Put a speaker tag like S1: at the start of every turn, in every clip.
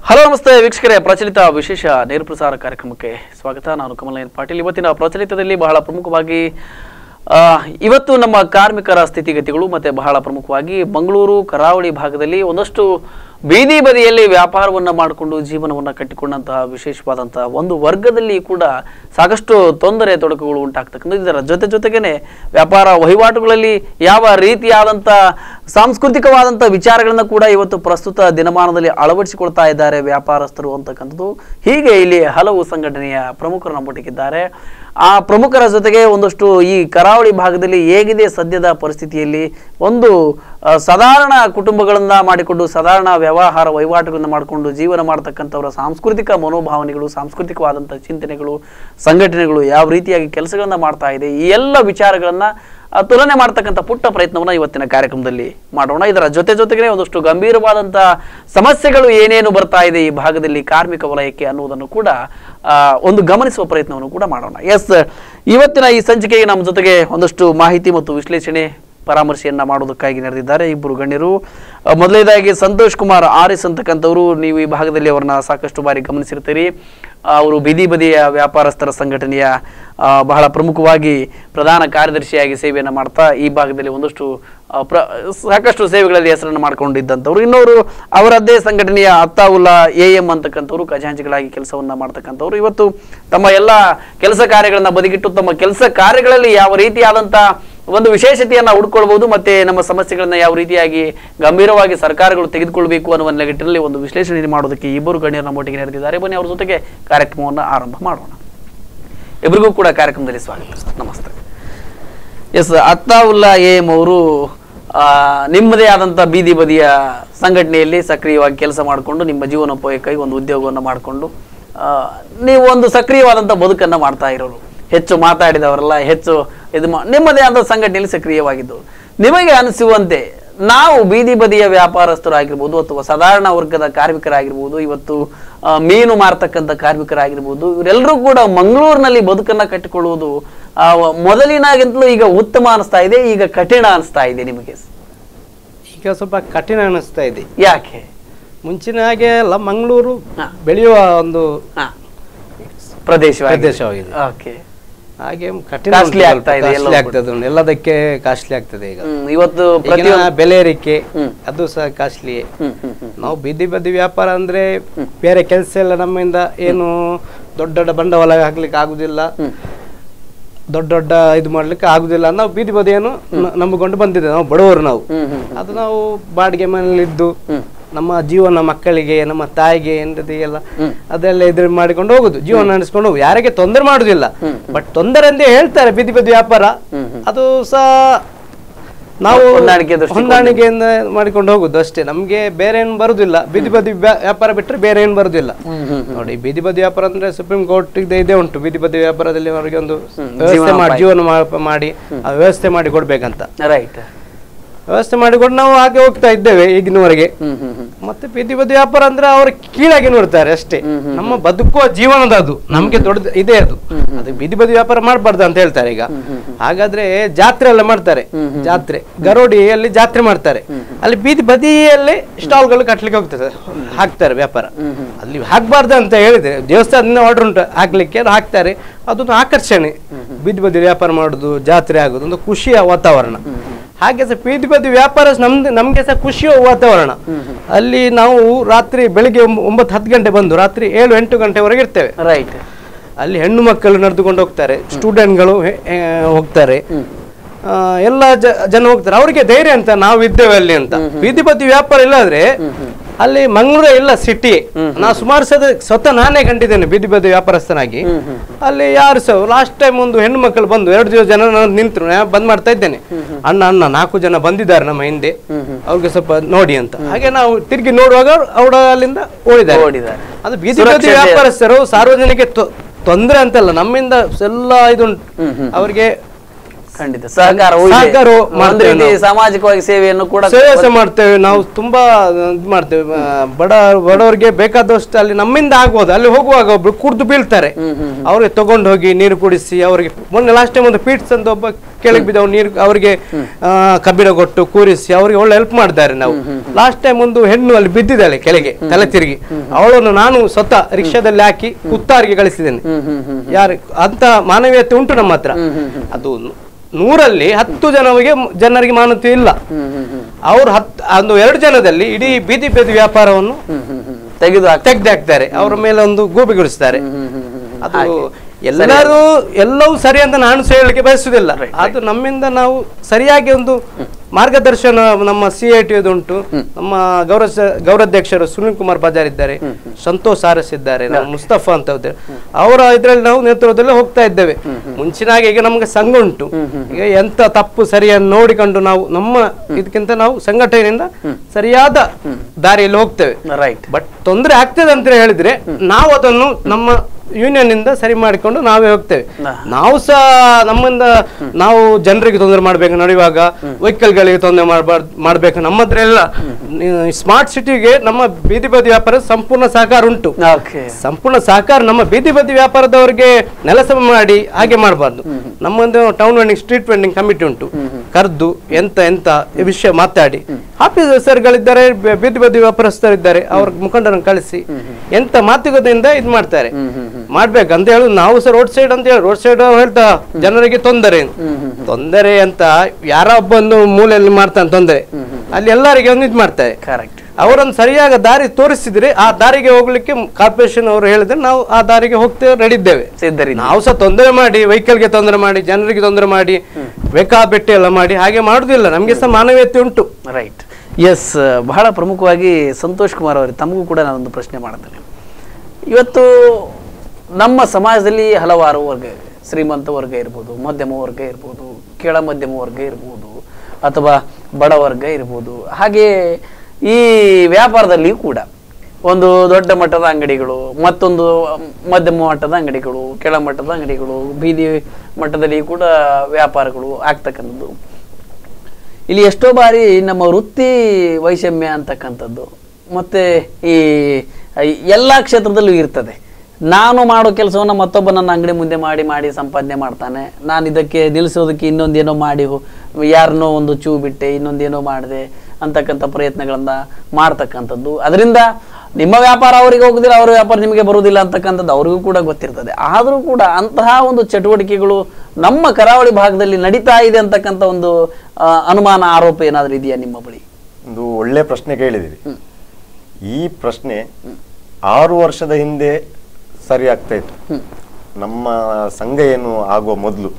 S1: Hello ನಮಸ್ತೆ ವೀಕ್ಷಕರೇ ಪ್ರಚಲಿತ ವಿಶೇಷ ನೇರ ಪ್ರಸಾರ ಕಾರ್ಯಕ್ರಮಕ್ಕೆ ಸ್ವಾಗತ ನಾನು ಕಮಲಯನ್ ಪಾಟೀಲ್ ಇವತ್ತಿನ ಪ್ರಚಲಿತದಲ್ಲಿ ಬಹಳ ಪ್ರಮುಖವಾಗಿ ಆ, ಇವತ್ತು ನಮ್ಮ ಕಾರ್ಮಿಕರ ಸ್ಥಿತಿಗತಿಗಳು ಮತ್ತೆ ಬಹಳ ಪ್ರಮುಖವಾಗಿ ಮಂಗಳೂರು ಕರಾವಳಿ ಭಾಗದಲ್ಲಿ ಒಂದಷ್ಟು ಬೀದಿ ಬದಿಯಲ್ಲಿ ವ್ಯಾಪಾರವನ್ನ ಮಾಡಿಕೊಂಡು ಜೀವನವನ್ನ ಕಟ್ಟಿಕೊಂಡಂತಹ ವಿಶೇಷವಾದಂತಹ ಒಂದು ವರ್ಗದಲ್ಲಿ ಕೂಡ ಸಾಕಷ್ಟು ತೊಂದರೆ ತೊಡಕುಗಳು ಉಂಟಾಗ್ತಕ್ಕಂಥದ್ದು ಇದರ ಜೊತೆ ಜೊತೆಗೇನೆ ವ್ಯಾಪಾರ ವಹಿವಾಟುಗಳಲ್ಲಿ ಯಾವ ರೀತಿಯಾದಂಥ ಸಾಂಸ್ಕೃತಿಕವಾದಂಥ ವಿಚಾರಗಳನ್ನ ಕೂಡ ಇವತ್ತು ಪ್ರಸ್ತುತ ದಿನಮಾನದಲ್ಲಿ ಅಳವಡಿಸಿಕೊಳ್ತಾ ಇದ್ದಾರೆ ವ್ಯಾಪಾರಸ್ಥರು ಅಂತಕ್ಕಂಥದ್ದು ಹೀಗೆ ಇಲ್ಲಿ ಹಲವು ಸಂಘಟನೆಯ ಪ್ರಮುಖರು ನಮ್ಮೊಟ್ಟಿಗಿದ್ದಾರೆ ಆ ಪ್ರಮುಖರ ಜೊತೆಗೆ ಒಂದಷ್ಟು ಈ ಕರಾವಳಿ ಭಾಗದಲ್ಲಿ ಹೇಗಿದೆ ಸದ್ಯದ ಪರಿಸ್ಥಿತಿಯಲ್ಲಿ ಒಂದು ಆ, ಸಾಧಾರಣ ಕುಟುಂಬಗಳನ್ನ ಮಾಡಿಕೊಂಡು ಸಾಧಾರಣ ವ್ಯವಹಾರ ವಹಿವಾಟುಗಳನ್ನ ಮಾಡಿಕೊಂಡು ಜೀವನ ಮಾಡ್ತಕ್ಕಂಥವರ ಸಾಂಸ್ಕೃತಿಕ ಮನೋಭಾವನೆಗಳು ಸಾಂಸ್ಕೃತಿಕವಾದಂಥ ಚಿಂತನೆಗಳು ಸಂಘಟನೆಗಳು ಯಾವ ರೀತಿಯಾಗಿ ಕೆಲಸಗಳನ್ನ ಮಾಡ್ತಾ ಇದೆ ಈ ಎಲ್ಲ ವಿಚಾರಗಳನ್ನ ಆ, ತುಲನೆ ಮಾಡ್ತಕ್ಕಂಥ ಪುಟ್ಟ ಪ್ರಯತ್ನವನ್ನ ಇವತ್ತಿನ ಕಾರ್ಯಕ್ರಮದಲ್ಲಿ ಮಾಡೋಣ ಇದರ ಜೊತೆ ಜೊತೆಗೆ ಒಂದಷ್ಟು ಗಂಭೀರವಾದಂಥ ಸಮಸ್ಯೆಗಳು ಏನೇನು ಬರ್ತಾ ಇದೆ ಈ ಭಾಗದಲ್ಲಿ ಕಾರ್ಮಿಕ ವಲಯಕ್ಕೆ ಅನ್ನುವುದನ್ನು ಕೂಡ ಆ, ಒಂದು ಗಮನಿಸುವ ಪ್ರಯತ್ನವನ್ನು ಕೂಡ ಮಾಡೋಣ ಎಸ್ ಇವತ್ತಿನ ಈ ಸಂಚಿಕೆಗೆ ನಮ್ಮ ಜೊತೆಗೆ ಒಂದಷ್ಟು ಮಾಹಿತಿ ಮತ್ತು ವಿಶ್ಲೇಷಣೆ ಪರಾಮರ್ಶೆಯನ್ನ ಮಾಡೋದಕ್ಕಾಗಿ ನೆರೆದಿದ್ದಾರೆ ಇಬ್ಬರು ಗಣ್ಯರು ಆ, ಮೊದಲನೇದಾಗಿ ಸಂತೋಷ್ ಕುಮಾರ್ ಆರಿಸ್ ಅಂತಕ್ಕಂಥವ್ರು ನೀವು ಈ ಭಾಗದಲ್ಲಿ ಅವ್ರನ್ನ ಸಾಕಷ್ಟು ಬಾರಿ ಗಮನಿಸಿರ್ತೀರಿ ಆ, ಅವರು ಬೀದಿ ಬದಿಯ ವ್ಯಾಪಾರಸ್ಥರ ಸಂಘಟನೆಯ ಆ, ಬಹಳ ಪ್ರಮುಖವಾಗಿ ಪ್ರಧಾನ ಕಾರ್ಯದರ್ಶಿಯಾಗಿ ಸೇವೆಯನ್ನು ಮಾಡ್ತಾ ಈ ಭಾಗದಲ್ಲಿ ಒಂದಷ್ಟು ಆ, ಪ್ರ ಸಾಕಷ್ಟು ಸೇವೆಗಳಲ್ಲಿ ಹೆಸರನ್ನು ಮಾಡ್ಕೊಂಡಿದ್ದಂಥವ್ರು ಇನ್ನೊರು ಅವರದ್ದೇ ಸಂಘಟನೆಯ ಅತ್ತಾವುಲ್ಲಾ ಎ ಎಂ ಅಂತಕ್ಕಂಥವ್ರು ಖಜಾಂಚಿಗಳಾಗಿ ಕೆಲಸವನ್ನ ಮಾಡ್ತಕ್ಕಂಥವ್ರು ಇವತ್ತು ತಮ್ಮ ಎಲ್ಲ ಕೆಲಸ ಕಾರ್ಯಗಳನ್ನ ಬದಿಗಿಟ್ಟು ತಮ್ಮ ಕೆಲಸ ಕಾರ್ಯಗಳಲ್ಲಿ ಯಾವ ರೀತಿಯಾದಂಥ ಒಂದು ವಿಶೇಷತೆಯನ್ನ ಹುಡ್ಕೊಳ್ಬಹುದು ಮತ್ತೆ ನಮ್ಮ ಸಮಸ್ಯೆಗಳನ್ನ ಯಾವ ರೀತಿಯಾಗಿ ಗಂಭೀರವಾಗಿ ಸರ್ಕಾರಗಳು ತೆಗೆದುಕೊಳ್ಬೇಕು ಅನ್ನುವ ನಿಟ್ಟಿನಲ್ಲಿ ಒಂದು ವಿಶ್ಲೇಷಣೆ ಮಾಡೋದಕ್ಕೆ ಇಬ್ಬರು ಗಣ್ಯರು ನಮ್ಮೊಟ್ಟಿಗೆ ನೆರೆದಿದ್ದಾರೆ ಬನ್ನಿ ಅವ್ರ ಜೊತೆಗೆ ಕಾರ್ಯಕ್ರಮವನ್ನು ಆರಂಭ ಮಾಡೋಣ ಇಬ್ಬರಿಗೂ ಕೂಡ ಕಾರ್ಯಕ್ರಮದಲ್ಲಿ ಸ್ವಾಗತ ನಮಸ್ತೆ ಎಸ್ ಅತ್ತಾವುಲ್ಲಾ ಎಂ ಅವರು ಆ, ನಿಮ್ಮದೇ ಆದಂಥ ಬೀದಿ ಬದಿಯ ಸಂಘಟನೆಯಲ್ಲಿ ಸಕ್ರಿಯವಾಗಿ ಕೆಲಸ ಮಾಡಿಕೊಂಡು ನಿಮ್ಮ ಜೀವನೋಪಾಯಕ್ಕಾಗಿ ಒಂದು ಉದ್ಯೋಗವನ್ನು ಮಾಡಿಕೊಂಡು ಆ, ನೀವು ಒಂದು ಸಕ್ರಿಯವಾದಂಥ ಬದುಕನ್ನು ಮಾಡ್ತಾ ಇರೋರು ಹೆಚ್ಚು ಮಾತಾಡಿದವರಲ್ಲ ಹೆಚ್ಚು ಇದು ಮಾ ನಿಮ್ಮದೇ ಆದ ಸಂಘಟನೆಯಲ್ಲಿ ಸಕ್ರಿಯವಾಗಿದ್ದವರು ನಿಮಗೆ ಅನಿಸುವಂತೆ ನಾವು ಬೀದಿ ಬದಿಯ ವ್ಯಾಪಾರಸ್ಥರಾಗಿರ್ಬೋದು ಅಥವಾ ಸಾಧಾರಣ ವರ್ಗದ ಕಾರ್ಮಿಕರಾಗಿರ್ಬೋದು ಇವತ್ತು ಆ, ಮೀನು ಮಾರ್ತಕ್ಕಂಥ ಕಾರ್ಮಿಕರಾಗಿರ್ಬೋದು ಇವರೆಲ್ಲರೂ ಕೂಡ ಮಂಗಳೂರಿನಲ್ಲಿ ಬದುಕನ್ನ ಕಟ್ಟಿಕೊಳ್ಳುವುದು ಆ, ಮೊದಲಿನಾಗಿಂತಲೂ ಈಗ ಉತ್ತಮ ಅನಿಸ್ತಾ ಇದೆ ಈಗ ಕಠಿಣ ಅನಿಸ್ತಾ ಇದೆ ನಿಮಗೆ
S2: ಈಗ ಸ್ವಲ್ಪ ಕಠಿಣ ಅನಿಸ್ತಾ ಇದೆ
S1: ಯಾಕೆ
S2: ಮುಂಚಿನ ಹಾಗೆ ಅಲ್ಲ ಮಂಗಳೂರು
S1: ಹಾ.
S2: ಬೆಳೆಯುವ ಒಂದು
S1: ಹಾ. ಪ್ರದೇಶವಾಗಿ
S2: ಪ್ರದೇಶವಾಗಿದೆ.
S1: ಓಕೆ
S2: ಹಾಗೆ ಕಠಿಣ
S1: Costly ಆಗ್ತಾ ಇದೆ ಎಲ್ಲವೂ
S2: ಕಾಸ್ಟ್ಲಿ ಆಗ್ತದೆ ಉಂಟು. ಎಲ್ಲದಕ್ಕೆ ಕಾಸ್ಟ್ಲಿ ಆಗ್ತದೆ ಈಗ
S1: ಹ್ಮ್, ಇವತ್ತು
S2: ಈಗಿನ
S1: ಪ್ರತಿಯೊಂದು
S2: ಬೆಲೆ ಏರಿಕೆ
S1: ಹ್ಮ್.
S2: ಅದು ಸಹ ಕಾಸ್ಟ್ಲಿಯೇ
S1: ಹ್ಮ್ ಹ್ಮ್ ಹ್ಮ್
S2: ನಾವು ಬೀದಿ ಬದಿ ವ್ಯಾಪಾರ ಅಂದ್ರೆ ಬೇರೆ ಕೆಲಸ ಎಲ್ಲ ನಮ್ಮಿಂದ ಏನು ದೊಡ್ಡ ದೊಡ್ಡ ಬಂಡವಾಳ ಹಾಕ್ಲಿಕ್ಕೆ ಆಗುದಿಲ್ಲ
S1: ಹ್ಮ್.
S2: ದೊಡ್ಡ ದೊಡ್ಡ ಇದು ಮಾಡ್ಲಿಕ್ಕೆ ಆಗುದಿಲ್ಲ ನಾವು ಬೀದಿ ಬದಿಯನ್ನು ನ- ನಂಬಿಕೊಂಡು ಬಂದಿದ್ದೇವೆ ನಾವು ಬಡವರು ನಾವು
S1: ಹ್ಮ್ ಹ್ಮ್
S2: ಅದು ನಾವು ಬಾಡಿಗೆ ಮನೆಯಲ್ಲಿದ್ದು
S1: ಹ್ಮ್.
S2: ನಮ್ಮ ಜೀವನ ಮಕ್ಕಳಿಗೆ ನಮ್ಮ ತಾಯಿಗೆ ಹೆಂಡತಿಗೆಲ್ಲ
S1: ಹ್ಮ್.
S2: ಅದೆಲ್ಲ ಇದ್ರ ಮಾಡಿಕೊಂಡು ಹೋಗುದು ಜೀವನ ನಡೆಸ್ಕೊಂಡು ಹೋಗುದು ಯಾರಿಗೆ ತೊಂದರೆ ಮಾಡುದಿಲ್ಲ
S1: ಹ್ಮ್.
S2: ಬಟ್ ತೊಂದರೆ ಅಂತ ಹೇಳ್ತಾರೆ ಬೀದಿ ಬದಿ ವ್ಯಾಪಾರ
S1: ಹ್ಮ್ ಹ್ಮ್.
S2: ಅದು ಸಹ ನಾವು
S1: ಹೊಂದಾಣಿಕೆ ದೃಷ್ಟಿಕೋನ.
S2: ಹೊಂದಾಣಿಕೆಯಿಂದ ಮಾಡಿಕೊಂಡು ಹೋಗುದು ಅಷ್ಟೇ ನಮ್ಗೆ ಬೇರೆ ಏನು ಬರುದಿಲ್ಲ ಬೀದಿ ಬದಿ ವ್ಯಾ- ವ್ಯಾಪಾರ ಬಿಟ್ರೆ ಬೇರೆ ಏನು ಬರುದಿಲ್ಲ
S1: ಹ್ಮ್ ಹ್ಮ್
S2: ನೋಡಿ ಬೀದಿ ಬದಿ ವ್ಯಾಪಾರ ಅಂದ್ರೆ ಸುಪ್ರೀಂ ಕೋರ್ಟ್ ಇದೇ ಉಂಟು ಬೀದಿ ಬದಿ ವ್ಯಾಪಾರದಲ್ಲಿ ಅವರಿಗೆ ಒಂದು
S1: ಹ್ಮ್.
S2: ವ್ಯವಸ್ಥೆ
S1: ಜೀವನೋಪಾಯ.
S2: ಮಾಡಿ ಜೀವನ ಮಾ- ಮಾಡಿ ಆ ವ್ಯವಸ್ಥೆ ಮಾಡಿ ಕೊಡ್ಬೇಕಂತ
S1: ರೈಟ್
S2: ವ್ಯವಸ್ಥೆ ಮಾಡಿಕೊಂಡು ನಾವು ಹಾಗೆ ಹೋಗ್ತಾ ಇದ್ದೇವೆ ಈಗಿನವರೆಗೆ
S1: ಹ್ಮ್ ಹ್ಮ್ ಹ್ಮ್
S2: ಮತ್ತೆ ಬೀದಿ ಬದಿ ವ್ಯಾಪಾರ ಅಂದ್ರೆ ಅವರು ಕೀಳಾಗಿ ನೋಡ್ತಾರೆ ಅಷ್ಟೇ
S1: ಹ್ಮ್ ಹ್ಮ್
S2: ನಮ್ಮ ಬದುಕುವ ಜೀವನದ ಅದು ನಮ್ಗೆ ದೊಡ್ಡ ಇದೆ ಅದು ಅದು ಬೀದಿ ಬದಿ ವ್ಯಾಪಾರ ಮಾಡಬಾರ್ದು ಅಂತ ಹೇಳ್ತಾರೆ ಈಗ ಹಾಗಾದ್ರೆ ಜಾತ್ರೆ ಎಲ್ಲ ಮಾಡ್ತಾರೆ ಜಾತ್ರೆ ಗರೋಡಿಯಲ್ಲಿ ಜಾತ್ರೆ ಮಾಡ್ತಾರೆ ಅಲ್ಲಿ ಬೀದಿ ಬದಿಯಲ್ಲಿ ಸ್ಟಾಲ್ಗಳು ಕಟ್ಲಿಕ್ಕೆ ಹೋಗ್ತದೆ ಹಾಕ್ತಾರೆ ವ್ಯಾಪಾರ ಅಲ್ಲಿ ಹಾಕ್ಬಾರ್ದು ಅಂತ ಹೇಳಿದ್ರೆ ದೇವಸ್ಥಾನದಿಂದ ಆರ್ಡರ್ ಉಂಟು ಹಾಕ್ಲಿಕ್ಕೆ ಅದು ಹಾಕ್ತಾರೆ ಅದೊಂದು ಆಕರ್ಷಣೆ ಬೀದಿ ಬದಿ ವ್ಯಾಪಾರ ಮಾಡುದು ಜಾತ್ರೆ ಆಗುದು ಒಂದು ಖುಷಿಯ ವಾತಾವರಣ ಹಾಗೆ ಸಹ ಬೀದಿ ಬದಿ ವ್ಯಾಪಾರ ನಮ್ದು ನಮ್ಗೆ ಸಹ ಖುಷಿಯ ವಾತಾವರಣ ಅಲ್ಲಿ ನಾವು ರಾತ್ರಿ ಬೆಳಿಗ್ಗೆ ಒಂಬ- ಒಂಬತ್ತು ಹತ್ತು ಗಂಟೆ ಬಂದು ರಾತ್ರಿ ಏಳು ಎಂಟು ಗಂಟೆವರೆಗೆ ಇರ್ತೇವೆ
S1: ರೈಟ್
S2: ಅಲ್ಲಿ ಹೆಣ್ಣು ಮಕ್ಕಳು ನಡೆದುಕೊಂಡು ಹೋಗ್ತಾರೆ ಸ್ಟೂಡೆಂಟ್ಗಳು ಹೋಗ್ತಾರೆ ಆ, ಎಲ್ಲ ಜ- ಜನ ಹೋಗ್ತಾರೆ ಅವರಿಗೆ ಧೈರ್ಯ ಅಂತ ನಾವು ಇದ್ದೇವೆ ಅಲ್ಲಿ ಅಂತ ಬೀದಿ ಬದಿ ವ್ಯಾಪಾರ ಇಲ್ಲಾದ್ರೆ ಅಲ್ಲಿ ಮಂಗಳೂರೇ ಇಲ್ಲ ಸಿಟಿ ನಾ ಸುಮಾರು ಸದ ಸ್ವತಃ ನಾನೇ ಕಂಡಿದ್ದೇನೆ ಬೀದಿ ಬದಿ ವ್ಯಾಪಾರಸ್ಥನಾಗಿ ಅಲ್ಲಿ ಯಾರು ಸಹ ಲಾಸ್ಟ್ ಟೈಮ್ ಒಂದು ಹೆಣ್ಣು ಮಕ್ಕಳು ಬಂದು ಎರಡು ದಿವಸ ಜನ ನಾನು ನಿಂತರು ನಾನು ಬಂದ್ ಮಾಡ್ತಾ ಇದ್ದೇನೆ ಅಣ್ಣ ಅಣ್ಣ ನಾಲ್ಕು ಜನ ಬಂದಿದ್ದಾರೆ ನಮ್ಮ ಹಿಂದೆ ಅವ್ರಿಗೆ ಸ್ವಲ್ಪ ನೋಡಿ ಅಂತ ಹಾಗೆ ನಾವು ತಿರುಗಿ ನೋಡುವಾಗ ಅವಡ ಅಲ್ಲಿಂದ ಓಡಿದ್ದಾರೆ
S1: ಓಡಿದ್ದಾರೆ.
S2: ಅದು ಬೀದಿ ಬದಿ
S1: ಸುರಕ್ಷತೆ-
S2: ವ್ಯಾಪಾರಸ್ಥರು ಸಾರ್ವಜನಿಕ ತೊಂದರೆ ಅಂತಲ್ಲ ನಮ್ಮಿಂದ ಎಲ್ಲ ಇದುಂಟು ಅವರಿಗೆ
S1: ಖಂಡಿತ ಸಹಕಾರವೂ ಇದೆ.
S2: ಸಹಕಾರವೂ
S1: ಒಂದು
S2: ಮಾಡ್ತೇವೆ
S1: ರೀತಿ
S2: ನಾವು.
S1: ಸಾಮಾಜಿಕವಾಗಿ ಸೇವೆಯನ್ನು ಕೂಡ
S2: ಸೇವೆ ಸಹ ಮಾಡ್ತೇವೆ ನಾವು ತುಂಬಾ ಇದು ಮಾಡ್ತೇವೆ ಆ, ಬಡ ಬಡವರಿಗೆ ಬೇಕಾದಷ್ಟು ಅಲ್ಲಿ ನಮ್ಮಿಂದ ಆಗ್ಬೋದು ಅಲ್ಲಿ ಹೋಗುವಾಗ ಒಬ್ರು ಕುಡ್ದು ಬೀಳ್ತಾರೆ ಅವ್ರಿಗೆ ತಗೊಂಡು ಹೋಗಿ ನೀರು ಕುಡಿಸಿ ಅವರಿಗೆ ಮೊನ್ನೆ ಲಾಸ್ಟ್ ಟೈಮ್ ಒಂದು ಪೀಟ್ಸ್ ಅಂತ ಒಬ್ಬ ಕೆಳಗೆ ಬಿದ್ದವ್ ನೀರು ಅವರಿಗೆ ಆ, ಕಬ್ಬಿಣ ಕೊಟ್ಟು ಕೂರಿಸಿ ಅವರಿಗೆ ಒಳ್ಳೆ ಹೆಲ್ಪ್ ಮಾಡಿದ್ದಾರೆ ನಾವು ಲಾಸ್ಟ್ ಟೈಮ್ ಒಂದು ಹೆಣ್ಣು ಅಲ್ಲಿ ಬಿದ್ದಿದ್ದಾಳೆ ಕೆಳಗೆ ತಲೆ ತಿರುಗಿ ಅವಳನ್ನು ನಾನು ಸ್ವತಃ ರಿಕ್ಷಾದಲ್ಲಿ ಹಾಕಿ ಕುತ್ತಾರಿಗೆ ಕಳಿಸಿದ್ದೇನೆ ಯಾರು ಅಂತ ಮಾನವೀಯತೆ ಉಂಟು ನಮ್ಮ ಹತ್ರ ಅದು ನೂರಲ್ಲಿ ಹತ್ತು ಜನರಿಗೆ ಜನರಿಗೆ ಮಾನವೀಯತೆ ಇಲ್ಲ ಅವ್ರು ಹತ್ ಒಂದು ಎರಡು ಜನದಲ್ಲಿ ಇಡೀ ಬೀದಿ ಬೀದಿ ವ್ಯಾಪಾರವನ್ನು
S1: ತೆಗೆದು ಹಾಕ್ತಾರೆ
S2: ತೆಗ್ದಾಕ್ತಾರೆ ಅವರ ಮೇಲೆ ಒಂದು ಗೂಬೆಗೊಳಿಸ್ತಾರೆ ಅದು ಎಲ್ಲರೂ ಎಲ್ಲವೂ ಸರಿ ಅಂತ ನಾನು ಸಹ ಹೇಳಲಿಕ್ಕೆ ಬಯಸುವುದಿಲ್ಲ ಅದು ನಮ್ಮಿಂದ ನಾವು ಸರಿಯಾಗಿ ಒಂದು ಮಾರ್ಗದರ್ಶನ ನಮ್ಮ ಸಿ ಐ ಟಿ ಉಂಟು ನಮ್ಮ ಗೌರವ ಗೌರವಾಧ್ಯಕ್ಷರು ಸುನಿಲ್ ಕುಮಾರ್ ಬಜಾರ್ ಇದ್ದಾರೆ ಸಂತೋಷ್ ಆರಸ್ ಇದ್ದಾರೆ ನಮ್ಮ ಮುಸ್ತಫಾ ಅಂತ ಇದ್ದಾರೆ ಅವರ ಇದ್ರಲ್ಲಿ ನಾವು ನೇತೃತ್ವದಲ್ಲಿ ಹೋಗ್ತಾ ಇದ್ದೇವೆ ಮುಂಚಿನಾಗೆ ಈಗ ನಮಗೆ ಸಂಘ ಉಂಟು ಈಗ ಎಂತ ತಪ್ಪು ಸರಿಯನ್ನು ನೋಡಿಕೊಂಡು ನಾವು ನಮ್ಮ ಇದಕ್ಕಿಂತ ನಾವು ಸಂಘಟನೆಯಿಂದ ಸರಿಯಾದ ದಾರಿಯಲ್ಲಿ ಹೋಗ್ತೇವೆ
S1: ರೈಟ್
S2: ಬಟ್ ತೊಂದರೆ ಆಗ್ತದೆ ಅಂತ ಹೇಳಿದ್ರೆ ನಾವು ಅದನ್ನು ನಮ್ಮ ಯೂನಿಯನ್ ಇಂದ ಸರಿ ಮಾಡಿಕೊಂಡು ನಾವೇ ಹೋಗ್ತೇವೆ
S1: ಹಾ.
S2: ನಾವು ಸಹ ನಮ್ಮಿಂದ ನಾವು ಜನರಿಗೆ ತೊಂದರೆ ಮಾಡ್ಬೇಕು ನಡೆಯುವಾಗ ವೆಹಿಕಲ್ ಗಳಿಗೆ ತೊಂದರೆ ಮಾಡಬಾರ್ದು ಮಾಡ್ಬೇಕು ನಮ್ಮ ಹತ್ರ ಎಲ್ಲ ಸ್ಮಾರ್ಟ್ ಸಿಟಿಗೆ ನಮ್ಮ ಬೀದಿ ಬದಿ ವ್ಯಾಪಾರ ಸಂಪೂರ್ಣ ಸಹಕಾರ ಉಂಟು
S1: ಓಕೆ
S2: ಸಂಪೂರ್ಣ ಸಹಕಾರ ನಮ್ಮ ಬೀದಿ ಬದಿ ವ್ಯಾಪಾರದವರಿಗೆ ನೆಲಸಮ ಮಾಡಿ ಹಾಗೆ ಮಾಡಬಾರ್ದು ನಮ್ಮೊಂದು town vending street vending committee ಉಂಟು ಕರೆದು ಎಂತ ಎಂತ ಈ ವಿಷಯ ಮಾತಾಡಿ ಆಫೀಸರ್ಗಳಿದ್ದಾರೆ ಬ- ಬೀದಿ ಬದಿ ವ್ಯಾಪಾರಸ್ಥರಿದ್ದಾರೆ ಅವ್ರ ಮುಖಂಡರನ್ನು ಕಳಿಸಿ ಎಂತ ಮಾತುಕತೆಯಿಂದ ಇದು ಮಾಡ್ತಾರೆ ಮಾಡ್ಬೇಕು ಅಂತ ಹೇಳುದು ನಾವು ಸಹ ರೋಡ್ ಸೈಡ್ ಅಂತ ಹೇಳಿ ರೋಡ್ ಸೈಡ್ ಹೇಳ್ತಾ ಜನರಿಗೆ ತೊಂದರೆ ತೊಂದರೆ ಅಂತ ಯಾರ ಒಬ್ಬ ಒಂದು ಮೂಲೆಯಲ್ಲಿ ಮಾಡ್ತಾನೆ ತೊಂದರೆ ಅಲ್ಲಿ ಎಲ್ಲರಿಗೆ ಒಂದು ಇದು ಮಾಡ್ತಾರೆ
S1: ಕರೆಕ್ಟ್
S2: ಅವರನ್ನು ಸರಿಯಾದ ದಾರಿ ತೋರಿಸಿದ್ರೆ ಆ ದಾರಿಗೆ ಹೋಗ್ಲಿಕ್ಕೆ ಕಾರ್ಪೊರೇಷನ್ ಅವರು ಹೇಳಿದ್ರೆ ನಾವು ಆ ದಾರಿಗೆ ಹೋಗ್ತೇವೆ ನಡಿದ್ದೇವೆ
S1: ಸಿದ್ಧರಿ
S2: ನಾವು ಸಹ ತೊಂದರೆ ಮಾಡಿ ವೆಹಿಕಲ್ಗೆ ತೊಂದರೆ ಮಾಡಿ ಜನರಿಗೆ ತೊಂದರೆ ಮಾಡಿ ಬೇಕಾಬೆಟ್ಟಿ ಎಲ್ಲ ಮಾಡಿ ಹಾಗೆ ಮಾಡುದಿಲ್ಲ ನಮ್ಗೆ ಸಹ ಮಾನವೀಯತೆ ಉಂಟು
S1: ರೈಟ್ ಎಸ್ ಬಹಳ ಪ್ರಮುಖವಾಗಿ ಸಂತೋಷ್ ಕುಮಾರ್ ಅವರೇ ತಮಗೂ ಕೂಡ ನಾನೊಂದು ಪ್ರಶ್ನೆ ಮಾಡ್ತೇನೆ ಇವತ್ತು ನಮ್ಮ ಸಮಾಜದಲ್ಲಿ ಹಲವಾರು ವರ್ಗ ಇದೆ ಶ್ರೀಮಂತ ವರ್ಗ ಇರ್ಬೋದು ಮಧ್ಯಮ ವರ್ಗ ಇರ್ಬೋದು ಕೆಳ ಮಧ್ಯಮ ವರ್ಗ ಇರ್ಬೋದು ಅಥವಾ ಬಡ ವರ್ಗ ಇರ್ಬೋದು ಹಾಗೆ ಈ ವ್ಯಾಪಾರದಲ್ಲಿ ಕೂಡ ಒಂದು ದೊಡ್ಡ ಮಟ್ಟದ ಅಂಗಡಿಗಳು ಮತ್ತೊಂದು ಮಧ್ಯಮ ಮಟ್ಟದ ಅಂಗಡಿಗಳು ಕೆಳ ಮಟ್ಟದ ಅಂಗಡಿಗಳು ಬೀದಿ ಮಟ್ಟದಲ್ಲಿ ಕೂಡ ವ್ಯಾಪಾರಗಳು ಆಗ್ತಕ್ಕಂಥದ್ದು ಇಲ್ಲಿ ಎಷ್ಟೋ ಬಾರಿ ನಮ್ಮ ವೃತ್ತಿ ವೈಷಮ್ಯ ಅಂತಕ್ಕಂಥದ್ದು ಮತ್ತೆ ಈ ಈ ಎಲ್ಲ ಕ್ಷೇತ್ರದಲ್ಲೂ ಇರ್ತದೆ ನಾನು ಮಾಡೋ ಕೆಲಸವನ್ನು ಮತ್ತೊಬ್ಬ ನನ್ನ ಅಂಗಡಿ ಮುಂದೆ ಮಾಡಿ ಮಾಡಿ ಸಂಪಾದನೆ ಮಾಡ್ತಾನೆ ನಾನು ಇದಕ್ಕೆ ನಿಲ್ಲಿಸೋದಕ್ಕೆ ಇನ್ನೊಂದೇನೋ ಮಾಡಿ ಹೋ- ಯಾರನ್ನೋ ಒಂದು ಚೂ ಬಿಟ್ಟೆ ಇನ್ನೊಂದೇನೋ ಮಾಡಿದೆ ಅಂತಕ್ಕಂಥ ಪ್ರಯತ್ನಗಳನ್ನ ಮಾಡ್ತಕ್ಕಂಥದ್ದು ಅದರಿಂದ ನಿಮ್ಮ ವ್ಯಾಪಾರ ಅವರಿಗೆ ಹೋಗುದಿಲ್ಲ ಅವರ ವ್ಯಾಪಾರ ನಿಮಗೆ ಬರುವುದಿಲ್ಲ ಅಂತಕ್ಕಂಥದ್ದು ಅವ್ರಿಗೂ ಕೂಡ ಗೊತ್ತಿರ್ತದೆ ಆದರೂ ಕೂಡ ಅಂತಹ ಒಂದು ಚಟುವಟಿಕೆಗಳು ನಮ್ಮ ಕರಾವಳಿ ಭಾಗದಲ್ಲಿ ನಡೀತಾ ಇದೆ ಅಂತಕ್ಕಂಥ ಒಂದು ಆ, ಅನುಮಾನ ಆರೋಪ ಏನಾದರೂ ಇದೆಯಾ ನಿಮ್ಮ ಬಳಿ
S3: ಒಂದು ಒಳ್ಳೆ ಪ್ರಶ್ನೆ ಕೇಳಿದಿರಿ ಈ ಪ್ರಶ್ನೆ ಆರು ವರ್ಷದ ಹಿಂದೆ ಸರಿ ಆಗ್ತಾ ಇತ್ತು ನಮ್ಮ ಸಂಘ ಏನು ಆಗುವ ಮೊದಲು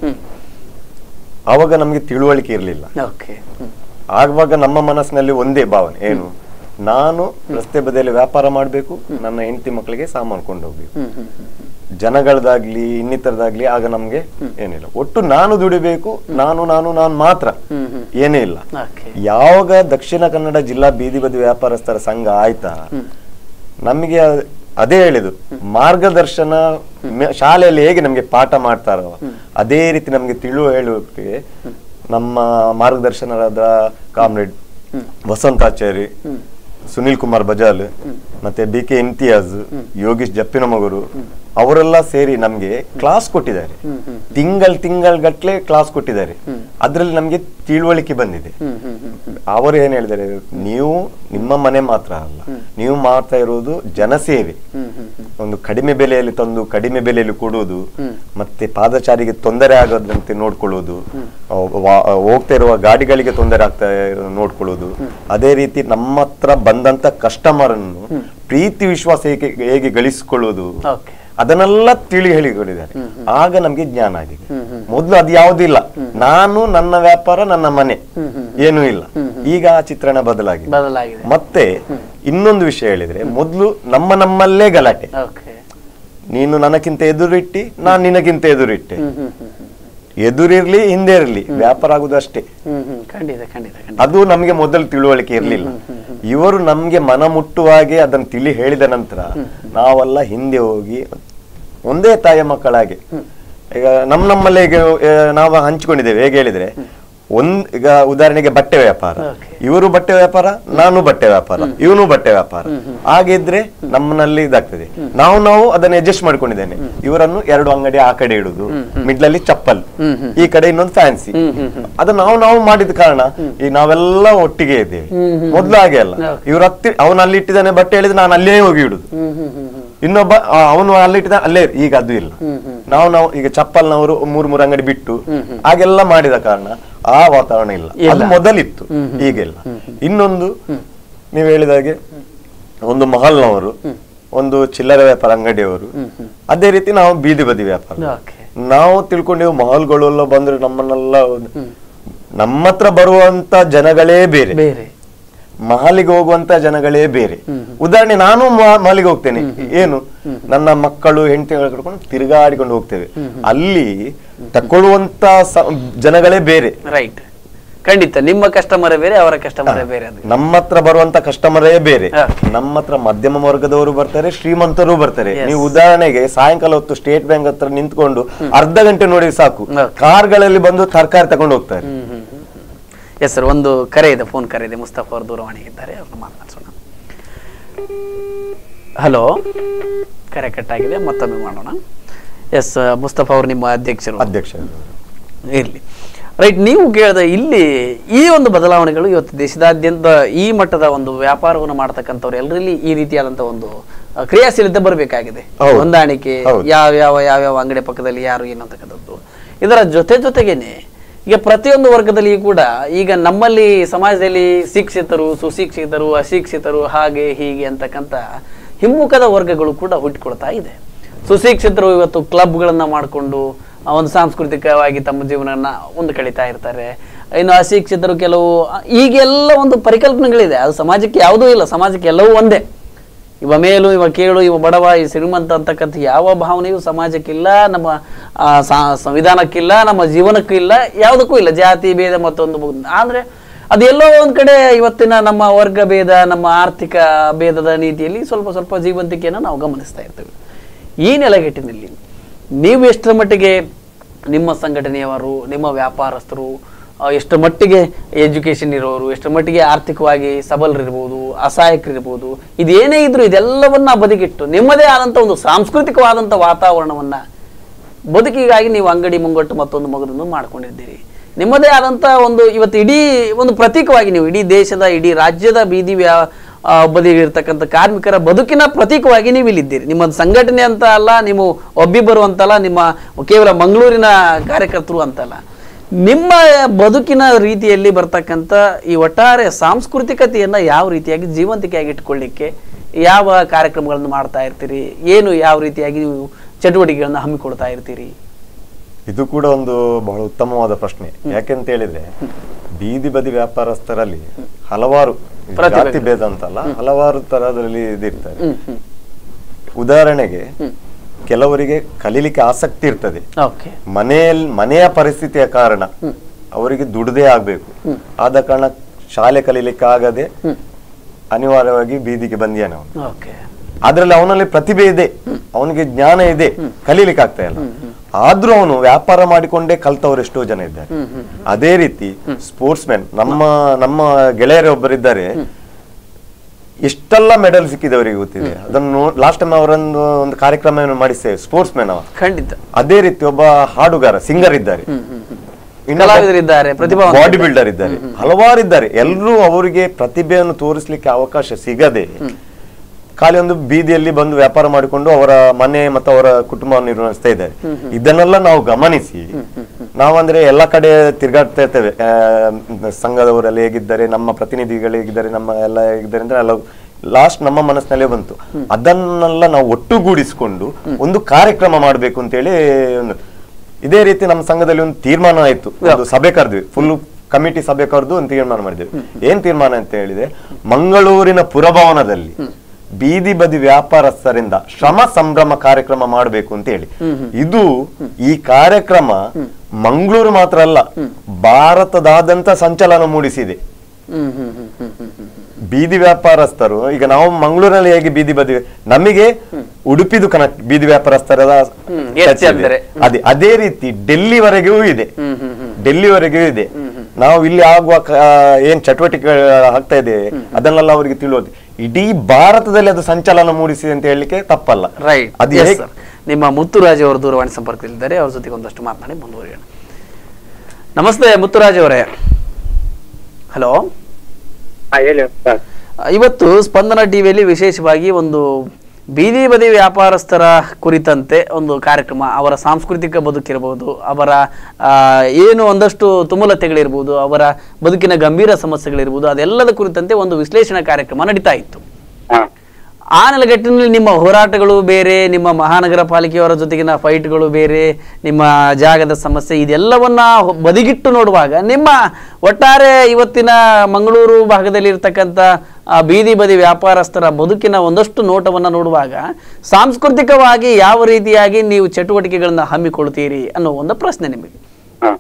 S3: ಆವಾಗ ನಮಗೆ ತಿಳುವಳಿಕೆ ಇರಲಿಲ್ಲ
S1: ಓಕೆ
S3: ಆಗುವಾಗ ನಮ್ಮ ಮನಸ್ಸಿನಲ್ಲಿ ಒಂದೇ ಭಾವನೆ ಏನು ನಾನು ರಸ್ತೆ ಬದಿಯಲ್ಲಿ ವ್ಯಾಪಾರ ಮಾಡಬೇಕು ನನ್ನ ಹೆಂಡತಿ ಮಕ್ಕಳಿಗೆ ಸಾಮಾನು ಕೊಂಡು ಹೋಗ್ಬೇಕು ಜನಗಳದಾಗ್ಲಿ ಇನ್ನಿತರದಾಗ್ಲಿ ಆಗ ನಮ್ಗೆ ಏನಿಲ್ಲ ಒಟ್ಟು ನಾನು ದುಡಿಬೇಕು ನಾನು ನಾನು ನಾನು ಮಾತ್ರ ಏನೇ ಇಲ್ಲ
S1: ಓಕೆ
S3: ಯಾವಾಗ ದಕ್ಷಿಣ ಕನ್ನಡ ಜಿಲ್ಲಾ ಬೀದಿ ಬದಿ ವ್ಯಾಪಾರಸ್ಥರ ಸಂಘ ಆಯ್ತಾ ನಮಗೆ ಅ- ಅದೇ ಹೇಳಿದು ಮಾರ್ಗದರ್ಶನ ಮ- ಶಾಲೆಯಲ್ಲಿ ಹೇಗೆ ನಮಗೆ ಪಾಠ ಮಾಡ್ತಾರೋ ಅದೇ ರೀತಿ ನಮಗೆ ತಿಳುವ ಹೇಳುವಕ್ಕೆ ನಮ್ಮ ಮಾರ್ಗದರ್ಶನರಾದ ಕಾಮ್ರೇಡ್ ವಸಂತಾಚಾರಿ ಸುನಿಲ್ ಕುಮಾರ್ ಬಜಾಲ್ ಮತ್ತೆ B K Imtiyaz Yogish Jeppinamogaru ಅವರೆಲ್ಲ ಸೇರಿ ನಮ್ಗೆ ಕ್ಲಾಸ್ ಕೊಟ್ಟಿದ್ದಾರೆ ತಿಂಗಳ್ ತಿಂಗಳ ಗಟ್ಲೆ ಕ್ಲಾಸ್ ಕೊಟ್ಟಿದ್ದಾರೆ ಅದ್ರಲ್ಲಿ ನಮ್ಗೆ ತಿಳುವಳಿಕೆ ಬಂದಿದೆ ಅವರು ಏನ್ ಹೇಳಿದ್ದಾರೆ ನೀವು ನಿಮ್ಮ ಮನೆ ಮಾತ್ರ ಅಲ್ಲ ನೀವು ಮಾಡ್ತಾ ಇರೋದು ಜನಸೇವೆ ಒಂದು ಕಡಿಮೆ ಬೆಲೆಯಲ್ಲಿ ತಂದು ಕಡಿಮೆ ಬೆಲೆಯಲ್ಲಿ ಕೊಡುವುದು ಮತ್ತೆ ಪಾದಚಾರಿಗೆ ತೊಂದರೆ ಆಗದಂತೆ ನೋಡ್ಕೊಳ್ಳೋದು ಅಹ್ ವಾ- ಹೋಗ್ತಾ ಇರುವ ಗಾಡಿಗಳಿಗೆ ತೊಂದರೆ ಆಗ್ತಾ ಇರೋ ನೋಡ್ಕೊಳ್ಳೋದು ಅದೇ ರೀತಿ ನಮ್ಮ ಹತ್ರ ಬಂದಂತ ಕಸ್ಟಮರ್ ಅನ್ನು ಪ್ರೀತಿ ವಿಶ್ವಾಸ ಹೇಗೆ ಹೇಗೆ ಗಳಿಸಿಕೊಳ್ಳೋದು
S1: ಓಕೆ
S3: ಅದನ್ನೆಲ್ಲ ತಿಳಿ ಹೇಳಿಕೊಂಡಿದ್ದಾರೆ ಆಗ ನಮ್ಗೆ ಜ್ಞಾನ ಆಗಿದೆ ಮೊದಲು ಅದು ಯಾವುದಿಲ್ಲ ನಾನು ನನ್ನ ವ್ಯಾಪಾರ ನನ್ನ ಮನೆ ಏನೂ ಇಲ್ಲ ಈಗ ಆ ಚಿತ್ರಣ ಬದಲಾಗಿದೆ
S1: ಬದಲಾಗಿದೆ
S3: ಮತ್ತೆ ಇನ್ನೊಂದು ವಿಷಯ ಹೇಳಿದ್ರೆ ಮೊದಲು ನಮ್ಮ ನಮ್ಮಲ್ಲೇ ಗಲಾಟೆ
S1: ಓಕೆ
S3: ನೀನು ನನಗಿಂತ ಎದುರಿಟ್ಟಿ ನಾನ್ ನಿನಗಿಂತ ಎದುರಿಟ್ಟೆ
S1: ಹ್ಮ್ ಹ್ಮ್ ಹ್ಮ್
S3: ಎದುರಿರ್ಲಿ ಹಿಂದೆ ಇರ್ಲಿ ವ್ಯಾಪಾರ ಆಗುದು ಅಷ್ಟೇ
S1: ಹ್ಮ್ ಹ್ಮ್ ಖಂಡಿತ ಖಂಡಿತ ಖಂಡಿತ
S3: ಅದು ನಮ್ಗೆ ಮೊದಲು ತಿಳುವಳಿಕೆ ಇರಲಿಲ್ಲ ಇವರು ನಮ್ಗೆ ಮನ ಮುಟ್ಟುವಾಗೆ ಅದನ್ನ ತಿಳಿ ಹೇಳಿದ ನಂತರ ನಾವೆಲ್ಲ ಹಿಂದೆ ಹೋಗಿ ಒಂದೇ ತಾಯಿಯ ಮಕ್ಕಳಾಗೆ ಈಗ ನಮ್ಮ ನಮ್ಮಲ್ಲೇ ಈಗ ಆ, ನಾವು ಹಂಚಿಕೊಂಡಿದ್ದೇವೆ ಹೇಗೆ ಹೇಳಿದ್ರೆ ಒಂದ್ ಈಗ ಉದಾಹರಣೆಗೆ ಬಟ್ಟೆ ವ್ಯಾಪಾರ
S1: Okay.
S3: ಇವರು ಬಟ್ಟೆ ವ್ಯಾಪಾರ ನಾನು ಬಟ್ಟೆ ವ್ಯಾಪಾರ ಇವನು ಬಟ್ಟೆ ವ್ಯಾಪಾರ ಹಾಗಿದ್ರೆ ನಮ್ಮನಲ್ಲಿ ಇದಾಗ್ತದೆ ನಾವು ನಾವು ಅದನ್ನ ಅಡ್ಜಸ್ಟ್ ಮಾಡ್ಕೊಂಡಿದ್ದೇನೆ ಇವರನ್ನು ಎರಡು ಅಂಗಡಿ ಆ ಕಡೆ ಇಡುದು ಮಿಡ್ಲಲ್ಲಿ ಚಪ್ಪಲ್ ಈ ಕಡೆ ಇನ್ನೊಂದು ಫ್ಯಾನ್ಸಿ ಅದು ನಾವು ನಾವು ಮಾಡಿದ ಕಾರಣ ಈಗ ನಾವೆಲ್ಲ ಒಟ್ಟಿಗೆ ಇದ್ದೇವೆ ಮೊದ್ಲು ಹಾಗೆ ಅಲ್ಲ ಇವ್ರ ಹತ್ತಿ ಅವನು ಅಲ್ಲಿ ಇಟ್ಟಿದ್ದಾನೆ ಬಟ್ಟೆ ಹೇಳಿದ್ರೆ ನಾನು ಅಲ್ಲೇ ಹೋಗಿ ಇಡುದು ಇನ್ನೊಬ್ಬ ಆ, ಅವನು ಅಲ್ಲಿ ಇಟ್ಟಿದ ಅಲ್ಲೇ ಇರು. ಈಗ ಅದು ಇಲ್ಲ ನಾವು ನಾವು ಈಗ ಚಪ್ಪಲ್ನವರು ಮೂರ್ ಮೂರು ಅಂಗಡಿ ಬಿಟ್ಟು ಹಾಗೆಲ್ಲ ಮಾಡಿದ ಕಾರಣ ಆ ವಾತಾವರಣ ಇಲ್ಲ ಅದು ಮೊದಲಿತ್ತು ಈಗಿಲ್ಲ ಇನ್ನೊಂದು ನೀವು ಹೇಳಿದ ಹಾಗೆ ಒಂದು ಮಹಲ್ನವರು ಒಂದು ಚಿಲ್ಲರೆ ವ್ಯಾಪಾರ ಅಂಗಡಿಯವರು ಅದೇ ರೀತಿ ನಾವು ಬೀದಿ ಬದಿ ವ್ಯಾಪಾರ
S1: ಓಕೆ
S3: ನಾವು ತಿಳ್ಕೊಂಡೇವು ಮಹಲ್ಗಳು ಎಲ್ಲ ಬಂದ್ರೆ ನಮ್ಮನ್ನೆಲ್ಲ ಒಂದು- ನಮ್ಮ ಹತ್ರ ಬರುವಂತ ಜನಗಳೇ ಬೇರೆ
S1: ಬೇರೆ
S3: ಮಹಲಿಗೆ ಹೋಗುವಂತ ಜನಗಳೇ ಬೇರೆ ಉದಾಹರಣೆ ನಾನು ಮ- ಮಹಲಿಗೆ ಹೋಗ್ತೇನೆ ಏನು ನನ್ನ ಮಕ್ಕಳು ಹೆಂಡತಿಗಳು ಕರ್ಕೊಂಡು ತಿರುಗಾಡಿಕೊಂಡು ಹೋಗ್ತೇವೆ ಅಲ್ಲಿ ತಕೊಳ್ಳುವಂತ ಸ- ಜನಗಳೇ ಬೇರೆ
S1: ರೈಟ್ ಖಂಡಿತ ನಿಮ್ಮ ಕಸ್ಟಮರೇ ಬೇರೆ ಅವರ ಕಸ್ಟಮರೇ ಬೇರೆ ಅದು
S3: ನಮ್ಮ ಹತ್ರ ಬರುವಂತ ಕಸ್ಟಮರೇ ಬೇರೆ
S1: Okay.
S3: ನಮ್ಮ ಹತ್ರ ಮಧ್ಯಮ ವರ್ಗದವರು ಬರ್ತಾರೆ ಶ್ರೀಮಂತರು ಬರ್ತಾರೆ
S1: Yes.
S3: ನೀವು ಉದಾಹರಣೆಗೆ ಸಾಯಂಕಾಲ ಹೊತ್ತು ಸ್ಟೇಟ್ ಬ್ಯಾಂಕ್ ಹತ್ರ ನಿಂತ್ಕೊಂಡು ಅರ್ಧ ಗಂಟೆ ನೋಡಿ ಸಾಕು
S1: Okay.
S3: ಕಾರ್ಗಳಲ್ಲಿ ಬಂದು ತರಕಾರಿ ತಗೊಂಡು ಹೋಗ್ತಾರೆ
S1: ಎಸ್ ಸರ್ ಒಂದು ಕರೆ ಇದೆ ಫೋನ್ ಕರೆ ಇದೆ ಮುಸ್ತಫಾ ಅವರು ದೂರವಾಣಿಗಿದ್ದಾರೆ ಅವ್ರನ್ನ ಮಾತನಾಡ್ಸೋಣ ಹಲೋ ಕರೆ ಕಟ್ಟಾಗಿದೆ ಮತ್ತೊಮ್ಮೆ ಮಾಡೋಣ ಎಸ್ ಮುಸ್ತಫಾ ಅವರು ನಿಮ್ಮ ಅಧ್ಯಕ್ಷರು
S3: ಅಧ್ಯಕ್ಷ
S1: ಇರಲಿ ರೈಟ್ ನೀವು ಕೇಳಿದ ಇಲ್ಲಿ ಈ ಒಂದು ಬದಲಾವಣೆಗಳು ಇವತ್ತು ದೇಶದಾದ್ಯಂತ ಈ ಮಟ್ಟದ ಒಂದು ವ್ಯಾಪಾರವನ್ನು ಮಾಡ್ತಕ್ಕಂಥವ್ರು ಎಲ್ಲರಲ್ಲಿ ಈ ರೀತಿಯಾದಂಥ ಒಂದು ಆ, ಕ್ರಿಯಾಶೀಲತೆ ಬರಬೇಕಾಗಿದೆ
S3: ಹೌದು.
S1: ಹೊಂದಾಣಿಕೆ
S3: ಹೌದು.
S1: ಯಾವ ಯಾವ ಯಾವ್ಯಾವ ಅಂಗಡಿ ಪಕ್ಕದಲ್ಲಿ ಯಾರು ಏನು ಅಂತಕ್ಕಂಥದ್ದು ಇದರ ಜೊತೆ ಜೊತೆಗೇನೆ ಈಗ ಪ್ರತಿಯೊಂದು ವರ್ಗದಲ್ಲಿಯೂ ಕೂಡ ಈಗ ನಮ್ಮಲ್ಲಿ ಸಮಾಜದಲ್ಲಿ ಶಿಕ್ಷಿತರು ಸುಶಿಕ್ಷಿತರು ಅಶಿಕ್ಷಿತರು ಹಾಗೆ ಹೀಗೆ ಅಂತಕ್ಕಂಥ ಹಿಮ್ಮುಖದ ವರ್ಗಗಳು ಕೂಡ ಹುಟ್ಟಿಕೊಳ್ತಾ ಇದೆ ಸುಶಿಕ್ಷಿತರು ಇವತ್ತು ಕ್ಲಬ್ಗಳನ್ನ ಮಾಡಿಕೊಂಡು ಒಂದು ಸಾಂಸ್ಕೃತಿಕವಾಗಿ ತಮ್ಮ ಜೀವನನ ಒಂದು ಕಳೀತಾ ಇರ್ತಾರೆ ಇನ್ನು ಅಶಿಕ್ಷಿತರು ಕೆಲವು ಈಗೆಲ್ಲ ಒಂದು ಪರಿಕಲ್ಪನೆಗಳಿದೆ ಅದು ಸಮಾಜಕ್ಕೆ ಯಾವುದೂ ಇಲ್ಲ ಸಮಾಜಕ್ಕೆ ಎಲ್ಲವೂ ಒಂದೇ ಇವ ಮೇಲು ಇವ ಕೇಳು ಇವ ಬಡವ ಈ ಶ್ರೀಮಂತ ಅಂತಕ್ಕಂಥ ಯಾವ ಭಾವನೆಯೂ ಸಮಾಜಕ್ಕಿಲ್ಲ ನಮ್ಮ ಆ, ಸಾ- ಸಂವಿಧಾನಕ್ಕಿಲ್ಲ ನಮ್ಮ ಜೀವನಕ್ಕೂ ಇಲ್ಲ ಯಾವುದಕ್ಕೂ ಇಲ್ಲ ಜಾತಿ ಭೇದ ಮತ್ತೊಂದು ಮುಗ್ದು- ಆದ್ರೆ ಅದೆಲ್ಲೋ ಒಂದ್ ಕಡೆ ಇವತ್ತಿನ ನಮ್ಮ ವರ್ಗ ಭೇದ ನಮ್ಮ ಆರ್ಥಿಕ ಭೇದದ ನೀತಿಯಲ್ಲಿ ಸ್ವಲ್ಪ ಸ್ವಲ್ಪ ಜೀವಂತಿಕೆಯನ್ನು ನಾವು ಗಮನಿಸ್ತಾ ಇರ್ತೇವೆ ಈ ನೆಲೆಗಟ್ಟಿನಲ್ಲಿ ನೀವು ಎಷ್ಟರ ಮಟ್ಟಿಗೆ ನಿಮ್ಮ ಸಂಘಟನೆಯವರು ನಿಮ್ಮ ವ್ಯಾಪಾರಸ್ಥರು ಆ, ಎಷ್ಟರ ಮಟ್ಟಿಗೆ ಎಜುಕೇಶನ್ ಇರೋರು ಎಷ್ಟರ ಮಟ್ಟಿಗೆ ಆರ್ಥಿಕವಾಗಿ ಸಬಲರಿರ್ಬೋದು ಅಸಹಾಯಕರಿರ್ಬೋದು ಇದೇನೇ ಇದ್ರು ಇದೆಲ್ಲವನ್ನ ಬದಿಗಿಟ್ಟು ನಿಮ್ಮದೇ ಆದಂಥ ಒಂದು ಸಾಂಸ್ಕೃತಿಕವಾದಂಥ ವಾತಾವರಣವನ್ನ ಬದುಕಿಗಾಗಿ ನೀವು ಅಂಗಡಿ ಮುಂಗಟ್ಟು ಮತ್ತೊಂದು ಮಗದನ್ನು ಮಾಡ್ಕೊಂಡಿದ್ದೀರಿ ನಿಮ್ಮದೇ ಆದಂಥ ಒಂದು ಇವತ್ತು ಇಡೀ ಒಂದು ಪ್ರತೀಕವಾಗಿ ನೀವು ಇಡೀ ದೇಶದ ಇಡೀ ರಾಜ್ಯದ ಬೀದಿ ವ್ಯಾ ಆ, ಬದಿಗಿರ್ತಕ್ಕಂಥ ಕಾರ್ಮಿಕರ ಬದುಕಿನ ಪ್ರತೀಕವಾಗಿ ನೀವು ಇಲ್ಲಿದ್ದೀರಿ ನಿಮ್ಮ ಸಂಘಟನೆ ಅಂತ ಅಲ್ಲ ನೀವು ಒಬ್ಬಿಬ್ಬರು ಅಂತಲ್ಲ ನಿಮ್ಮ ಕೇವಲ ಮಂಗಳೂರಿನ ಕಾರ್ಯಕರ್ತರು ಅಂತಲ್ಲ ನಿಮ್ಮ ಬದುಕಿನ ರೀತಿಯಲ್ಲಿ ಬರ್ತಕ್ಕಂಥ ಈ ಒಟ್ಟಾರೆ ಸಾಂಸ್ಕೃತಿಕತೆಯನ್ನ ಯಾವ ರೀತಿಯಾಗಿ ಜೀವಂತಿಕೆಯಾಗಿ ಇಟ್ಕೊಳ್ಳಿಕ್ಕೆ ಯಾವ ಕಾರ್ಯಕ್ರಮಗಳನ್ನು ಮಾಡ್ತಾ ಇರ್ತೀರಿ ಏನು ಯಾವ ರೀತಿಯಾಗಿ ನೀವು ಚಟುವಟಿಕೆಗಳನ್ನ ಹಮ್ಮಿಕೊಳ್ತಾ ಇರ್ತೀರಿ
S3: ಇದು ಕೂಡ ಒಂದು ಬಹಳ ಉತ್ತಮವಾದ ಪ್ರಶ್ನೆ ಯಾಕೆಂತ ಹೇಳಿದ್ರೆ ಬೀದಿ ಬದಿ ವ್ಯಾಪಾರಸ್ಥರಲ್ಲಿ ಹಲವಾರು ಈ
S1: ಪ್ರತಿಭೆಗಳು.
S3: ಜಾತಿ ಭೇದ ಅಂತಲ್ಲ ಹಲವಾರು ತರದಲ್ಲಿ ಇದಿರ್ತಾರೆ
S1: ಹ್ಮ್ ಹ್ಮ್
S3: ಉದಾಹರಣೆಗೆ ಕೆಲವರಿಗೆ ಕಲೀಲಿಕ್ಕೆ ಆಸಕ್ತಿ ಇರ್ತದೆ
S1: ಓಕೆ
S3: ಮನೆಯಲ್ಲಿ ಮನೆಯ ಪರಿಸ್ಥಿತಿಯ ಕಾರಣ ಅವರಿಗೆ ದುಡ್ದೇ ಆಗ್ಬೇಕು ಆದ ಕಾರಣ ಶಾಲೆ ಕಲೀಲಿಕ್ಕೆ ಆಗದೆ ಅನಿವಾರ್ಯವಾಗಿ ಬೀದಿಗೆ ಬಂದಿಯಾನೆ ಅವನು
S1: ಓಕೆ
S3: ಅದ್ರಲ್ಲಿ ಅವನಲ್ಲಿ ಪ್ರತಿಭೆ ಇದೆ ಅವನಿಗೆ ಜ್ಞಾನ ಇದೆ ಕಲೀಲಿಕ್ಕೆ ಆಗ್ತಾ ಇಲ್ಲ ಆದ್ರೂ ಅವನು ವ್ಯಾಪಾರ ಮಾಡಿಕೊಂಡೇ ಕಲ್ತವ್ರು ಎಷ್ಟೋ ಜನ ಇದ್ದಾರೆ ಅದೇ ರೀತಿ ಸ್ಪೋರ್ಟ್ಸ್ ಮ್ಯಾನ್ ನಮ್ಮ ನಮ್ಮ ಗೆಳೆಯರೊಬ್ಬರಿದ್ದಾರೆ ಎಷ್ಟೆಲ್ಲ ಮೆಡಲ್ ಸಿಕ್ಕಿದವರಿಗೆ ಗೊತ್ತಿದೆ ಅದನ್ನು ಲಾಸ್ಟ್ ಟೈಮ್ ಅವರೊಂದು ಒಂದು ಕಾರ್ಯಕ್ರಮ ಮಾಡಿಸ್ತೇವೆ ಸ್ಪೋರ್ಟ್ಸ್ ಮ್ಯಾನ್ ಅವ
S1: ಖಂಡಿತ
S3: ಅದೇ ರೀತಿ ಒಬ್ಬ ಹಾಡುಗಾರ ಸಿಂಗರ್ ಇದ್ದಾರೆ
S1: ಕಲಾವಿದರಿದ್ದಾರೆ ಪ್ರತಿಭಾವಂತರು
S3: ಬಾಡಿ ಬಿಲ್ಡರ್ ಇದ್ದಾರೆ ಹಲವಾರು ಇದ್ದಾರೆ ಎಲ್ಲರೂ ಅವರಿಗೆ ಪ್ರತಿಭೆಯನ್ನು ತೋರಿಸ್ಲಿಕ್ಕೆ ಅವಕಾಶ ಸಿಗದೆ ಖಾಲಿ ಒಂದು ಬೀದಿಯಲ್ಲಿ ಬಂದು ವ್ಯಾಪಾರ ಮಾಡಿಕೊಂಡು ಅವರ ಮನೆ ಮತ್ತು ಅವರ ಕುಟುಂಬವನ್ನು ನಿರ್ವಹಿಸ್ತಾ ಇದ್ದಾರೆ ಇದನ್ನೆಲ್ಲ ನಾವು ಗಮನಿಸಿ ನಾವಂದ್ರೆ ಎಲ್ಲ ಕಡೆ ತಿರುಗಾಡ್ತಾ ಇರ್ತೇವೆ ಆ, ಸಂಘದವರೆಲ್ಲ ಹೇಗಿದ್ದಾರೆ ನಮ್ಮ ಪ್ರತಿನಿಧಿಗಳು ಹೇಗಿದ್ದಾರೆ ನಮ್ಮ ಎಲ್ಲ ಹೇಗಿದ್ದಾರೆ ಅಂದ್ರೆ ಎಲ್ಲ ಲಾಸ್ಟ್ ನಮ್ಮ ಮನಸ್ಸಿನಲ್ಲೇ ಬಂತು ಅದನ್ನೆಲ್ಲ ನಾವು ಒಟ್ಟುಗೂಡಿಸಿಕೊಂಡು ಒಂದು ಕಾರ್ಯಕ್ರಮ ಮಾಡಬೇಕು ಅಂತೇಳಿ ಒಂದು ಇದೇ ರೀತಿ ನಮ್ಮ ಸಂಘದಲ್ಲಿ ಒಂದು ತೀರ್ಮಾನ ಆಯ್ತು ಒಂದು ಸಭೆ ಕರೆದ್ವಿ ಫುಲ್ ಕಮಿಟಿ ಸಭೆ ಕರೆದು ಒಂದು ತೀರ್ಮಾನ ಮಾಡಿದ್ವಿ ಏನ್ ತೀರ್ಮಾನ ಅಂತ ಹೇಳಿದ್ರೆ ಮಂಗಳೂರಿನ ಪುರಭವನದಲ್ಲಿ ಬೀದಿ ಬದಿ ವ್ಯಾಪಾರಸ್ಥರಿಂದ ಶ್ರಮ ಸಂಭ್ರಮ ಕಾರ್ಯಕ್ರಮ ಮಾಡಬೇಕು ಅಂತ ಹೇಳಿ ಇದು ಈ ಕಾರ್ಯಕ್ರಮ ಮಂಗಳೂರು ಮಾತ್ರ ಅಲ್ಲ ಭಾರತದಾದ್ಯಂತ ಸಂಚಲನ ಮೂಡಿಸಿದೆ
S1: ಹ್ಮ್ ಹ್ಮ್ ಹ್ಮ್ ಹ್ಮ್ ಹ್ಮ್ ಹ್ಮ್
S3: ಬೀದಿ ವ್ಯಾಪಾರಸ್ಥರು ಈಗ ನಾವು ಮಂಗಳೂರಲ್ಲಿ ಹೇಗೆ ಬೀದಿ ಬದಿ ನಮಗೆ ಉಡುಪಿದು ಕನೆಕ್ಟ್ ಬೀದಿ ವ್ಯಾಪಾರಸ್ಥರ
S1: ಹ್ಮ್, ಹೆಚ್ಚು ಅಂದ್ರೆ.
S3: ಅದೇ ಅದೇ ರೀತಿ ಡೆಲ್ಲಿವರೆಗೂ ಇದೆ ಡೆಲ್ಲಿವರೆಗೂ ಇದೆ ನಾವು ಇಲ್ಲಿ ಆಗುವ ಕ- ಏನ್ ಚಟುವಟಿಕೆ ಆಗ್ತಾ ಇದೆ ಅದನ್ನೆಲ್ಲ ಅವರಿಗೆ ತಿಳಿಯೋದು ಇಡೀ ಭಾರತದಲ್ಲಿ ಅದು ಸಂಚಲನ ಮೂಡಿಸಿದೆ ಅಂತ ಹೇಳಲಿಕ್ಕೆ ತಪ್ಪಲ್ಲ
S1: ರೈಟ್
S3: ಅದು
S1: Yes,
S3: ಹೇಗೆ-
S1: sir. ನಿಮ್ಮ ಮುತ್ತುರಾಜ್ ಅವರು ದೂರವಾಣಿ ಸಂಪರ್ಕದಲ್ಲಿದ್ದಾರೆ ಅವ್ರ ಜೊತೆಗೆ ಒಂದಷ್ಟು ಮಾತನಾಡಿ ಮುಂದುವರಿಯೋಣ ನಮಸ್ತೆ ಮುತ್ತುರಾಜ್ ಅವರೇ ಹಲೋ
S4: ಹಾ ಹೇಳಿ ಸರ್
S1: ಇವತ್ತು ಸ್ಪಂದನ ಟಿವಿಯಲ್ಲಿ ವಿಶೇಷವಾಗಿ ಒಂದು ಬೀದಿ ಬದಿ ವ್ಯಾಪಾರಸ್ಥರ ಕುರಿತಂತೆ ಒಂದು ಕಾರ್ಯಕ್ರಮ ಅವರ ಸಾಂಸ್ಕೃತಿಕ ಬದುಕಿರಬಹುದು ಅವರ ಆ, ಏನು ಒಂದಷ್ಟು ತುಮುಲತೆಗಳಿರ್ಬೋದು ಅವರ ಬದುಕಿನ ಗಂಭೀರ ಸಮಸ್ಯೆಗಳಿರ್ಬೋದು ಅದೆಲ್ಲದ ಕುರಿತಂತೆ ಒಂದು ವಿಶ್ಲೇಷಣಾ ಕಾರ್ಯಕ್ರಮ ನಡೀತಾ ಇತ್ತು
S4: ಹಾ
S1: ಆ ನೆಲಗಟ್ಟಿನಲ್ಲಿ ನಿಮ್ಮ ಹೋರಾಟಗಳು ಬೇರೆ ನಿಮ್ಮ ಮಹಾನಗರ ಪಾಲಿಕೆಯವರ ಜೊತೆಗಿನ ಫೈಟ್ಗಳು ಬೇರೆ ನಿಮ್ಮ ಜಾಗದ ಸಮಸ್ಯೆ ಇದೆಲ್ಲವನ್ನ ಹೊ- ಬದಿಗಿಟ್ಟು ನೋಡುವಾಗ ನಿಮ್ಮ ಒಟ್ಟಾರೆ ಇವತ್ತಿನ ಮಂಗಳೂರು ಭಾಗದಲ್ಲಿ ಇರ್ತಕ್ಕಂಥ ಆ ಬೀದಿ ಬದಿ ವ್ಯಾಪಾರಸ್ಥರ ಬದುಕಿನ ಒಂದಷ್ಟು ನೋಟವನ್ನು ನೋಡುವಾಗ ಸಾಂಸ್ಕೃತಿಕವಾಗಿ ಯಾವ ರೀತಿಯಾಗಿ ನೀವು ಚಟುವಟಿಕೆಗಳನ್ನ ಹಮ್ಮಿಕೊಳ್ತೀರಿ ಅನ್ನೋ ಒಂದು ಪ್ರಶ್ನೆ ನಿಮಗೆ
S4: ಹಾ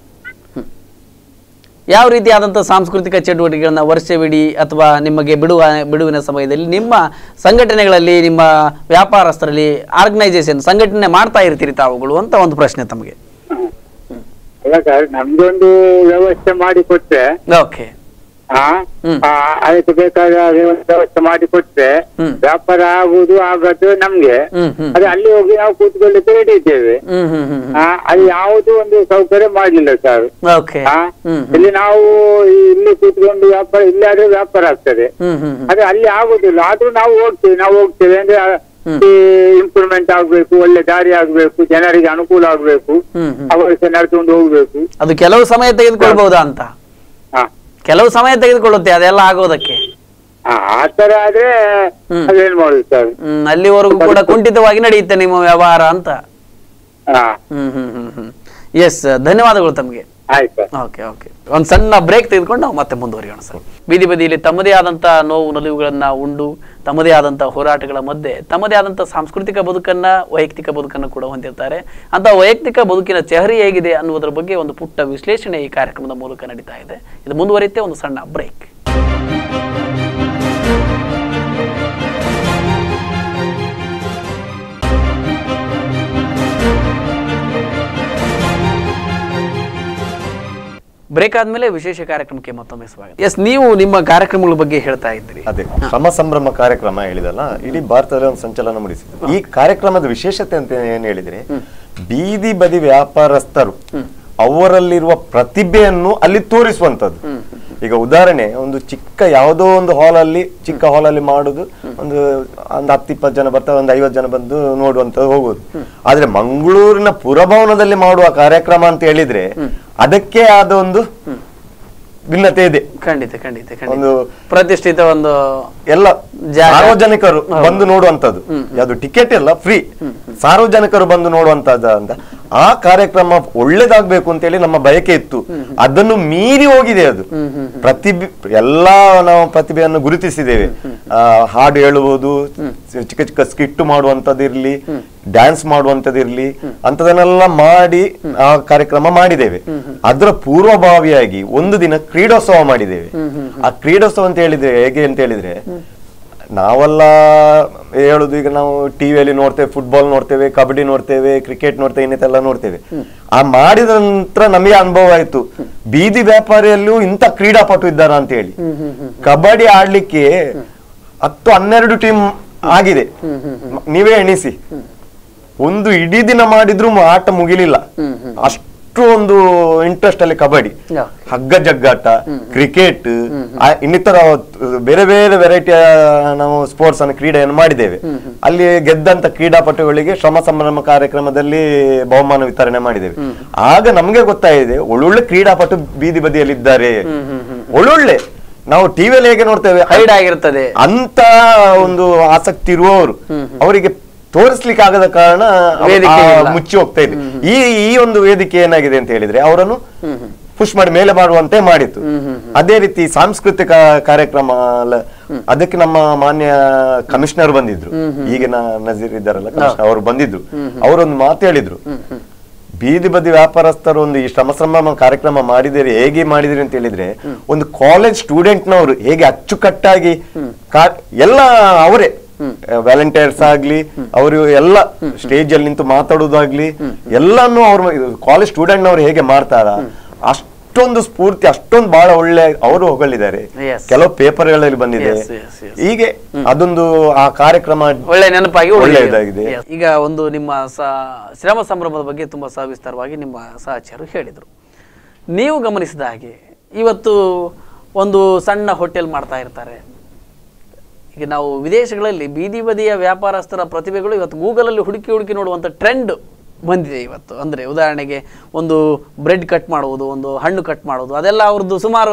S1: ಯಾವ ರೀತಿಯಾದಂಥ ಸಾಂಸ್ಕೃತಿಕ ಚಟುವಟಿಕೆಗಳನ್ನ ವರ್ಷವಿಡೀ ಅಥವಾ ನಿಮಗೆ ಬಿಡುವ ಬಿಡುವಿನ ಸಮಯದಲ್ಲಿ ನಿಮ್ಮ ಸಂಘಟನೆಗಳಲ್ಲಿ ನಿಮ್ಮ ವ್ಯಾಪಾರಸ್ಥರಲ್ಲಿ ಆರ್ಗನೈಸೇಷನ್ ಸಂಘಟನೆ ಮಾಡ್ತಾ ಇರ್ತೀರಿ ತಾವುಗಳು ಅಂತ ಒಂದು ಪ್ರಶ್ನೆ ತಮಗೆ
S4: ಅಲ್ಲ ಸರ್ ನಮ್ದೊಂದು ವ್ಯವಸ್ಥೆ ಮಾಡಿ ಕೊಟ್ರೆ
S1: ಓಕೆ
S4: ಹಾ
S1: ಹ್ಮ್.
S4: ಆ, ಅದಕ್ಕೆ ಬೇಕಾದ ವ್ಯವಸ್ಥೆ ವ್ಯವಸ್ಥೆ ಮಾಡಿ ಕೊಟ್ರೆ
S1: ಹ್ಮ್.
S4: ವ್ಯಾಪಾರ ಆಗುವುದು ಆಗೋದು ನಮ್ಗೆ
S1: ಹ್ಮ್ ಹ್ಮ್
S4: ಅದೇ ಅಲ್ಲಿ ಹೋಗಿ ನಾವು ಕೂತ್ಕೊಳ್ಳಿಕ್ಕೆ ರೆಡಿ ಇದ್ದೇವೆ
S1: ಹ್ಮ್ ಹ್ಮ್ ಹ್ಮ್
S4: ಆ, ಅಲ್ಲಿ ಯಾವುದು ಒಂದು ಸೌಕರ್ಯ ಮಾಡ್ಲಿಲ್ಲ ಸರ್
S1: ಓಕೆ
S4: ಹಾ
S1: ಹ್ಮ್
S4: ಇಲ್ಲಿ ನಾವು ಇಲ್ಲಿ ಕೂತ್ಕೊಂಡು ವ್ಯಾಪಾರ ಇಲ್ಲಾದ್ರೆ ವ್ಯಾಪಾರ ಆಗ್ತದೆ
S1: ಹ್ಮ್ ಹ್ಮ್ ಹ್ಮ್
S4: ಅದೇ ಅಲ್ಲಿ ಆಗುದಿಲ್ಲ ಆದ್ರೂ ನಾವು ಹೋಗ್ತೇವೆ ನಾವು ಹೋಗ್ತೇವೆ ಅಂದ್ರೆ
S1: ಹ್ಮ್.
S4: ಇಂಪ್ರೂವ್ಮೆಂಟ್ ಆಗ್ಬೇಕು ಒಳ್ಳೆ ದಾರಿ ಆಗ್ಬೇಕು ಜನರಿಗೆ ಅನುಕೂಲ ಆಗ್ಬೇಕು
S1: ಹ್ಮ್ ಹ್ಮ್
S4: ಅವರು ಸಹ ನಡ್ಕೊಂಡು ಹೋಗ್ಬೇಕು
S1: ಅದು ಕೆಲವು ಸಮಯ ತೆಗೆದುಕೊಳ್ಬಹುದಾ ಅಂತ
S4: ಹಾ
S1: ಕೆಲವು ಸಮಯ ತೆಗೆದುಕೊಳ್ಳುತ್ತೆ ಅದೆಲ್ಲ ಆಗೋದಕ್ಕೆ
S4: ಆ ಆ ತರ ಆದ್ರೆ
S1: ಹ್ಮ್.
S4: ಅದೇನ್ ಮಾಡುದು ಸರ್
S1: ಹ್ಮ್ ಅಲ್ಲಿವರೆಗೂ ಕೂಡ ಕುಂಠಿತವಾಗಿ ನಡೆಯುತ್ತೆ ನಿಮ್ಮ ವ್ಯವಹಾರ ಅಂತ
S4: ಹಾ
S1: ಹ್ಮ್ ಹ್ಮ್ ಹ್ಮ್ ಹ್ಮ್ ಎಸ್ ಧನ್ಯವಾದಗಳು ತಮಗೆ
S4: ಆಯ್ತು ಸರ್
S1: ಓಕೆ ಓಕೆ ಒಂದು ಸಣ್ಣ ಬ್ರೇಕ್ ತೆಗೆದುಕೊಂಡು ನಾವು ಮತ್ತೆ ಮುಂದುವರಿಯೋಣ ಸರ್ ಬೀದಿ ಬದಿಯಲ್ಲಿ ತಮ್ಮದೇ ಆದಂಥ ನೋವು ನಲಿವುಗಳನ್ನ ಉಂಡು ತಮ್ಮದೇ ಆದಂಥ ಹೋರಾಟಗಳ ಮಧ್ಯೆ ತಮ್ಮದೇ ಆದಂಥ ಸಾಂಸ್ಕೃತಿಕ ಬದುಕನ್ನ ವೈಯಕ್ತಿಕ ಬದುಕನ್ನು ಕೂಡ ಹೊಂದಿರ್ತಾರೆ ಅಂತ ವೈಯಕ್ತಿಕ ಬದುಕಿನ ಚೆಹರಿ ಹೇಗಿದೆ ಅನ್ನುವುದರ ಬಗ್ಗೆ ಒಂದು ಪುಟ್ಟ ವಿಶ್ಲೇಷಣೆ ಈ ಕಾರ್ಯಕ್ರಮದ ಮೂಲಕ ನಡೀತಾ ಇದೆ ಇದು ಮುಂದುವರಿಯುತ್ತೆ ಒಂದು ಸಣ್ಣ ಬ್ರೇಕ್ ಬ್ರೇಕ್ ಆದ್ಮೇಲೆ ವಿಶೇಷ ಕಾರ್ಯಕ್ರಮಕ್ಕೆ ಮತ್ತೊಮ್ಮೆ ಸ್ವಾಗತ ಎಸ್ ನೀವು ನಿಮ್ಮ ಕಾರ್ಯಕ್ರಮಗಳ ಬಗ್ಗೆ ಹೇಳ್ತಾ ಇದ್ರಿ
S3: ಅದೇ ಶ್ರಮ ಸಂಭ್ರಮ ಕಾರ್ಯಕ್ರಮ ಹೇಳಿದಲ್ಲ ಇಡೀ ಭಾರತದಲ್ಲಿ ಒಂದು ಸಂಚಲನ ಮೂಡಿಸಿದೆ ಈ ಕಾರ್ಯಕ್ರಮದ ವಿಶೇಷತೆ ಅಂತ ಏನ್ ಹೇಳಿದ್ರೆ ಬೀದಿ ಬದಿ ವ್ಯಾಪಾರಸ್ಥರು ಅವರಲ್ಲಿರುವ ಪ್ರತಿಭೆಯನ್ನು ಅಲ್ಲಿ ತೋರಿಸುವಂತದ್ದು ಈಗ ಉದಾಹರಣೆ ಒಂದು ಚಿಕ್ಕ ಯಾವುದೋ ಒಂದು ಹಾಲಲ್ಲಿ ಚಿಕ್ಕ ಹಾಲಲ್ಲಿ ಮಾಡುದು ಒಂದು ಒಂದು ಹತ್ತು ಇಪ್ಪತ್ತು ಜನ ಬರ್ತಾರೆ ಒಂದು ಐವತ್ತು ಜನ ಬಂದು ನೋಡುವಂತ ಹೋಗುದು ಆದ್ರೆ ಮಂಗಳೂರಿನ ಪುರಭವನದಲ್ಲಿ ಮಾಡುವ ಕಾರ್ಯಕ್ರಮ ಅಂತ ಹೇಳಿದ್ರೆ ಅದಕ್ಕೆ ಆದ ಒಂದು ಭಿನ್ನತೆ ಇದೆ
S1: ಖಂಡಿತ ಖಂಡಿತ ಖಂಡಿತ
S3: ಒಂದು
S1: ಪ್ರತಿಷ್ಠಿತ ಒಂದು
S3: ಎಲ್ಲ
S1: ಜಾಗ.
S3: ಸಾರ್ವಜನಿಕರು ಬಂದು ನೋಡುವಂತದ್ದು ಯಾವುದು ಟಿಕೆಟ್ ಎಲ್ಲ ಫ್ರೀ ಸಾರ್ವಜನಿಕರು ಬಂದು ನೋಡುವಂತದ್ದು ಅಂತ ಆ ಕಾರ್ಯಕ್ರಮ ಒಳ್ಳೇದಾಗ್ಬೇಕು ಅಂತೇಳಿ ನಮ್ಮ ಬಯಕೆ ಇತ್ತು ಅದನ್ನು ಮೀರಿ ಹೋಗಿದೆ ಅದು ಪ್ರತಿಭೆ ಎಲ್ಲಾ ನಾವು ಪ್ರತಿಭೆಯನ್ನು ಗುರುತಿಸಿದ್ದೇವೆ ಆ, ಹಾಡು ಹೇಳುವುದು ಚಿಕ್ಕ ಚಿಕ್ಕ ಸ್ಕಿಟ್ ಮಾಡುವಂತದಿರ್ಲಿ ಡ್ಯಾನ್ಸ್ ಮಾಡುವಂತದಿರ್ಲಿ ಅಂತದನ್ನೆಲ್ಲ ಮಾಡಿ ಆ ಕಾರ್ಯಕ್ರಮ ಮಾಡಿದ್ದೇವೆ ಅದರ ಪೂರ್ವಭಾವಿಯಾಗಿ ಒಂದು ದಿನ ಕ್ರೀಡೋತ್ಸವ ಮಾಡಿದ್ದೇವೆ ಆ ಕ್ರೀಡೋತ್ಸವ ಅಂತ ಹೇಳಿದ್ರೆ ಹೇಗೆ ಅಂತ ಹೇಳಿದ್ರೆ ನಾವೆಲ್ಲ ಹೇಳುದು ಈಗ ನಾವು ಟಿವಿಯಲ್ಲಿ ನೋಡ್ತೇವೆ ಫುಟ್ಬಾಲ್ ನೋಡ್ತೇವೆ ಕಬಡ್ಡಿ ನೋಡ್ತೇವೆ ಕ್ರಿಕೆಟ್ ನೋಡ್ತೇವೆ ಇನ್ನಿತೆಲ್ಲ ನೋಡ್ತೇವೆ ಆ ಮಾಡಿದ ನಂತರ ನಮಗೆ ಅನುಭವ ಆಯ್ತು ಬೀದಿ ವ್ಯಾಪಾರಿಯಲ್ಲೂ ಇಂಥ ಕ್ರೀಡಾಪಟು ಇದ್ದಾರ ಅಂತ ಹೇಳಿ ಕಬಡ್ಡಿ ಆಡ್ಲಿಕ್ಕೆ ಹತ್ತು ಹನ್ನೆರಡು ಟೀಮ್ ಆಗಿದೆ ಮ- ನೀವೇ ಎಣಿಸಿ ಒಂದು ಇಡೀ ದಿನ ಮಾಡಿದ್ರು ಆಟ ಮುಗಿಲಿಲ್ಲ ಅಷ್ಟು ಒಂದು ಇಂಟ್ರೆಸ್ಟ್ ಅಲ್ಲಿ ಕಬಡ್ಡಿ
S1: Yeah.
S3: ಹಗ್ಗ ಜಗ್ಗಾಟ ಕ್ರಿಕೆಟ್ ಇನ್ನಿತರ ಬೇರೆ ಬೇರೆ ವೆರೈಟಿಯ ನಾವು ಸ್ಪೋರ್ಟ್ಸ್ ಅನ್ನು ಕ್ರೀಡೆಯನ್ನು ಮಾಡಿದ್ದೇವೆ ಅಲ್ಲಿ ಗೆದ್ದಂತ ಕ್ರೀಡಾಪಟುಗಳಿಗೆ ಶ್ರಮ ಸಂಭ್ರಮ ಕಾರ್ಯಕ್ರಮದಲ್ಲಿ ಬಹುಮಾನ ವಿತರಣೆ ಮಾಡಿದ್ದೇವೆ ಆಗ ನಮ್ಗೆ ಗೊತ್ತಾಗಿದೆ ಒಳ್ಳೊಳ್ಳೆ ಕ್ರೀಡಾಪಟು ಬೀದಿ ಬದಿಯಲ್ಲಿ ಇದ್ದಾರೆ ಒಳ್ಳೊಳ್ಳೆ ನಾವು ಟಿವಿಯಲ್ಲಿ ಹೇಗೆ ನೋಡ್ತೇವೆ
S1: ಹೈಡ್ ಆಗಿರ್ತದೆ
S3: ಅಂತ ಒಂದು ಆಸಕ್ತಿ ಇರುವವರು ಅವರಿಗೆ ತೋರಿಸ್ಲಿಕ್ಕೆ ಆಗದ ಕಾರಣ ಅವ-
S1: ವೇದಿಕೆ
S3: ಆ
S1: ಇಲ್ಲ.
S3: ಮುಚ್ಚಿ ಹೋಗ್ತಾ ಇದೆ ಈ ಈ ಒಂದು ವೇದಿಕೆ ಏನಾಗಿದೆ ಅಂತ ಹೇಳಿದ್ರೆ ಅವರನ್ನು ಪುಷ್ ಮಾಡಿ ಮೇಲೆ ಮಾಡುವಂತೆ ಮಾಡಿತ್ತು ಅದೇ ರೀತಿ ಸಾಂಸ್ಕೃತಿಕ ಕಾರ್ಯಕ್ರಮ ಅಲ್ಲ, ಅದಕ್ಕೆ ನಮ್ಮ ಮಾನ್ಯ ಕಮಿಷನರ್ ಬಂದಿದ್ರು ಈಗಿನ ನಜೀರ್ ಇದ್ದಾರಲ್ಲ ಕಮಿಷನರ್ ಅವರು ಬಂದಿದ್ರು ಅವರೊಂದು ಮಾತು ಹೇಳಿದ್ರು ಬೀದಿ ಬದಿ ವ್ಯಾಪಾರಸ್ಥರು ಒಂದು ಈ ಶ್ರಮ ಸಂಭ್ರಮ ಕಾರ್ಯಕ್ರಮ ಮಾಡಿದಿರಿ ಹೇಗೆ ಮಾಡಿದಿರಿ ಅಂತ ಹೇಳಿದ್ರೆ ಒಂದು ಕಾಲೇಜ್ ಸ್ಟೂಡೆಂಟ್ನವರು ಹೇಗೆ ಅಚ್ಚುಕಟ್ಟಾಗಿ ಕಾ- ಎಲ್ಲ ಅವರೇ ವ್ಯಾಲೆಂಟೈನ್ಸ್ ಆಗ್ಲಿ ಅವರು ಎಲ್ಲ ಸ್ಟೇಜ್ ಅಲ್ಲಿ ನಿಂತು ಮಾತಾಡೋದಾಗ್ಲಿ ಎಲ್ಲಾನು ಅವ್ರು ಕಾಲೇಜ್ ಸ್ಟೂಡೆಂಟ್ ನವರು ಹೇಗೆ ಮಾಡ್ತಾರ ಅಷ್ಟೊಂದು ಸ್ಫೂರ್ತಿ ಅಷ್ಟೊಂದು ಬಹಳ ಒಳ್ಳೆ ಅವರು ಹೊಗಳಿದ್ದಾರೆ
S1: Yes.
S3: ಕೆಲವು ಪೇಪರ್ಗಳಲ್ಲಿ ಬಂದಿದೆ
S1: Yes, yes, yes.
S3: ಹೀಗೆ ಅದೊಂದು ಆ ಕಾರ್ಯಕ್ರಮ
S1: ಒಳ್ಳೆ ನೆನಪಾಗಿ
S3: ಒಳ್ಳೆ
S1: ಉಳಿದಿದೆ.
S3: ಇದಾಗಿದೆ.
S1: Yes. ಈಗ ಒಂದು ನಿಮ್ಮ ಸ ಶ್ರಮ ಸಂಭ್ರಮದ ಬಗ್ಗೆ ತುಂಬಾ ಸವಿಸ್ತಾರವಾಗಿ ನಿಮ್ಮ ಸಹಚರು ಹೇಳಿದರು ನೀವು ಗಮನಿಸಿದ ಹಾಗೆ ಇವತ್ತು ಒಂದು ಸಣ್ಣ ಹೋಟೆಲ್ ಮಾಡ್ತಾ ಇರ್ತಾರೆ ಈಗ ನಾವು ವಿದೇಶಗಳಲ್ಲಿ ಬೀದಿ ಬದಿಯ ವ್ಯಾಪಾರಸ್ಥರ ಪ್ರತಿಭೆಗಳು ಇವತ್ತು ಗೂಗಲಲ್ಲಿ ಹುಡುಕಿ ಹುಡುಕಿ ನೋಡುವಂಥ ಟ್ರೆಂಡ್ ಬಂದಿದೆ ಇವತ್ತು ಅಂದರೆ ಉದಾಹರಣೆಗೆ ಒಂದು ಬ್ರೆಡ್ ಕಟ್ ಮಾಡುವುದು ಒಂದು ಹಣ್ಣು ಕಟ್ ಮಾಡೋದು ಅದೆಲ್ಲ ಅವ್ರದ್ದು ಸುಮಾರು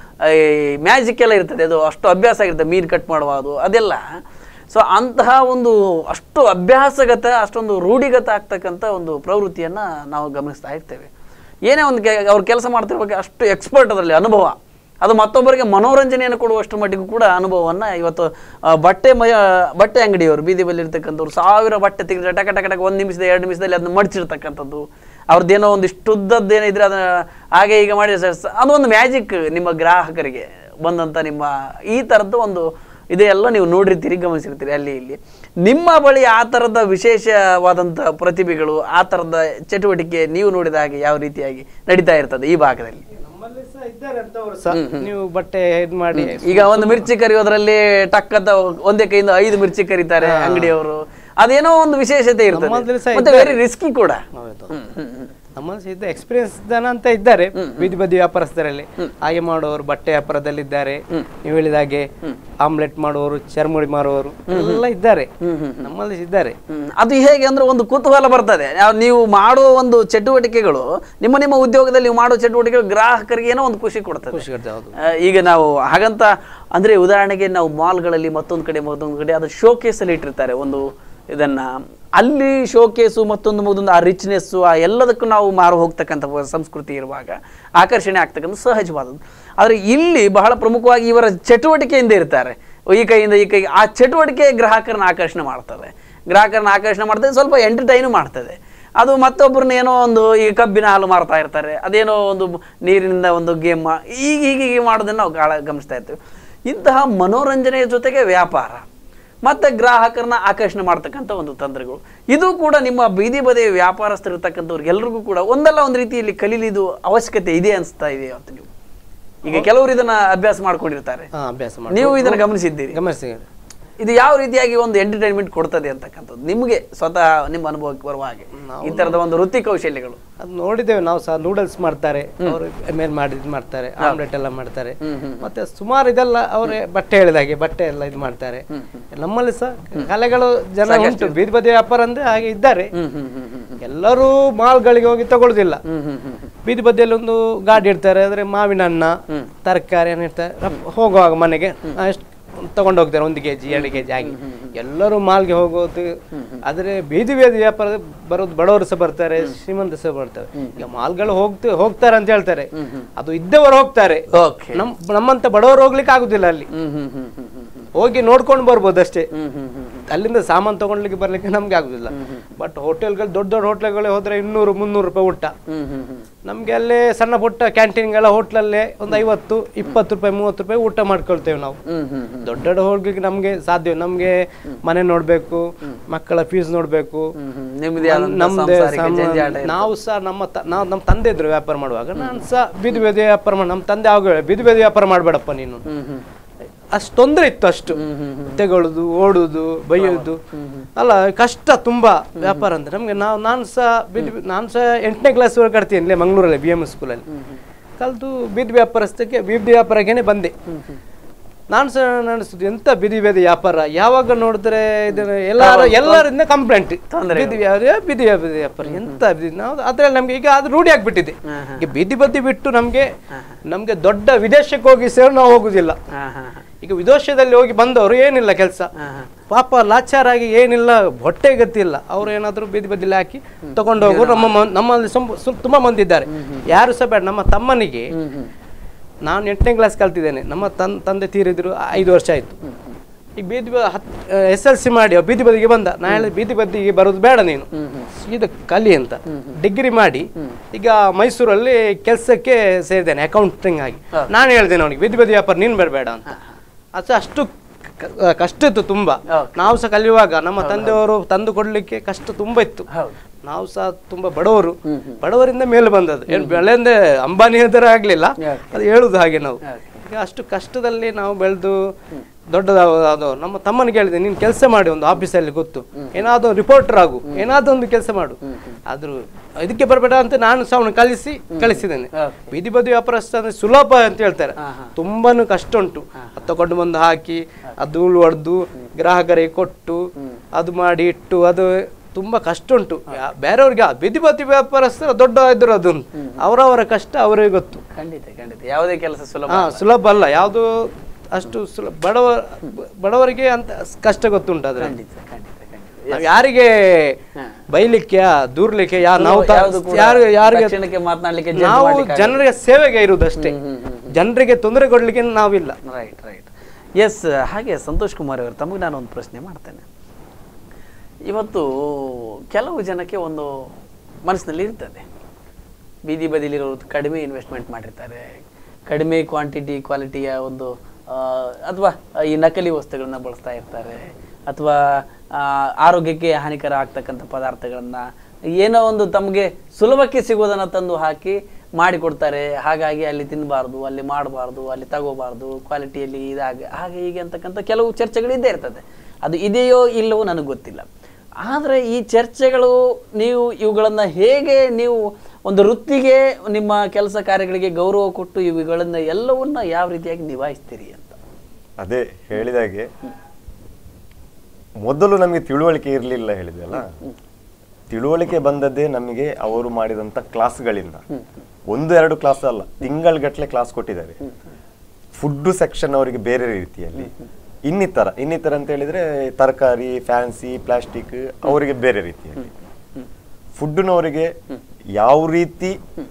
S1: ಮ್ಯಾಜಿಕ್ ಎಲ್ಲ ಇರ್ತದೆ ಅದು ಅಷ್ಟು ಅಭ್ಯಾಸ ಆಗಿರ್ತದೆ ಮೀನು ಕಟ್ ಮಾಡುವುದು ಅದೆಲ್ಲ ಸೊ ಅಂತಹ ಒಂದು ಅಷ್ಟು ಅಭ್ಯಾಸಗತ ಅಷ್ಟೊಂದು ರೂಢಿಗತ ಆಗ್ತಕ್ಕಂಥ ಒಂದು ಪ್ರವೃತ್ತಿಯನ್ನು ನಾವು ಗಮನಿಸ್ತಾ ಇರ್ತೇವೆ ಏನೇ ಒಂದು ಕೆ ಅವ್ರು ಕೆಲಸ ಮಾಡ್ತಿರ್ಬೇಕು ಅಷ್ಟು ಎಕ್ಸ್ಪರ್ಟ್ ಅದರಲ್ಲಿ ಅನುಭವ ಅದು ಮತ್ತೊಬ್ಬರಿಗೆ ಮನೋರಂಜನೆಯನ್ನು ಕೊಡುವಷ್ಟು ಮಟ್ಟಿಗೂ ಕೂಡ ಅನುಭವವನ್ನು ಇವತ್ತು ಆ, ಬಟ್ಟೆ ಮಯ ಬಟ್ಟೆ ಅಂಗಡಿಯವರು ಬೀದಿ ಬಲ್ಲಿ ಇರ್ತಕ್ಕಂಥವ್ರು ಸಾವಿರ ಬಟ್ಟೆ ತೆಗೆದ್ರೆ ಟಕ ಟಕ ಟಕ ಒಂದು ನಿಮಿಷದ ಎರಡು ನಿಮಿಷದಲ್ಲಿ ಅದನ್ನ ಮಡಚಿರ್ತಕ್ಕಂಥದ್ದು ಅವ್ರದ್ದೇನೋ ಒಂದು ಇಷ್ಟುದ್ದದ್ದೇನೋ ಇದ್ರೆ ಅದನ್ನ ಹಾಗೆ ಈಗ ಮಾಡಿ ಸ- ಸ- ಅದೊಂದು ಮ್ಯಾಜಿಕ್ ನಿಮ್ಮ ಗ್ರಾಹಕರಿಗೆ ಬಂದಂಥ ನಿಮ್ಮ ಈ ಥರದ್ದು ಒಂದು ಇದೆಲ್ಲ ನೀವು ನೋಡಿರ್ತೀರಿ ಗಮನಿಸಿರ್ತೀರಿ ಅಲ್ಲಿ ಇಲ್ಲಿ ನಿಮ್ಮ ಬಳಿ ಆ ಥರದ ವಿಶೇಷವಾದಂಥ ಪ್ರತಿಭೆಗಳು ಆ ಥರದ ಚಟುವಟಿಕೆ ನೀವು ನೋಡಿದ ಹಾಗೆ ಯಾವ ರೀತಿಯಾಗಿ ನಡೀತಾ ಇರ್ತದೆ ಈ ಭಾಗದಲ್ಲಿ
S2: ನಮ್ಮಲ್ಲಿ ಸಹ ಇದ್ದಾರೆ ಅಂತವ್ರು ಸಹ ನೀವು ಬಟ್ಟೆ ಇದ್ ಮಾಡಿ
S1: ಈಗ ಒಂದು ಮಿರ್ಚಿ ಕರಿಯೋದ್ರಲ್ಲಿ ಟಕ್ ಅಂತ ಒಂದೇ ಕೈಯಿಂದ ಐದು ಮಿರ್ಚಿ ಕರೀತಾರೆ ಅಂಗಡಿಯವರು ಅದೇನೋ ಒಂದು ವಿಶೇಷತೆ
S2: ನಮ್ಮಲ್ಲಿ
S1: ಇರ್ತದೆ
S2: ಸಹ
S1: ಮತ್ತೆ
S2: ಇದ್ದಾರೆ.
S1: ವೆರಿ ರಿಸ್ಕಿ ಕೂಡ
S2: ಹೌದು. ನಮ್ಮಲ್ಲಿ ಸಹ ಇದ್ದ ಎಕ್ಸ್ಪೀರಿಯನ್ಸ್ ಜನ ಅಂತ ಇದ್ದಾರೆ ಬೀದಿ ಬದಿ ವ್ಯಾಪಾರಸ್ಥರಲ್ಲಿ ಹಾಗೆ ಮಾಡುವವರು ಬಟ್ಟೆ ವ್ಯಾಪಾರದಲ್ಲಿ ಇದ್ದಾರೆ ನೀವು ಹೇಳಿದ ಹಾಗೆ ಆಮ್ಲೆಟ್ ಮಾಡುವವರು ಚರ್ಮುಡಿ ಮಾರುವವರು ಎಲ್ಲ ಇದ್ದಾರೆ ನಮ್ಮಲ್ಲಿ ಇದ್ದಾರೆ
S1: ಹ್ಮ್. ಅದು ಹೇಗೆ ಅಂದ್ರೆ ಒಂದು ಕುತೂಹಲ ಬರ್ತದೆ ಯಾವ- ನೀವು ಮಾಡುವ ಒಂದು ಚಟುವಟಿಕೆಗಳು ನಿಮ್ಮ ನಿಮ್ಮ ಉದ್ಯೋಗದಲ್ಲಿ ನೀವು ಮಾಡುವ ಚಟುವಟಿಕೆಗಳು ಗ್ರಾಹಕರಿಗೆ ಏನೋ ಒಂದು ಖುಷಿ ಕೊಡ್ತದೆ
S2: ಖುಷಿ ಕೊಡ್ತದೆ, ಹೌದು.
S1: ಆ, ಈಗ ನಾವು ಹಾಗಂತ ಅಂದ್ರೆ ಉದಾಹರಣೆಗೆ ನಾವು ಮಾಲ್ಗಳಲ್ಲಿ ಮತ್ತೊಂದು ಕಡೆ ಮತ್ತೊಂದು ಕಡೆ ಅದು ಶೋಕೇಸ್ ಅಲ್ಲಿ ಇಟ್ಟಿರ್ತಾರೆ ಒಂದು ಇದನ್ನ ಅಲ್ಲಿ ಶೋಕೇಸು ಮತ್ತೊಂದು ಮತ್ತೊಂದು ಆ ರಿಚ್ನೆಸ್ಸು ಆ ಎಲ್ಲದಕ್ಕೂ ನಾವು ಮಾರು ಹೋಗ್ತಕ್ಕಂಥ ಒಂದು ಸಂಸ್ಕೃತಿ ಇರುವಾಗ ಆಕರ್ಷಣೆ ಆಗ್ತಕ್ಕಂಥ ಸಹಜವಾದದ್ದು ಆದರೆ ಇಲ್ಲಿ ಬಹಳ ಪ್ರಮುಖವಾಗಿ ಇವರ ಚಟುವಟಿಕೆಯಿಂದ ಇರ್ತಾರೆ ಈ ಕೈಯಿಂದ ಈ ಕೈಗೆ ಆ ಚಟುವಟಿಕೆ ಗ್ರಾಹಕರನ್ನ ಆಕರ್ಷಣೆ ಮಾಡ್ತದೆ ಗ್ರಾಹಕರನ್ನ ಆಕರ್ಷಣೆ ಮಾಡ್ತದೆ ಸ್ವಲ್ಪ ಎಂಟರ್ಟೈನು ಮಾಡ್ತದೆ ಅದು ಮತ್ತೊಬ್ಬರನ್ನ ಏನೋ ಒಂದು ಈ ಕಬ್ಬಿನ ಹಾಲು ಮಾರ್ತಾ ಇರ್ತಾರೆ ಅದೇನೋ ಒಂದು ನೀರಿನಿಂದ ಒಂದು ಗೇಮ್ ಈಗ ಹೀಗೆ ಹೀಗೆ ಮಾಡೋದನ್ನು ನಾವು ಗಾಳ ಗಮನಿಸ್ತಾ ಇರ್ತೀವಿ ಇಂತಹ ಮನೋರಂಜನೆಯ ಜೊತೆಗೆ ವ್ಯಾಪಾರ ಮತ್ತು ಗ್ರಾಹಕರನ್ನ ಆಕರ್ಷಣೆ ಮಾಡ್ತಕ್ಕಂಥ ಒಂದು ತಂತ್ರಗಳು ಇದು ಕೂಡ ನಿಮ್ಮ ಬೀದಿ ಬದಿ ವ್ಯಾಪಾರಸ್ಥರಿರ್ತಕ್ಕಂಥವ್ರಿಗೆ ಎಲ್ರಿಗೂ ಕೂಡ ಒಂದಲ್ಲ ಒಂದು ರೀತಿಯಲ್ಲಿ ಕಲೀಲಿದು ಅವಶ್ಯಕತೆ ಇದೆ ಅನಿಸ್ತಾ ಇದೆ ಅಂತ ನೀವು ಈಗ ಕೆಲವರು ಇದನ್ನ ಅಭ್ಯಾಸ ಮಾಡ್ಕೊಂಡಿರ್ತಾರೆ
S2: ಹಾ ಅಭ್ಯಾಸ ಮಾಡಿ
S1: ನೀವು ಇದನ್ನ ಗಮನಿಸಿದ್ದೀರಿ
S2: ಗಮನಿಸಿ
S1: ಇದು ಯಾವ ರೀತಿಯಾಗಿ ಒಂದು ಎಂಟರ್ಟೈನ್ಮೆಂಟ್ ಕೊಡ್ತದೆ ಅಂತಕ್ಕಂಥದ್ದು ನಿಮಗೆ ಸ್ವತಃ ನಿಮ್ಮ ಅನುಭವಕ್ಕೆ ಬರುವ ಹಾಗೆ ಈ ತರದ ಒಂದು ವೃತ್ತಿ ಕೌಶಲ್ಯಗಳು
S2: ಅದು ನೋಡಿದ್ದೇವೆ ನಾವು ಸಹ ನೂಡಲ್ಸ್ ಮಾಡ್ತಾರೆ ಅವರು ಮೇಲೆ ಮಾಡಿ ಇದು ಮಾಡ್ತಾರೆ ಆಮ್ಲೆಟ್ ಎಲ್ಲ ಮಾಡ್ತಾರೆ ಮತ್ತೆ ಸುಮಾರು ಇದೆಲ್ಲ ಅವರೇ ಬಟ್ಟೆ ಹೇಳಿದ ಹಾಗೆ ಬಟ್ಟೆ ಎಲ್ಲ ಇದು ಮಾಡ್ತಾರೆ ನಮ್ಮಲ್ಲಿ ಸಹ ಕಲೆಗಳು ಜನ ಉಂಟು ಬೀದಿ ಬದಿ ವ್ಯಾಪಾರ ಅಂದ್ರೆ ಹಾಗೆ ಇದ್ದಾರೆ ಎಲ್ಲರೂ ಮಾಲ್ಗಳಿಗೆ ಹೋಗಿ ತಗೊಳ್ಳುದಿಲ್ಲ ಬೀದಿ ಬದಿಯಲ್ಲಿ ಒಂದು ಗಾಡಿ ಇಡ್ತಾರೆ ಅಂದ್ರೆ ಮಾವಿನ ಹಣ್ಣ ತರಕಾರಿ ಏನು ಇರ್ತಾರೆ ರಪ್- ಹೋಗುವಾಗ ಮನೆಗೆ ಎಷ್ಟು ತಗೊಂಡು ಹೋಗ್ತಾರೆ ಒಂದು ಕೆಜಿ ಎರಡು ಕೆಜಿ ಆಗಿ ಎಲ್ಲರೂ ಮಾಲ್ಗೆ ಹೋಗೋದು ಆದ್ರೆ ಬೀದಿ ಬೀದಿ ವ್ಯಾಪಾರ ಬರೋದು ಬಡವರು ಸಹ ಬರ್ತಾರೆ ಶ್ರೀಮಂತ ಸಹ ಬರ್ತಾರೆ ಈಗ ಮಾಲ್ಗಳು ಹೋಗ್ತ ಹೋಗ್ತಾರೆ ಅಂತ ಹೇಳ್ತಾರೆ ಅದು ಇದ್ದವರು ಹೋಗ್ತಾರೆ
S1: ಓಕೆ
S2: ನಮ್ ನಮ್ಮಂತ ಬಡವರು ಹೋಗ್ಲಿಕ್ಕೆ ಆಗುದಿಲ್ಲ ಅಲ್ಲಿ ಹೋಗಿ ನೋಡ್ಕೊಂಡು ಬರ್ಬೋದು ಅಷ್ಟೇ ಅಲ್ಲಿಂದ ಸಾಮಾನು ತಗೊಂಡ್ಲಿಕ್ಕೆ ಬರ್ಲಿಕ್ಕೆ ನಮ್ಗೆ ಆಗುದಿಲ್ಲ ಬಟ್ ಹೋಟೆಲ್ಗಳು ದೊಡ್ಡ ದೊಡ್ಡ ಹೋಟ್ಲ್ಗಳೇ ಹೋದ್ರೆ ಇನ್ನೂರು ಮುನ್ನೂರು ರೂಪಾಯಿ ಊಟ ನಮ್ಗೆ ಅಲ್ಲೇ ಸಣ್ಣ ಪುಟ್ಟ ಕ್ಯಾಂಟೀನ್ಗಳ ಹೋಟ್ಲಲ್ಲೇ ಒಂದು ಐವತ್ತು ಇಪ್ಪತ್ತು ರೂಪಾಯಿ ಮೂವತ್ತು ರೂಪಾಯಿ ಊಟ ಮಾಡ್ಕೊಳ್ತೇವೆ ನಾವು ದೊಡ್ಡ ದೊಡ್ಡ ಹೋಗ್ಲಿಕ್ಕೆ ನಮ್ಗೆ ಸಾಧ್ಯ ನಮ್ಗೆ ಮನೆ ನೋಡ್ಬೇಕು ಮಕ್ಕಳ ಫೀಸ್ ನೋಡ್ಬೇಕು
S1: ನಿಮ್ಮದೇ ಆದಂಥ
S2: ನಮ್ದೇ
S1: ಸಾಂಸಾರಿಕ
S2: ಸಾಮಾನ್-
S1: ಜಂಜಾಟ ಇರ್ತದೆ.
S2: ನಾವು ಸಹ ನಮ್ಮ ತ- ನಾವು ನಮ್ಮ ತಂದೆ ಇದ್ರು ವ್ಯಾಪಾರ ಮಾಡುವಾಗ ನಾನು ಸಹ ಬೀದಿ ಬೀದಿ ವ್ಯಾಪಾರ ಮಾಡಿ ನಮ್ಮ ತಂದೆ ಆಗ ಹೇಳಿ, ಬೀದಿ ಬೀದಿ ವ್ಯಾಪಾರ ಮಾಡಬೇಡಪ್ಪ ನೀನು ಅಷ್ಟು ತೊಂದರೆ ಇತ್ತು ಅಷ್ಟು ತೆಗೊಳ್ಳುದು ಓಡುದು ಬೈಯೋದು ಅಲ್ಲ ಕಷ್ಟ ತುಂಬಾ ವ್ಯಾಪಾರ ಅಂದ್ರೆ ನಮ್ಗೆ ನಾವು ನಾನು ಸಹ ಬೀದಿ ನಾನು ಸಹ ಎಂಟನೇ ಕ್ಲಾಸ್ ವರೆಗೆ ಕಟ್ತೀನಿ ಇಲ್ಲೇ ಮಂಗಳೂರಲ್ಲಿ ಬಿ ಎಮ್ ಸ್ಕೂಲಲ್ಲಿ ಕಲ್ತು ಬೀದಿ ವ್ಯಾಪಾರಸ್ಥಕ್ಕೆ ಬೀದಿ ವ್ಯಾಪಾರಕ್ಕೇನೆ ಬಂದೆ ನಾನು ಸಹ ನಡೆಸುದು ಎಂತ ಬೀದಿ ಬೀದಿ ವ್ಯಾಪಾರ ಯಾವಾಗ ನೋಡಿದ್ರೆ ಇದನ್ನ ಎಲ್ಲಾರು ಎಲ್ಲರಿಂದ ಕಂಪ್ಲೇಂಟ್ ಬೀದಿ ವ್ಯಾಪಾರ ಬೀದಿ ಬೀದಿ ವ್ಯಾಪಾರ ಎಂತ ಬೀದಿ ನಾವು ಅದ್ರಲ್ಲಿ ನಮ್ಗೆ ಈಗ ಅದು ರೂಢಿ ಆಗ್ಬಿಟ್ಟಿದೆ ಈಗ ಬೀದಿ ಬದಿ ಬಿಟ್ಟು ನಮ್ಗೆ ನಮ್ಗೆ ದೊಡ್ಡ ವಿದೇಶಕ್ಕೆ ಹೋಗಿ ಸೇರಿ ನಾವು ಹೋಗುದಿಲ್ಲ ಈಗ ವಿದೇಶದಲ್ಲಿ ಹೋಗಿ ಬಂದವರು ಏನಿಲ್ಲ ಕೆಲಸ ಪಾಪ ಲಾಚಾರಾಗಿ ಏನಿಲ್ಲ ಹೊಟ್ಟೆ ಗತಿಯಿಲ್ಲ ಅವ್ರು ಏನಾದ್ರು ಬೀದಿ ಬದಿಲಿ ಹಾಕಿ ತಗೊಂಡು ಹೋಗೋರು ನಮ್ಮ ಮ- ನಮ್ಮಲ್ಲಿ ಸಂಬ- ಸು- ತುಂಬಾ ಮಂದಿ ಇದ್ದಾರೆ ಯಾರು ಸಹ ಬೇಡ ನಮ್ಮ ತಮ್ಮನಿಗೆ ನಾನು ಎಂಟನೇ ಕ್ಲಾಸ್ ಕಲ್ತಿದ್ದೇನೆ ನಮ್ಮ ತನ್ ತಂದೆ ತೀರಿದ್ರು ಐದು ವರ್ಷ ಆಯ್ತು ಈಗ ಬೀದಿ ಬ- ಹತ್ ಎಸ್ ಎಲ್ ಸಿ ಮಾಡಿ ಅವ ಬೀದಿ ಬದಿಗೆ ಬಂದ ನಾ ಹೇಳಿದೆ ಬೀದಿ ಬದಿಗೆ ಬರೋದು ಬೇಡ ನೀನು ಸೀದಾ ಕಲಿ ಅಂತ ಡಿಗ್ರಿ ಮಾಡಿ ಈಗ ಮೈಸೂರಲ್ಲಿ ಕೆಲಸಕ್ಕೆ ಸೇರಿದ್ದೇನೆ ಅಕೌಂಟಿಂಗ್ ಆಗಿ ನಾನು ಹೇಳ್ತೇನೆ ಅವನಿಗೆ ಬದಿ ಬದಿ ವ್ಯಾಪಾರ ನೀನು ಬರಬೇಡ ಅಂತ ಅದು ಅಷ್ಟು ಕ- ಕಷ್ಟ ಇತ್ತು ತುಂಬಾ
S1: Okay.
S2: ನಾವು ಸಹ ಕಲಿಯುವಾಗ ನಮ್ಮ ತಂದೆಯವರು ತಂದು ಕೊಡ್ಲಿಕ್ಕೆ ಕಷ್ಟ ತುಂಬಾ ಇತ್ತು
S1: ಹೌದು
S2: ನಾವು ಸಹ ತುಂಬಾ ಬಡವರು ಬಡವರಿಂದ ಮೇಲೆ ಬಂದದ್ದು ಏನು ಬೆಳೆಂದ್ರೆ ಅಂಬಾನಿ ಎದುರು ಆಗ್ಲಿಲ್ಲ
S1: Okay.
S2: ಅದು ಹೇಳುದು ಹಾಗೆ ನಾವು
S1: Okay.
S2: ಈಗ ಅಷ್ಟು ಕಷ್ಟದಲ್ಲಿ ನಾವು ಬೆಳೆದು ದೊಡ್ಡದಾವ ಅದು ನಮ್ಮ ತಮ್ಮನಿಗೆ ಹೇಳಿದೆ ನೀನು ಕೆಲಸ ಮಾಡಿ ಒಂದು ಆಫೀಸಲ್ಲಿ ಗೊತ್ತು ಏನಾದ್ರು ರಿಪೋರ್ಟರ್ ಆಗು ಏನಾದ್ರು ಒಂದು ಕೆಲಸ ಮಾಡು ಆದ್ರೂ ಇದಕ್ಕೆ ಬರಬೇಡ ಅಂತ ನಾನು ಸಹ ಅವನು ಕಲಿಸಿ ಕಳಿಸಿದ್ದೇನೆ
S1: Okay.
S2: ಬೀದಿ ಬದಿ ವ್ಯಾಪಾರಸ್ಥ ಅಂದ್ರೆ ಸುಲಭ ಅಂತ ಹೇಳ್ತಾರೆ ತುಂಬಾನು ಕಷ್ಟ ಉಂಟು ಅದು ತಗೊಂಡು ಬಂದು ಹಾಕಿ ಅದು ಧೂಳು ಹೊಡೆದು ಗ್ರಾಹಕರಿಗೆ ಕೊಟ್ಟು ಅದು ಮಾಡಿ ಇಟ್ಟು ಅದು ತುಂಬಾ ಕಷ್ಟ ಉಂಟು ಯಾ- ಬೇರೆಯವ್ರಿಗೆ ಆ ಬೀದಿ ಬದಿ ವ್ಯಾಪಾರಸ್ಥರ ದೊಡ್ಡ ಇದ್ರು ಅದು ಅವರವರ ಕಷ್ಟ ಅವರಿಗೆ ಗೊತ್ತು
S1: ಖಂಡಿತ ಖಂಡಿತ ಯಾವುದೇ ಕೆಲಸ ಸುಲಭ
S2: ಹಾ ಸುಲಭ ಅಲ್ಲ ಯಾವುದು ಅಷ್ಟು ಸುಲಭ ಬಡವ ಬಡವರಿಗೆ ಅಂತ ಕಷ್ಟ ಗೊತ್ತುಂಟು ಅದ್ರ
S1: ಖಂಡಿತ ಖಂಡಿತ ಖಂಡಿತ
S2: ನಾವ್ ಯಾರಿಗೆ ಬೈಲಿಕ್ಕೆ ದೂರ್ಲಿಕ್ಕೆ ಯಾ ನಾವು ತ-
S1: ಯಾವುದು ಕೂಡ
S2: ಯಾರು ಯಾರಿಗೆ
S1: ತಕ್ಷಣಕ್ಕೆ ಮಾತನಾಡ್ಲಿಕ್ಕೆ ಜಡ್ಜ್
S2: ನಾವು
S1: ಮಾಡ್ಲಿಕ್ಕೆ
S2: ಜನರಿಗೆ ಸೇವೆಗೆ ಇರುವುದಷ್ಟೇ ಜನರಿಗೆ ತೊಂದರೆ ಕೊಡ್ಲಿಕ್ಕೆ ನಾವಿಲ್ಲ
S1: ರೈಟ್ ರೈಟ್ ಎಸ್ ಹಾಗೆ ಸಂತೋಷ್ ಕುಮಾರ್ ಅವರು ತಮಗೆ ನಾನು ಒಂದು ಪ್ರಶ್ನೆ ಮಾಡ್ತೇನೆ ಇವತ್ತು ಕೆಲವು ಜನಕ್ಕೆ ಒಂದು ಮನಸ್ಸಿನಲ್ಲಿ ಇರ್ತದೆ ಬೀದಿ ಬದಿಲಿರೋರು ಕಡಿಮೆ ಇನ್ವೆಸ್ಟ್ಮೆಂಟ್ ಮಾಡಿರ್ತಾರೆ ಕಡಿಮೆ ಕ್ವಾಂಟಿಟಿ ಕ್ವಾಲಿಟಿಯ ಒಂದು ಅಥವಾ ಈ ನಕಲಿ ವಸ್ತುಗಳನ್ನ ಬಳಸ್ತಾ ಇರ್ತಾರೆ ಅಥವಾ ಆರೋಗ್ಯಕ್ಕೆ ಹಾನಿಕರ ಆಗ್ತಕ್ಕಂಥ ಪದಾರ್ಥಗಳನ್ನ ಏನೋ ಒಂದು ತಮಗೆ ಸುಲಭಕ್ಕೆ ಸಿಗೋದನ್ನ ತಂದು ಹಾಕಿ ಮಾಡಿಕೊಡ್ತಾರೆ ಹಾಗಾಗಿ ಅಲ್ಲಿ ತಿನ್ನಬಾರ್ದು ಅಲ್ಲಿ ಮಾಡಬಾರ್ದು ಅಲ್ಲಿ ತಗೋಬಾರ್ದು ಕ್ವಾಲಿಟಿಯಲ್ಲಿ ಇದಾಗ ಹಾಗೆ ಹೀಗೆ ಅಂತಕ್ಕಂಥ ಕೆಲವು ಚರ್ಚೆಗಳು ಇದ್ದೇ ಇರ್ತದೆ ಅದು ಇದೆಯೋ ಇಲ್ಲವೋ ನನಗೆ ಗೊತ್ತಿಲ್ಲ ಆದರೆ ಈ ಚರ್ಚೆಗಳು ನೀವು ಇವುಗಳನ್ನು ಹೇಗೆ ನೀವು ಒಂದು ವೃತ್ತಿಗೆ ನಿಮ್ಮ ಕೆಲಸ ಕಾರ್ಯಗಳಿಗೆ ಗೌರವ ಕೊಟ್ಟು ಇವುಗಳನ್ನ ಎಲ್ಲವನ್ನ ಯಾವ ರೀತಿಯಾಗಿ ನಿಭಾಯಿಸ್ತೀರಿ ಅಂತ
S3: ಅದೇ ಹೇಳಿದಾಗೆ ಮೊದಲು ನಮಗೆ ತಿಳುವಳಿಕೆ ಇರಲಿಲ್ಲ ಹೇಳಿದೆಲ್ಲ ತಿಳುವಳಿಕೆ ಬಂದದ್ದೇ ನಮಗೆ ಅವರು ಮಾಡಿದಂತ ಕ್ಲಾಸ್ಗಳಿಂದ ಒಂದು ಎರಡು ಕ್ಲಾಸ್ ಅಲ್ಲ ತಿಂಗಳಗಟ್ಟಲೆ ಕ್ಲಾಸ್ ಕೊಟ್ಟಿದ್ದಾರೆ ಫುಡ್ ಸೆಕ್ಷನ್ ಅವರಿಗೆ ಬೇರೆ ರೀತಿಯಲ್ಲಿ ಇನ್ನಿತರ ಇನ್ನಿತರ ಅಂತ ಹೇಳಿದ್ರೆ ತರಕಾರಿ ಫ್ಯಾನ್ಸಿ ಪ್ಲಾಸ್ಟಿಕ್ ಅವರಿಗೆ ಬೇರೆ ರೀತಿಯಲ್ಲಿ ಫುಡ್ನವರಿಗೆ ಯಾವ ರೀತಿ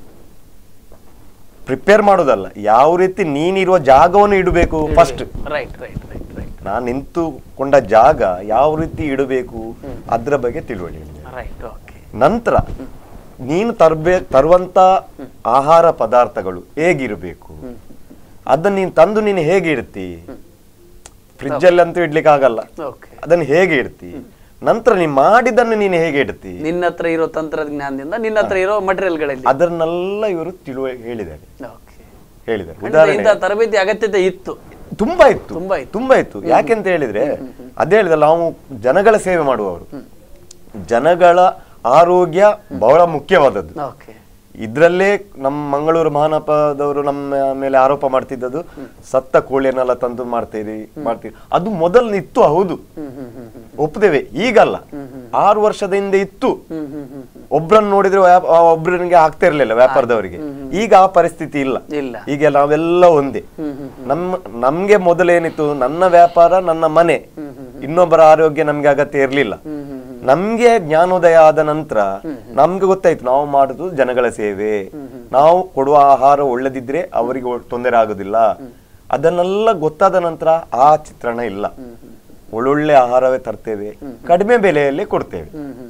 S3: ಪ್ರಿಪೇರ್ ಮಾಡೋದಲ್ಲ ಯಾವ ರೀತಿ ನೀನಿರುವ ಜಾಗವನ್ನು ಇಡಬೇಕು first
S1: right right right right
S3: ನಾನು ನಿಂತುಕೊಂಡ ಜಾಗ ಯಾವ ರೀತಿ ಇಡಬೇಕು ಅದ್ರ ಬಗ್ಗೆ ತಿಳುವಳಿಕೆ ಇದೆ.
S1: ರೈಟ್ ಓಕೆ
S3: ನಂತರ ನೀನು ತರ್ಬೇ ತರುವಂತ ಆಹಾರ ಪದಾರ್ಥಗಳು ಹೇಗಿರಬೇಕು ಅದನ್ನ ನೀನು ತಂದು ನೀನು ಹೇಗೆ ಇಡ್ತಿ ಫ್ರಿಜ್ ಅಲ್ಲಿ ಅಂತೂ ಇಡ್ಲಿಕ್ಕೆ ಆಗಲ್ಲ
S1: ಓಕೆ
S3: ಅದನ್ನ ಹೇಗೆ ಇಡ್ತಿ ನಂತರ ನೀನು ಮಾಡಿದ್ದನ್ನು ನೀನು ಹೇಗೆ ಇಡ್ತಿ
S1: ನಿನ್ನ ಹತ್ರ ಇರೋ ತಂತ್ರಜ್ಞಾನದಿಂದ ನಿನ್ನ ಹತ್ರ ಇರೋ ಮಟೀರಿಯಲ್ಗಳಲ್ಲಿ
S3: ಅದನ್ನೆಲ್ಲ ಇವರು ತಿಳುವಳಿಕೆ ಹೇಳಿದ್ದಾರೆ
S1: ಓಕೆ
S3: ಹೇಳಿದ್ದಾರೆ
S1: ಖಂಡಿತ
S3: ಉದಾಹರಣೆ
S1: ಇಂಥ ತರಬೇತಿ ಅಗತ್ಯತೆ ಇತ್ತು
S3: ತುಂಬಾ ಇತ್ತು
S1: ತುಂಬಾ ಇತ್ತು.
S3: ತುಂಬಾ ಇತ್ತು ಯಾಕೆಂತ ಹೇಳಿದ್ರೆ ಅದೇ ಹೇಳಿದಲ್ಲ ನಾವು ಜನಗಳ ಸೇವೆ ಮಾಡುವವರು ಜನಗಳ ಆರೋಗ್ಯ ಬಹಳ ಮುಖ್ಯವಾದದ್ದು
S1: ಓಕೆ
S3: ಇದ್ರಲ್ಲೇ ನಮ್ಮ ಮಂಗಳೂರು ಮಹಾನಪದವರು ನಮ್ಮ ಮೇಲೆ ಆರೋಪ ಮಾಡ್ತಿದ್ದದ್ದು ಸತ್ತ ಕೋಳಿಯನ್ನೆಲ್ಲ ತಂದು ಮಾಡ್ತೀರಿ ಮಾಡ್ತೀರಿ ಅದು ಮೊದಲು ಇತ್ತು ಹೌದು ಒಪ್ಪದೇವೆ ಈಗಲ್ಲ ಆರು ವರ್ಷದ ಹಿಂದೆ ಇತ್ತು ಒಬ್ರನ್ನ ನೋಡಿದ್ರೆ ವ್ಯಾಪ- ಆ ಒಬ್ರನಿಗೆ ಆಗ್ತಾ ಇರ್ಲಿಲ್ಲ ವ್ಯಾಪಾರದವರಿಗೆ ಈಗ ಆ ಪರಿಸ್ಥಿತಿ ಇಲ್ಲ
S1: ಇಲ್ಲ
S3: ಈಗ ನಾವೆಲ್ಲ ಒಂದೇ ನಮ್ಮ ನಮ್ಗೆ ಮೊದಲೇನಿತ್ತು ನನ್ನ ವ್ಯಾಪಾರ ನನ್ನ ಮನೆ ಇನ್ನೊಬ್ಬರ ಆರೋಗ್ಯ ನಮ್ಗೆ ಅಗತ್ಯ ಇರ್ಲಿಲ್ಲ ನಮ್ಗೆ ಜ್ಞಾನೋದಯ ಆದ ನಂತರ ನಮ್ಗೆ ಗೊತ್ತಾಯ್ತು ನಾವು ಮಾಡುದು ಜನಗಳ ಸೇವೆ ನಾವು ಕೊಡುವ ಆಹಾರ ಒಳ್ಳೆದಿದ್ರೆ ಅವರಿಗೆ ಒ- ತೊಂದರೆ ಆಗುದಿಲ್ಲ ಅದನ್ನೆಲ್ಲ ಗೊತ್ತಾದ ನಂತರ ಆ ಚಿತ್ರಣ ಇಲ್ಲ ಒಳ್ಳೊಳ್ಳೆ ಆಹಾರವೇ ತರ್ತೇವೆ ಕಡಿಮೆ ಬೆಲೆಯಲ್ಲಿ ಕೊಡ್ತೇವೆ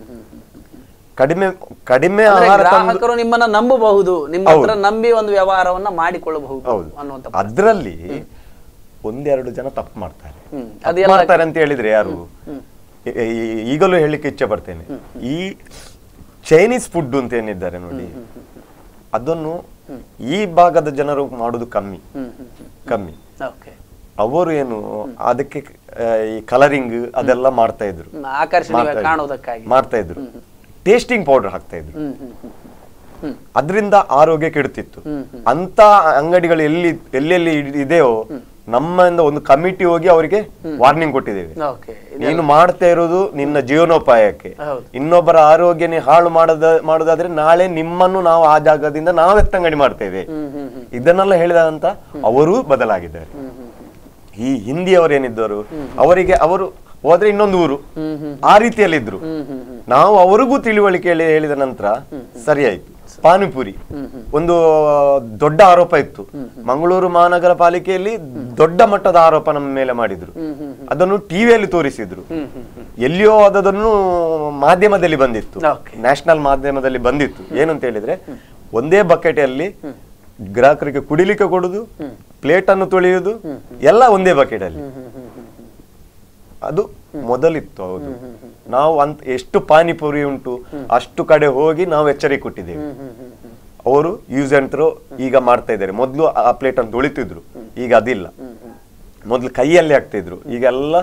S3: ಕಡಿಮೆ ಕಡಿಮೆ
S1: ಅಂದ್ರೆ
S3: ಆಹಾರ ತಂದು
S1: ಗ್ರಾಹಕರು ನಿಮ್ಮನ್ನ ನಂಬಬಹುದು ನಿಮ್ಮ ಹತ್ರ ನಂಬಿ ಒಂದು ವ್ಯವಹಾರವನ್ನ ಮಾಡಿಕೊಳ್ಳಬಹುದು
S3: ಹೌದು
S1: ಅನ್ನುವಂತ
S3: ಅದ್ರಲ್ಲಿ ಒಂದೆರಡು ಜನ ತಪ್ಪು ಮಾಡ್ತಾರೆ
S1: ಹ್ಮ್.
S3: ತಪ್ಪು
S1: ಅದೆಲ್ಲ-
S3: ಮಾಡ್ತಾರೆ ಅಂತ ಹೇಳಿದ್ರೆ ಯಾರು ಈ- ಈ- ಈಗಲೂ ಹೇಳಲಿಕ್ಕೆ ಇಚ್ಛೆ ಪಡ್ತೇನೆ ಈ ಚೈನೀಸ್ ಫುಡ್ ಅಂತ ಏನಿದ್ದಾರೆ ನೋಡಿ ಅದನ್ನು ಈ ಭಾಗದ ಜನರು ಮಾಡುದು ಕಮ್ಮಿ ಕಮ್ಮಿ
S1: ಓಕೆ
S3: ಅವರು ಏನು ಅದಕ್ಕೆ ಆ, ಈ ಕಲರಿಂಗ್ ಅದೆಲ್ಲ ಮಾಡ್ತಾ ಇದ್ರು
S1: ಆಕರ್ಷಣೀಯ
S3: ಮಾಡ್ತಾ ಇದ್ರು.
S1: ಕಾಣುವುದಕ್ಕಾಗಿ
S3: ಮಾಡ್ತಾ ಇದ್ರು ಟೇಸ್ಟಿಂಗ್ ಪೌಡರ್ ಹಾಕ್ತಾ ಇದ್ರು
S1: ಹ್ಮ್ ಹ್ಮ್ ಹ್ಮ್ ಹ್ಮ್
S3: ಅದರಿಂದ ಆರೋಗ್ಯ ಕೆಡುತ್ತಿತ್ತು ಅಂತ ಅಂಗಡಿಗಳು ಎಲ್ಲಿ ಎಲ್ಲೆಲ್ಲಿ ಇದ್- ಇದೆಯೋ ನಮ್ಮಿಂದ ಒಂದು ಕಮಿಟಿ ಹೋಗಿ ಅವರಿಗೆ ವಾರ್ನಿಂಗ್ ಕೊಟ್ಟಿದ್ದೇವೆ
S1: ಓಕೆ
S3: ನೀನು ಮಾಡ್ತಾ ಇರೋದು ನಿನ್ನ ಜೀವನೋಪಾಯಕ್ಕೆ
S1: ಹೌದು.
S3: ಇನ್ನೊಬ್ಬರ ಆರೋಗ್ಯ ನೀ ಹಾಳು ಮಾಡದ ಮಾಡೋದಾದ್ರೆ ನಾಳೆ ನಿಮ್ಮನ್ನು ನಾವು ಆ ಜಾಗದಿಂದ ನಾವು ಎತ್ತಂಗಡಿ ಮಾಡ್ತೇವೆ
S1: ಹ್ಮ್ ಹ್ಮ್ ಹ್ಮ್
S3: ಇದನ್ನೆಲ್ಲ ಹೇಳಿದಂತ ಅವರೂ ಬದಲಾಗಿದ್ದಾರೆ ಈ ಹಿಂದಿಯವರು ಏನಿದ್ದರು ಅವರಿಗೆ ಅವರು ಹೋದ್ರೆ ಇನ್ನೊಂದು ಊರು ಆ ರೀತಿಯಲ್ಲಿ ಇದ್ರು ನಾವು ಅವರಿಗೂ ತಿಳುವಳಿಕೆ ಹೇಳಿ- ಹೇಳಿದ ನಂತರ ಸರಿ ಆಯ್ತು ಪಾನಿಪುರಿ ಒಂದು ದೊಡ್ಡ ಆರೋಪ ಇತ್ತು ಮಂಗಳೂರು ಮಹಾನಗರ ಪಾಲಿಕೆಯಲ್ಲಿ ದೊಡ್ಡ ಮಟ್ಟದ ಆರೋಪ ನಮ್ಮ ಮೇಲೆ ಮಾಡಿದ್ರು ಅದನ್ನು ಟಿವಿಯಲ್ಲಿ ತೋರಿಸಿದ್ರು ಎಲ್ಲಿಯೋ ಅದನ್ನು ಮಾಧ್ಯಮದಲ್ಲಿ ಬಂದಿತ್ತು
S1: Okay.
S3: ನ್ಯಾಷನಲ್ ಮಾಧ್ಯಮದಲ್ಲಿ ಬಂದಿತ್ತು ಏನಂತ ಹೇಳಿದ್ರೆ ಒಂದೇ ಬಕೆಟಲ್ಲಿ ಗ್ರಾಹಕರಿಗೆ ಕುಡಿಲಿಕ್ಕೆ ಕೊಡುದು ಪ್ಲೇಟ್ ಅನ್ನು ತೊಳೆಯುವುದು ಎಲ್ಲ ಒಂದೇ ಬಕೆಟ್ ಅಲ್ಲಿ ಅದು ಮೊದಲಿತ್ತು ಹೌದು ನಾವು ಅಂತ ಎಷ್ಟು ಪಾನಿಪುರಿ ಉಂಟು ಅಷ್ಟು ಕಡೆ ಹೋಗಿ ನಾವು ಎಚ್ಚರಿಕೆ ಕೊಟ್ಟಿದ್ದೇವೆ ಅವರು ಯೂಸ್ ಅಂಡ್ ಥ್ರೋ ಈಗ ಮಾಡ್ತಾ ಇದ್ದಾರೆ ಮೊದಲು ಆ ಪ್ಲೇಟ್ ಅನ್ನು ತೊಳಿತಿದ್ರು ಈಗ ಅದಿಲ್ಲ ಮೊದಲು ಕೈಯಲ್ಲಿ ಹಾಕ್ತಿದ್ರು ಈಗೆಲ್ಲ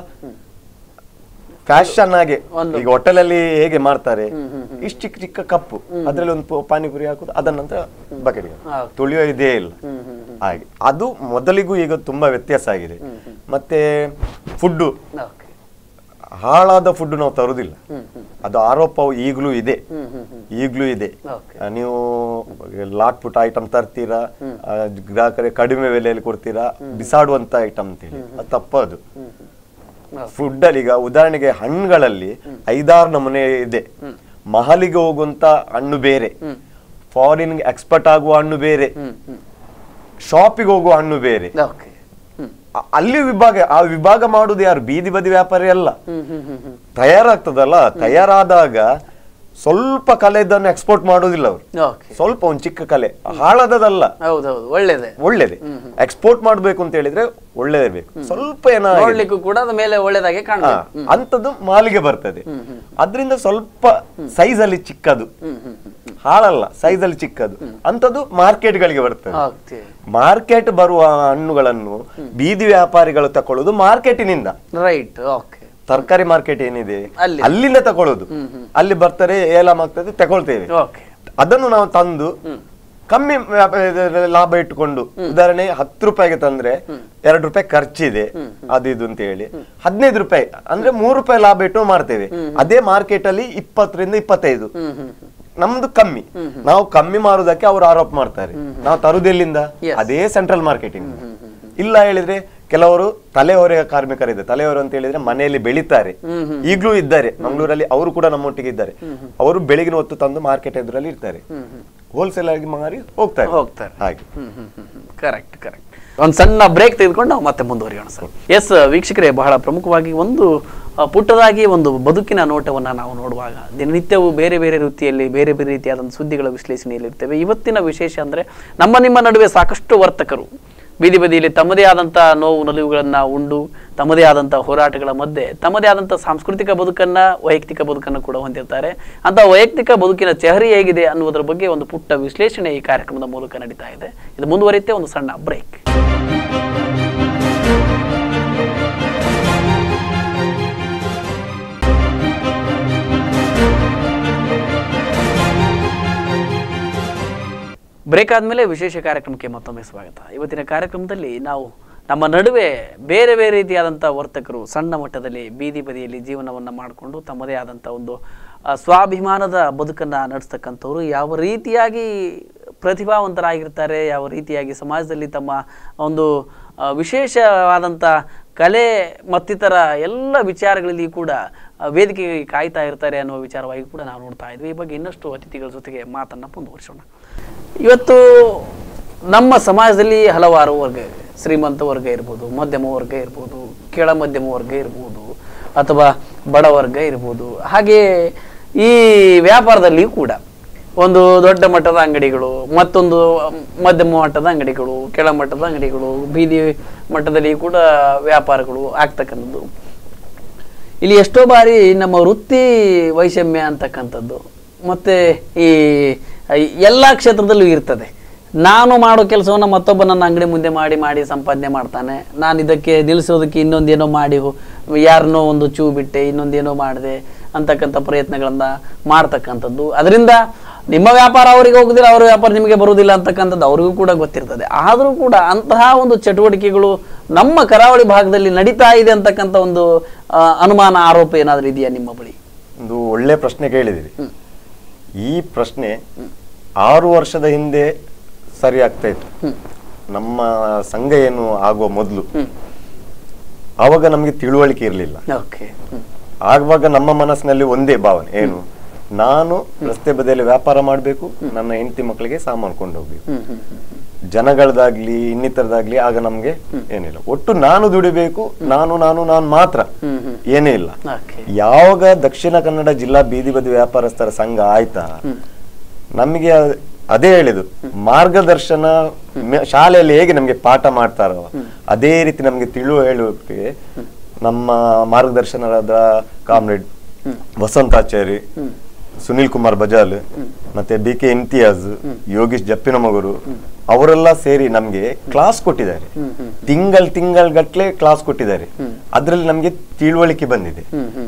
S3: ಫ್ಯಾಷನ್ ಆಗಿ ಈಗ ಹೋಟೆಲಲ್ಲಿ ಹೇಗೆ ಮಾಡ್ತಾರೆ ಇಷ್ಟು ಚಿಕ್ಕ ಚಿಕ್ಕ ಕಪ್ಪು ಅದ್ರಲ್ಲಿ ಒಂದು ಪ- ಪಾನಿಪುರಿ ಹಾಕುದು ಅದರ ನಂತರ ಬಕೆಟ್ಗೆ ತೊಳೆಯೋ ಇದೇ ಇಲ್ಲ ಹಾಗೆ ಅದು ಮೊದಲಿಗೂ ಈಗ ತುಂಬಾ ವ್ಯತ್ಯಾಸ ಆಗಿದೆ ಮತ್ತೆ ಫುಡ್ಡು
S1: ಓಕೆ
S3: ಹಾಳಾದ ಫುಡ್ ನಾವು ತರುದಿಲ್ಲ ಅದು ಆರೋಪವು ಈಗಲೂ ಇದೆ ಈಗಲೂ ಇದೆ
S1: Okay.
S3: ಆ, ನೀವು ಲಾಟ್ ಪುಟ್ ಐಟಮ್ ತರ್ತೀರಾ ಆ, ಗ್ರಾಹಕರಿಗೆ ಕಡಿಮೆ ಬೆಲೆಯಲ್ಲಿ ಕೊಡ್ತೀರಾ ಬಿಸಾಡುವಂತ ಐಟಮ್ ಅಂತೇಳಿ ಅದು ತಪ್ಪದು ಫುಡ್ ಅಲ್ಲಿ ಈಗ ಉದಾಹರಣೆಗೆ ಹಣ್ಣುಗಳಲ್ಲಿ ಐದಾರು ನಮೂನೆ ಇದೆ ಮಹಲಿಗೆ ಹೋಗುವಂತ ಹಣ್ಣು ಬೇರೆ ಫಾರಿನ್ ಎಕ್ಸ್ಪರ್ಟ್ ಆಗುವ ಹಣ್ಣು ಬೇರೆ ಶಾಪಿಗೆ ಹೋಗುವ ಹಣ್ಣು ಬೇರೆ
S1: ಓಕೆ
S3: ಅ- ಅಲ್ಲಿ ವಿಭಾಗ ಆ ವಿಭಾಗ ಮಾಡುದು ಯಾರು ಬೀದಿ ಬದಿ ವ್ಯಾಪಾರಿ ಅಲ್ಲ ತಯಾರಾಗ್ತದಲ್ಲ ತಯಾರಾದಾಗ ಸ್ವಲ್ಪ ಕಲೆದನ್ನು ಎಕ್ಸ್ಪೋರ್ಟ್ ಮಾಡೋದಿಲ್ಲ ಅವರು
S1: ಓಕೆ
S3: ಸ್ವಲ್ಪ ಒಂದು ಚಿಕ್ಕ ಕಲೆ ಹಾಳಾದದಲ್ಲ
S1: ಹೌದೌದು ಒಳ್ಳೇದೇ
S3: ಒಳ್ಳೇದೆ ಎಕ್ಸ್ಪೋರ್ಟ್ ಮಾಡ್ಬೇಕು ಅಂತ ಹೇಳಿದ್ರೆ ಒಳ್ಳೇದೇ ಬೇಕು ಸ್ವಲ್ಪ ಏನಾಗಿದೆ
S1: ನೋಡ್ಲಿಕ್ಕೂ ಕೂಡ ಅದ ಮೇಲೆ ಒಳ್ಳೇದಾಗೆ
S3: ಹಾ,
S1: ಕಾಣ್ಬೇಕು
S3: ಅಂಥದ್ದು ಮಾಲಿಗೆ ಬರ್ತದೆ ಅದರಿಂದ ಸ್ವಲ್ಪ ಸೈಜ್ ಅಲ್ಲಿ ಚಿಕ್ಕದು ಹಾಳಲ್ಲ ಸೈಜ್ ಅಲ್ಲಿ ಚಿಕ್ಕದು ಅಂಥದ್ದು ಮಾರ್ಕೆಟ್ ಗಳಿಗೆ ಬರ್ತದೆ
S1: ಓಕೆ
S3: ಮಾರ್ಕೆಟ್ ಬರುವ ಹಣ್ಣುಗಳನ್ನು ಬೀದಿ ವ್ಯಾಪಾರಿಗಳು ತಕೊಳ್ಳುದು ಮಾರ್ಕೆಟಿನಿಂದ
S1: ರೈಟ್ ಓಕೆ
S3: ತರಕಾರಿ ಮಾರ್ಕೆಟ್ ಏನಿದೆ
S1: ಅಲ್ಲಿ.
S3: ಅಲ್ಲಿಂದ ತಕೊಳ್ಳೋದು ಅಲ್ಲಿ ಬರ್ತಾರೆ ಏಲಂ ಆಗ್ತದೆ ತಗೊಳ್ತೇವೆ
S1: ಓಕೆ
S3: ಅದನ್ನು ನಾವು ತಂದು ಕಮ್ಮಿ ವ್ಯಾಪ- ಇದ್ರಲ್ಲಿ ಲಾಭ ಇಟ್ಟುಕೊಂಡು ಉದಾಹರಣೆ ಹತ್ತು ರೂಪಾಯಿಗೆ ತಂದ್ರೆ ಎರಡು ರೂಪಾಯಿ ಖರ್ಚಿದೆ ಅದು ಇದು ಅಂತ ಹೇಳಿ ಹದಿನೈದು ರೂಪಾಯಿ ಅಂದ್ರೆ ಮೂರು ರೂಪಾಯಿ ಲಾಭ ಇಟ್ಟು ಮಾಡ್ತೇವೆ ಅದೇ ಮಾರ್ಕೆಟ್ ಅಲ್ಲಿ ಇಪ್ಪತ್ತರಿಂದ ಇಪ್ಪತ್ತೈದು ನಮ್ದು ಕಮ್ಮಿ ನಾವು ಕಮ್ಮಿ ಮಾರುದಕ್ಕೆ ಅವರು ಆರೋಪ ಮಾಡ್ತಾರೆ ನಾವು ತರುದೆಲ್ಲಿಂದ
S1: Yes.
S3: ಅದೇ ಸೆಂಟ್ರಲ್ ಮಾರ್ಕೆಟಿಂಗ್ ಇಲ್ಲ ಹೇಳಿದ್ರೆ ಕೆಲವರು ತಲೆಹೊರೆಯ ಕಾರ್ಮಿಕರಿದ್ದಾರೆ ತಲೆಹೊರೆ ಅಂತ ಹೇಳಿದ್ರೆ ಮನೆಯಲ್ಲಿ ಬೆಳಿತಾರೆ ಈಗಲೂ ಇದ್ದಾರೆ ಮಂಗಳೂರಲ್ಲಿ ಅವರು ಕೂಡ ನಮ್ಮೊಟ್ಟಿಗೆ ಇದ್ದಾರೆ ಅವರು ಬೆಳಗಿನ ಹೊತ್ತು ತಂದು ಮಾರ್ಕೆಟ್ ಎದುರಲ್ಲಿ ಇರ್ತಾರೆ ಹೋಲ್ಸೇಲ್ ಆಗಿ ಮಾರಿ ಹೋಗ್ತಾರೆ
S1: ಹೋಗ್ತಾರೆ.
S3: ಹಾಗೆ
S1: ಕರೆಕ್ಟ್ ಕರೆಕ್ಟ್ ಒಂದು ಸಣ್ಣ ಬ್ರೇಕ್ ತೆಗೆದುಕೊಂಡು ನಾವು ಮತ್ತೆ ಮುಂದುವರಿಯೋಣ ಸರ್ ಎಸ್ ವೀಕ್ಷಕರೇ ಬಹಳ ಪ್ರಮುಖವಾಗಿ ಒಂದು ಆ, ಪುಟ್ಟದಾಗಿ ಒಂದು ಬದುಕಿನ ನೋಟವನ್ನು ನಾವು ನೋಡುವಾಗ ದಿನನಿತ್ಯವೂ ಬೇರೆ ಬೇರೆ ರೀತಿಯಲ್ಲಿ ಬೇರೆ ಬೇರೆ ರೀತಿಯಾದಂಥ ಸುದ್ದಿಗಳ ವಿಶ್ಲೇಷಣೆಯಲ್ಲಿ ಇರ್ತೇವೆ ಇವತ್ತಿನ ವಿಶೇಷ ಅಂದರೆ ನಮ್ಮ ನಿಮ್ಮ ನಡುವೆ ಸಾಕಷ್ಟು ವರ್ತಕರು ಬೀದಿ ಬದಿಯಲ್ಲಿ ತಮ್ಮದೇ ಆದಂಥ ನೋವು ನಲಿವುಗಳನ್ನು ಉಂಡು ತಮ್ಮದೇ ಆದಂಥ ಹೋರಾಟಗಳ ಮಧ್ಯೆ ತಮ್ಮದೇ ಆದಂಥ ಸಾಂಸ್ಕೃತಿಕ ಬದುಕನ್ನು ವೈಯಕ್ತಿಕ ಬದುಕನ್ನು ಕೂಡ ಹೊಂದಿರ್ತಾರೆ ಅಂತ ವೈಯಕ್ತಿಕ ಬದುಕಿನ ಚೆಹರಿ ಹೇಗಿದೆ ಅನ್ನುವುದರ ಬಗ್ಗೆ ಒಂದು ಪುಟ್ಟ ವಿಶ್ಲೇಷಣೆ ಈ ಕಾರ್ಯಕ್ರಮದ ಮೂಲಕ ನಡೀತಾ ಇದೆ ಇದು ಮುಂದುವರಿಯುತ್ತೆ ಒಂದು ಸಣ್ಣ ಬ್ರೇಕ್ ಬ್ರೇಕ್ ಆದಮೇಲೆ ವಿಶೇಷ ಕಾರ್ಯಕ್ರಮಕ್ಕೆ ಮತ್ತೊಮ್ಮೆ ಸ್ವಾಗತ ಇವತ್ತಿನ ಕಾರ್ಯಕ್ರಮದಲ್ಲಿ ನಾವು ನಮ್ಮ ನಡುವೆ ಬೇರೆ ಬೇರೆ ರೀತಿಯಾದಂಥ ವರ್ತಕರು ಸಣ್ಣ ಮಟ್ಟದಲ್ಲಿ ಬೀದಿ ಬದಿಯಲ್ಲಿ ಜೀವನವನ್ನು ಮಾಡಿಕೊಂಡು ತಮ್ಮದೇ ಆದಂಥ ಒಂದು ಆ, ಸ್ವಾಭಿಮಾನದ ಬದುಕನ್ನು ನಡೆಸ್ತಕ್ಕಂಥವ್ರು ಯಾವ ರೀತಿಯಾಗಿ ಪ್ರತಿಭಾವಂತರಾಗಿರ್ತಾರೆ ಯಾವ ರೀತಿಯಾಗಿ ಸಮಾಜದಲ್ಲಿ ತಮ್ಮ ಒಂದು ಆ, ವಿಶೇಷವಾದಂಥ ಕಲೆ ಮತ್ತಿತರ ಎಲ್ಲ ವಿಚಾರಗಳಲ್ಲಿ ಕೂಡ ಆ, ವೇದಿಕೆಗೆ ಕಾಯ್ತಾ ಇರ್ತಾರೆ ಅನ್ನುವ ವಿಚಾರವಾಗಿ ಕೂಡ ನಾವು ನೋಡ್ತಾ ಇದ್ವಿ ಈ ಬಗ್ಗೆ ಇನ್ನಷ್ಟು ಅತಿಥಿಗಳ ಜೊತೆಗೆ ಮಾತನ್ನು ಮುಂದುವರಿಸೋಣ ಇವತ್ತು ನಮ್ಮ ಸಮಾಜದಲ್ಲಿ ಹಲವಾರು ವರ್ಗ ಇದೆ ಶ್ರೀಮಂತ ವರ್ಗ ಇರ್ಬೋದು ಮಧ್ಯಮ ವರ್ಗ ಇರ್ಬೋದು ಕೆಳ ಮಧ್ಯಮ ವರ್ಗ ಇರ್ಬೋದು ಅಥವಾ ಬಡ ವರ್ಗ ಇರ್ಬೋದು ಹಾಗೆ ಈ ವ್ಯಾಪಾರದಲ್ಲಿ ಕೂಡ ಒಂದು ದೊಡ್ಡ ಮಟ್ಟದ ಅಂಗಡಿಗಳು ಮತ್ತೊಂದು ಮಧ್ಯಮ ಮಟ್ಟದ ಅಂಗಡಿಗಳು ಕೆಳ ಮಟ್ಟದ ಅಂಗಡಿಗಳು ಬೀದಿ ಮಟ್ಟದಲ್ಲಿ ಕೂಡ ವ್ಯಾಪಾರಗಳು ಆಗ್ತಕ್ಕಂಥದ್ದು ಇಲ್ಲಿ ಎಷ್ಟೋ ಬಾರಿ ನಮ್ಮ ವೃತ್ತಿ ವೈಷಮ್ಯ ಅಂತಕ್ಕಂಥದ್ದು ಮತ್ತೆ ಈ ಎಲ್ಲ ಕ್ಷೇತ್ರದಲ್ಲೂ ಇರ್ತದೆ ನಾನು ಮಾಡೋ ಕೆಲಸವನ್ನು ಮತ್ತೊಬ್ಬ ನನ್ನ ಅಂಗಡಿ ಮುಂದೆ ಮಾಡಿ ಮಾಡಿ ಸಂಪಾದನೆ ಮಾಡ್ತಾನೆ ನಾನು ಇದಕ್ಕೆ ನಿಲ್ಲಿಸೋದಕ್ಕೆ ಇನ್ನೊಂದೇನೋ ಮಾಡಿ ಹೋ- ಯಾರನ್ನೋ ಒಂದು ಚೂ ಬಿಟ್ಟೆ ಇನ್ನೊಂದೇನೋ ಮಾಡಿದೆ ಅಂತಕ್ಕಂಥ ಪ್ರಯತ್ನಗಳನ್ನ ಮಾಡ್ತಕ್ಕಂಥದ್ದು ಅದರಿಂದ ನಿಮ್ಮ ವ್ಯಾಪಾರ ಅವರಿಗೆ ಹೋಗುದಿಲ್ಲ ಅವ್ರ ವ್ಯಾಪಾರ ನಿಮಗೆ ಬರುವುದಿಲ್ಲ ಅಂತಕ್ಕಂಥದ್ದು ಅವ್ರಿಗೂ ಕೂಡ ಗೊತ್ತಿರ್ತದೆ ಆದರೂ ಕೂಡ ಅಂತಹ ಒಂದು ಚಟುವಟಿಕೆಗಳು ನಮ್ಮ ಕರಾವಳಿ ಭಾಗದಲ್ಲಿ ನಡೀತಾ ಇದೆ ಅಂತಕ್ಕಂಥ ಒಂದು ಆ, ಅನುಮಾನ ಆರೋಪ ಏನಾದರೂ ಇದೆಯಾ ನಿಮ್ಮ ಬಳಿ
S3: ಒಂದು ಒಳ್ಳೆ ಪ್ರಶ್ನೆ ಕೇಳಿದಿರಿ ಈ ಪ್ರಶ್ನೆ ಆರು ವರ್ಷದ ಹಿಂದೆ ಸರಿ ಆಗ್ತಾ ಇತ್ತು ನಮ್ಮ ಸಂಘ ಏನು ಆಗುವ ಮೊದಲು ಆವಾಗ ನಮಗೆ ತಿಳುವಳಿಕೆ ಇರಲಿಲ್ಲ
S1: ಓಕೆ
S3: ಆಗುವಾಗ ನಮ್ಮ ಮನಸ್ಸಿನಲ್ಲಿ ಒಂದೇ ಭಾವನೆ ಏನು ನಾನು ರಸ್ತೆ ಬದಿಯಲ್ಲಿ ವ್ಯಾಪಾರ ಮಾಡಬೇಕು ನನ್ನ ಹೆಂಡತಿ ಮಕ್ಕಳಿಗೆ ಸಾಮಾನು ಕೊಂಡು ಹೋಗ್ಬೇಕು
S1: ಹ್ಮ್ ಹ್ಮ್ ಹ್ಮ್
S3: ಜನಗಳದಾಗ್ಲಿ ಇನ್ನಿತರದಾಗ್ಲಿ ಆಗ ನಮ್ಗೆ ಏನಿಲ್ಲ ಒಟ್ಟು ನಾನು ದುಡಿಬೇಕು ನಾನು ನಾನು ನಾನು ಮಾತ್ರ ಏನೇ ಇಲ್ಲ
S1: ಓಕೆ
S3: ಯಾವಾಗ ದಕ್ಷಿಣ ಕನ್ನಡ ಜಿಲ್ಲಾ ಬೀದಿ ಬದಿ ವ್ಯಾಪಾರಸ್ಥರ ಸಂಘ ಆಯ್ತಾ ನಮಗೆ ಅದೇ ಹೇಳಿದು ಮಾರ್ಗದರ್ಶನ ಮ- ಶಾಲೆಯಲ್ಲಿ ಹೇಗೆ ನಮಗೆ ಪಾಠ ಮಾಡ್ತಾರೋ ಅದೇ ರೀತಿ ನಮಗೆ ತಿಳುವ ಹೇಳುವಕ್ಕೆ ನಮ್ಮ ಮಾರ್ಗದರ್ಶನರಾದ ಕಾಮ್ರೇಡ್ ವಸಂತಾಚಾರಿ ಸುನಿಲ್ ಕುಮಾರ್ ಬಜಾಲ್ ಮತ್ತೆ B K Imtiyaz Yogish Jeppinamogaru ಅವರೆಲ್ಲ ಸೇರಿ ನಮ್ಗೆ ಕ್ಲಾಸ್ ಕೊಟ್ಟಿದ್ದಾರೆ ತಿಂಗಳ್ ತಿಂಗಳ್ ಗಟ್ಲೆ ಕ್ಲಾಸ್ ಕೊಟ್ಟಿದ್ದಾರೆ ಅದ್ರಲ್ಲಿ ನಮ್ಗೆ ತಿಳುವಳಿಕೆ ಬಂದಿದೆ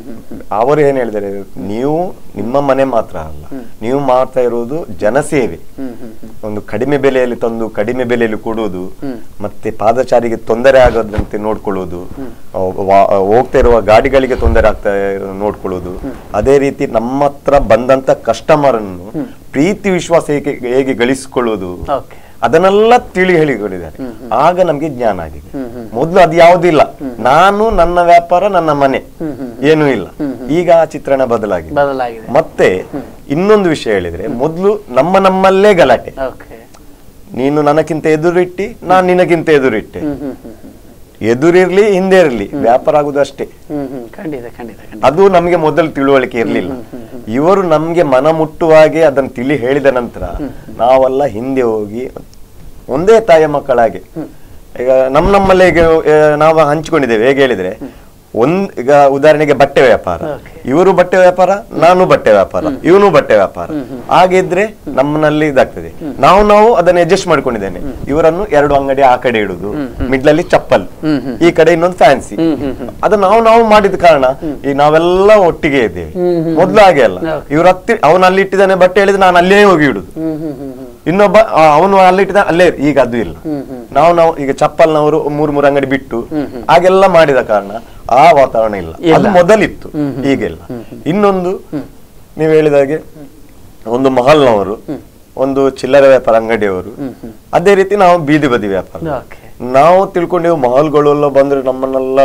S3: ಅವರು ಏನ್ ಹೇಳಿದ್ದಾರೆ ನೀವು ನಿಮ್ಮ ಮನೆ ಮಾತ್ರ ಅಲ್ಲ ನೀವು ಮಾಡ್ತಾ ಇರೋದು ಜನಸೇವೆ ಒಂದು ಕಡಿಮೆ ಬೆಲೆಯಲ್ಲಿ ತಂದು ಕಡಿಮೆ ಬೆಲೆಯಲ್ಲಿ ಕೊಡುವುದು ಮತ್ತೆ ಪಾದಚಾರಿಗೆ ತೊಂದರೆ ಆಗದಂತೆ ನೋಡ್ಕೊಳ್ಳೋದು ಆ, ವಾ- ಹೋಗ್ತಾ ಇರುವ ಗಾಡಿಗಳಿಗೆ ತೊಂದರೆ ಆಗ್ತಾ ಇರೋ- ನೋಡ್ಕೊಳ್ಳೋದು ಅದೇ ರೀತಿ ನಮ್ಮ ಹತ್ರ ಬಂದಂತ ಕಸ್ಟಮರ್ ಅನ್ನು ಪ್ರೀತಿ ವಿಶ್ವಾಸ ಹೇಗೆ ಹೇಗೆ ಗಳಿಸಿಕೊಳ್ಳೋದು
S1: ಓಕೆ
S3: ಅದನ್ನೆಲ್ಲ ತಿಳಿ ಹೇಳಿಕೊಟ್ಟಿದ್ದಾರೆ ಆಗ ನಮ್ಗೆ ಜ್ಞಾನ ಆಗಿದೆ ಮೊದ್ಲು ಅದು ಯಾವುದಿಲ್ಲ ನಾನು ನನ್ನ ವ್ಯಾಪಾರ ನನ್ನ ಮನೆ ಏನೂ ಇಲ್ಲ ಈಗ ಆ ಚಿತ್ರಣ ಬದಲಾಗಿದೆ
S1: ಬದಲಾಗಿದೆ
S3: ಮತ್ತೆ ಇನ್ನೊಂದು ವಿಷಯ ಹೇಳಿದ್ರೆ ಮೊದ್ಲು ನಮ್ಮ ನಮ್ಮಲ್ಲೇ ಗಲಾಟೆ
S1: ಓಕೆ
S3: ನೀನು ನನಗಿಂತ ಎದುರಿಟ್ಟಿ ನಾನ್ ನಿನಗಿಂತ ಎದುರಿಟ್ಟೆ
S1: ಹ್ಮ್ ಹ್ಮ್ ಹ್ಮ್
S3: ಎದುರಿರ್ಲಿ ಹಿಂದೆ ಇರ್ಲಿ ವ್ಯಾಪಾರ ಆಗುದು ಅಷ್ಟೇ
S1: ಹ್ಮ್ ಹ್ಮ್ ಖಂಡಿತ ಖಂಡಿತ ಖಂಡಿತ
S3: ಅದು ನಮ್ಗೆ ಮೊದಲು ತಿಳುವಳಿಕೆ ಇರ್ಲಿಲ್ಲ ಇವರು ನಮ್ಗೆ ಮನ ಮುಟ್ಟುವಾಗೆ ಅದನ್ನ ತಿಳಿ ಹೇಳಿದ ನಂತರ ನಾವೆಲ್ಲ ಹಿಂದೆ ಹೋಗಿ ಒಂದೇ ತಾಯಿಯ ಮಕ್ಕಳಾಗೆ ಈಗ ನಮ್ ನಮ್ಮಲ್ಲೇ ಈಗ ಆ, ನಾವು ಹಂಚಿಕೊಂಡಿದ್ದೇವೆ ಹೇಗೆ ಹೇಳಿದ್ರೆ ಒಂದ್ ಈಗ ಉದಾಹರಣೆಗೆ ಬಟ್ಟೆ ವ್ಯಾಪಾರ
S1: Okay.
S3: ಇವರು ಬಟ್ಟೆ ವ್ಯಾಪಾರ ನಾನು ಬಟ್ಟೆ ವ್ಯಾಪಾರ ಇವನು ಬಟ್ಟೆ ವ್ಯಾಪಾರ ಹಾಗಿದ್ರೆ ನಮ್ಮನಲ್ಲಿ ಇದಾಗ್ತದೆ ನಾವು ನಾವು ಅದನ್ನ ಅಡ್ಜಸ್ಟ್ ಮಾಡ್ಕೊಂಡಿದ್ದೇನೆ ಇವರನ್ನು ಎರಡು ಅಂಗಡಿ ಆ ಕಡೆ ಇಡುದು ಮಿಡ್ಲಲ್ಲಿ ಚಪ್ಪಲ್ ಈ ಕಡೆ ಇನ್ನೊಂದು ಫ್ಯಾನ್ಸಿ ಅದು ನಾವು ನಾವು ಮಾಡಿದ ಕಾರಣ ಈಗ ನಾವೆಲ್ಲ ಒಟ್ಟಿಗೆ ಇದ್ದೇವೆ ಮೊದ್ಲು ಹಾಗೆ ಅಲ್ಲ ಇವ್ರ ಹತ್ತಿ ಅವನು ಅಲ್ಲಿ ಇಟ್ಟಿದ್ದಾನೆ ಬಟ್ಟೆ ಹೇಳಿದ್ರೆ ನಾನು ಅಲ್ಲೇ ಹೋಗಿ ಇಡುದು
S1: ಹ್ಮ್ ಹ್ಮ್ ಹ್ಮ್ ಹ್ಮ್
S3: ಇನ್ನೊಬ್ಬ ಆ, ಅವನು ಅಲ್ಲಿ ಇಟ್ಟಿದ ಅಲ್ಲೇ ಈಗ ಅದು ಇಲ್ಲ ನಾವು ನಾವು ಈಗ ಚಪ್ಪಲ್ನವರು ಮೂರ್ ಮೂರ್ ಅಂಗಡಿ ಬಿಟ್ಟು ಹಾಗೆಲ್ಲ ಮಾಡಿದ ಕಾರಣ ಆ ವಾತಾವರಣ ಇಲ್ಲ ಅದು ಮೊದಲಿತ್ತು ಈಗಿಲ್ಲ ಇನ್ನೊಂದು ನೀವು ಹೇಳಿದ ಹಾಗೆ ಒಂದು ಮಹಲ್ನವರು ಒಂದು ಚಿಲ್ಲರೆ ವ್ಯಾಪಾರ ಅಂಗಡಿಯವರು ಅದೇ ರೀತಿ ನಾವು ಬೀದಿ ಬದಿ ವ್ಯಾಪಾರ
S1: ಓಕೆ
S3: ನಾವು ತಿಳ್ಕೊಂಡೇವು ಮಾಲ್ಗಳೆಲ್ಲ ಬಂದ್ರೆ ನಮ್ಮನ್ನೆಲ್ಲ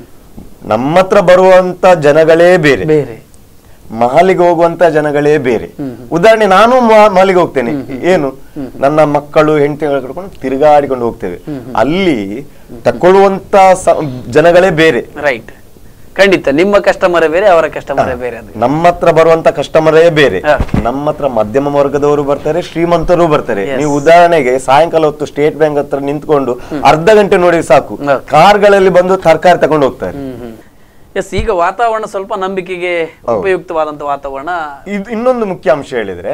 S3: ನಮ್ಮ ಹತ್ರ ಬರುವಂತ ಜನಗಳೇ ಬೇರೆ
S1: ಬೇರೆ
S3: ಮಹಲಿಗೆ ಹೋಗುವಂತ ಜನಗಳೇ ಬೇರೆ ಉದಾಹರಣೆ ನಾನು ಮ- ಮಹಲಿಗೆ ಹೋಗ್ತೇನೆ ಏನು ನನ್ನ ಮಕ್ಕಳು ಹೆಂಡತಿಗಳು ಕರ್ಕೊಂಡು ತಿರುಗಾಡಿಕೊಂಡು ಹೋಗ್ತೇವೆ ಅಲ್ಲಿ ತಕೊಳ್ಳುವಂತ ಸ- ಜನಗಳೇ ಬೇರೆ
S1: ರೈಟ್ ಖಂಡಿತ ನಿಮ್ಮ ಕಸ್ಟಮರೇ ಬೇರೆ ಅವರ ಕಸ್ಟಮರೇ ಬೇರೆ ಅದು
S3: ನಮ್ಮ ಹತ್ರ ಬರುವಂತ ಕಸ್ಟಮರೇ ಬೇರೆ
S1: ಹಾ.
S3: ನಮ್ಮ ಹತ್ರ ಮಧ್ಯಮ ವರ್ಗದವರು ಬರ್ತಾರೆ ಶ್ರೀಮಂತರು ಬರ್ತಾರೆ
S1: Yes.
S3: ನೀವು ಉದಾಹರಣೆಗೆ ಸಾಯಂಕಾಲ ಹೊತ್ತು ಸ್ಟೇಟ್ ಬ್ಯಾಂಕ್ ಹತ್ರ ನಿಂತ್ಕೊಂಡು ಅರ್ಧ ಗಂಟೆ ನೋಡಿ ಸಾಕು
S1: Okay.
S3: ಕಾರ್ಗಳಲ್ಲಿ ಬಂದು ತರಕಾರಿ ತಗೊಂಡು ಹೋಗ್ತಾರೆ
S1: ಎಸ್ ಈಗ ವಾತಾವರಣ ಸ್ವಲ್ಪ ನಂಬಿಕೆಗೆ ಉಪಯುಕ್ತವಾದಂತ ವಾತಾವರಣ
S3: ಇದು ಇನ್ನೊಂದು ಮುಖ್ಯ ಅಂಶ ಹೇಳಿದ್ರೆ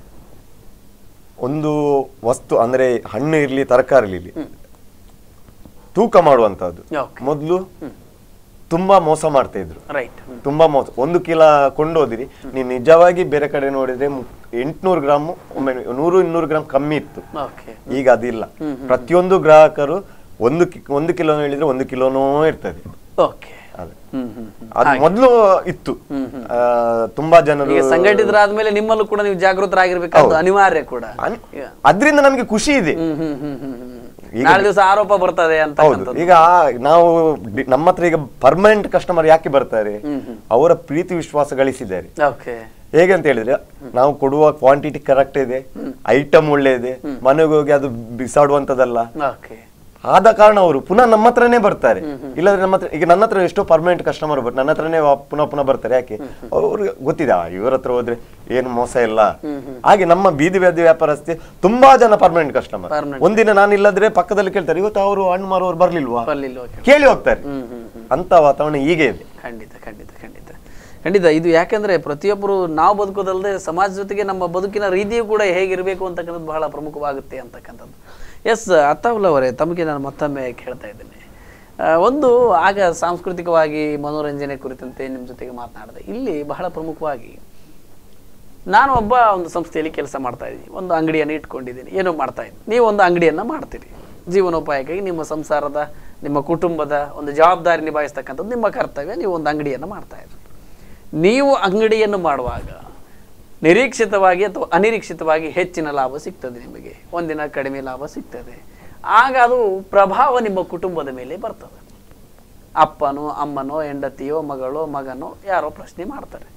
S3: ಒಂದು ವಸ್ತು ಅಂದ್ರೆ ಹಣ್ಣು ಇರ್ಲಿ ತರಕಾರಿ ಇರ್ಲಿ ತೂಕ ಮಾಡುವಂತದ್ದು
S1: Okay.
S3: ಮೊದ್ಲು ತುಂಬಾ ಮೋಸ ಮಾಡ್ತಾ ಇದ್ರು
S1: ರೈಟ್
S3: ತುಂಬಾ ಮೋಸ ಒಂದು ಕಿಲೋ ಕೊಂಡೋದಿರಿ ನೀವು ನಿಜವಾಗಿ ಬೇರೆ ಕಡೆ ನೋಡಿದ್ರೆ ಎಂಟ್ನೂರು ಗ್ರಾಮ್ ಒಮ್ಮೆ ನೂರು ಇನ್ನೂರು ಗ್ರಾಮ್ ಕಮ್ಮಿ ಇತ್ತು
S1: ಓಕೆ
S3: ಈಗ ಅದಿಲ್ಲ ಪ್ರತಿಯೊಂದು ಗ್ರಾಹಕರು ಒಂದು ಕಿ- ಒಂದು ಕಿಲೋ ಹೇಳಿದ್ರೆ ಒಂದು ಕಿಲೋನೂ ಇರ್ತದೆ
S1: ಓಕೆ
S3: ಅದೇ
S1: ಹ್ಮ್ ಹ್ಮ್ ಹ್ಮ್.
S3: ಅದು ಮೊದಲು ಇತ್ತು ಆ, ತುಂಬಾ ಜನರು
S1: ಈಗ ಸಂಘಟಿತರಾದ್ಮೇಲೆ ನಿಮ್ಮಲ್ಲೂ ಕೂಡ ನೀವು ಜಾಗೃತರಾಗಿರ್ಬೇಕಾದ್ದು ಅನಿವಾರ್ಯ ಕೂಡ
S3: ಅನ್- ಅದ್ರಿಂದ ನಮ್ಗೆ ಖುಷಿ ಇದೆ
S1: ಹ್ಮ್ ಹ್ಮ್ ಹ್ಮ್ ಹ್ಮ್ ಹ್ಮ್. ನಾಳೆ ದಿವಸ ಆರೋಪ ಬರ್ತದೆ ಅಂತ
S3: ಹೌದು ಈಗ ನಾವು ಡಿ- ನಮ್ಮ ಹತ್ರ ಈಗ ಪರ್ಮನೆಂಟ್ ಕಸ್ಟಮರ್ ಯಾಕೆ ಬರ್ತಾರೆ ಅವರ ಪ್ರೀತಿ ವಿಶ್ವಾಸ ಗಳಿಸಿದ್ದಾರೆ
S1: ಓಕೆ
S3: ಹೇಗೆ ಅಂತ ಹೇಳಿದ್ರೆ ನಾವು ಕೊಡುವ ಕ್ವಾಂಟಿಟಿ ಕರೆಕ್ಟ್ ಇದೆ ಐಟಮ್ ಒಳ್ಳೆ ಇದೆ ಮನೆಗೆ ಹೋಗಿ ಅದು ಬಿಸಾಡುವಂತದಲ್ಲ
S1: ಓಕೆ
S3: ಆದ ಕಾರಣ ಅವರು ಪುನಃ ನಮ್ಮ ಹತ್ರನೇ ಬರ್ತಾರೆ ಇಲ್ಲದ್ರೆ ನಮ್ಮ ಹತ್ರ ಈಗ ನನ್ನ ಹತ್ರ ಎಷ್ಟೋ ಪರ್ಮನೆಂಟ್ ಕಸ್ಟಮರ್ ಬರ್ತಾರೆ ನನ್ನ ಹತ್ರನೇ ವಾ- ಪುನಃ ಪುನಃ ಬರ್ತಾರೆ ಯಾಕೆ ಅವ್ರಿಗೆ ಗೊತ್ತಿದೆ ಆ, ಇವ್ರ ಹತ್ರ ಹೋದ್ರೆ ಏನು ಮೋಸ ಇಲ್ಲ ಹಾಗೆ ನಮ್ಮ ಬೀದಿ ಬೀದಿ ವ್ಯಾಪಾರಸ್ಥೆ ತುಂಬಾ ಜನ ಪರ್ಮನೆಂಟ್ ಕಸ್ಟಮರ್
S1: Permanent.
S3: ಒಂದಿನ ನಾನು ಇಲ್ಲದ್ರೆ ಪಕ್ಕದಲ್ಲಿ ಕೇಳ್ತಾರೆ ಇವತ್ತು ಅವರು ಹಣ್ಣು ಮಾರುವವರು ಬರ್ಲಿಲ್ವಾ
S1: ಬರ್ಲಿಲ್ಲ ಓಕೆ
S3: ಕೇಳಿ ಹೋಗ್ತಾರೆ ಅಂತ ವಾತಾವರಣ ಹೀಗೆ ಇದೆ
S1: ಖಂಡಿತ ಖಂಡಿತ ಖಂಡಿತ ಖಂಡಿತ ಇದು ಯಾಕೆಂದ್ರೆ ಪ್ರತಿಯೊಬ್ಬರು ನಾವು ಬದುಕೋದಲ್ಲದೆ ಸಮಾಜ ಜೊತೆಗೆ ನಮ್ಮ ಬದುಕಿನ ರೀತಿಯು ಕೂಡ ಹೇಗಿರಬೇಕು ಅಂತಕ್ಕಂಥದ್ದು ಬಹಳ ಪ್ರಮುಖವಾಗುತ್ತೆ ಅಂತಕ್ಕಂಥದ್ದು ಎಸ್ ಅತ್ತಾವುಲ್ ಅವರೇ ತಮಗೆ ನಾನು ಮತ್ತೊಮ್ಮೆ ಕೇಳ್ತಾ ಇದ್ದೇನೆ ಆ, ಒಂದು ಆಗ ಸಾಂಸ್ಕೃತಿಕವಾಗಿ ಮನೋರಂಜನೆ ಕುರಿತಂತೆ ನಿಮ್ಮ ಜೊತೆಗೆ ಮಾತನಾಡಿದೆ ಇಲ್ಲಿ ಬಹಳ ಪ್ರಮುಖವಾಗಿ ನಾನು ಒಬ್ಬ ಒಂದು ಸಂಸ್ಥೆಯಲ್ಲಿ ಕೆಲಸ ಮಾಡ್ತಾ ಇದ್ದೀನಿ ಒಂದು ಅಂಗಡಿಯನ್ನು ಇಟ್ಕೊಂಡಿದ್ದೀನಿ ಏನೋ ಮಾಡ್ತಾ ಇದ್ದೀನಿ ನೀವು ಒಂದು ಅಂಗಡಿಯನ್ನು ಮಾಡ್ತೀರಿ ಜೀವನೋಪಾಯಕ್ಕಾಗಿ ನಿಮ್ಮ ಸಂಸಾರದ ನಿಮ್ಮ ಕುಟುಂಬದ ಒಂದು ಜವಾಬ್ದಾರಿ ನಿಭಾಯಿಸ್ತಕ್ಕಂಥದ್ದು ನಿಮ್ಮ ಕರ್ತವ್ಯ ನೀವು ಒಂದು ಅಂಗಡಿಯನ್ನು ಮಾಡ್ತಾ ಇದ್ದೀರಿ ನೀವು ಅಂಗಡಿಯನ್ನು ಮಾಡುವಾಗ ನಿರೀಕ್ಷಿತವಾಗಿ ಅಥವಾ ಅನಿರೀಕ್ಷಿತವಾಗಿ ಹೆಚ್ಚಿನ ಲಾಭ ಸಿಗ್ತದೆ ನಿಮಗೆ ಒಂದಿನ ಕಡಿಮೆ ಲಾಭ ಸಿಗ್ತದೆ ಆಗ ಅದು ಪ್ರಭಾವ ನಿಮ್ಮ ಕುಟುಂಬದ ಮೇಲೆ ಬರ್ತದೆ ಅಪ್ಪನೋ ಅಮ್ಮನೋ ಹೆಂಡತಿಯೋ ಮಗಳೋ ಮಗನೋ ಯಾರೋ ಪ್ರಶ್ನೆ ಮಾಡ್ತಾರೆ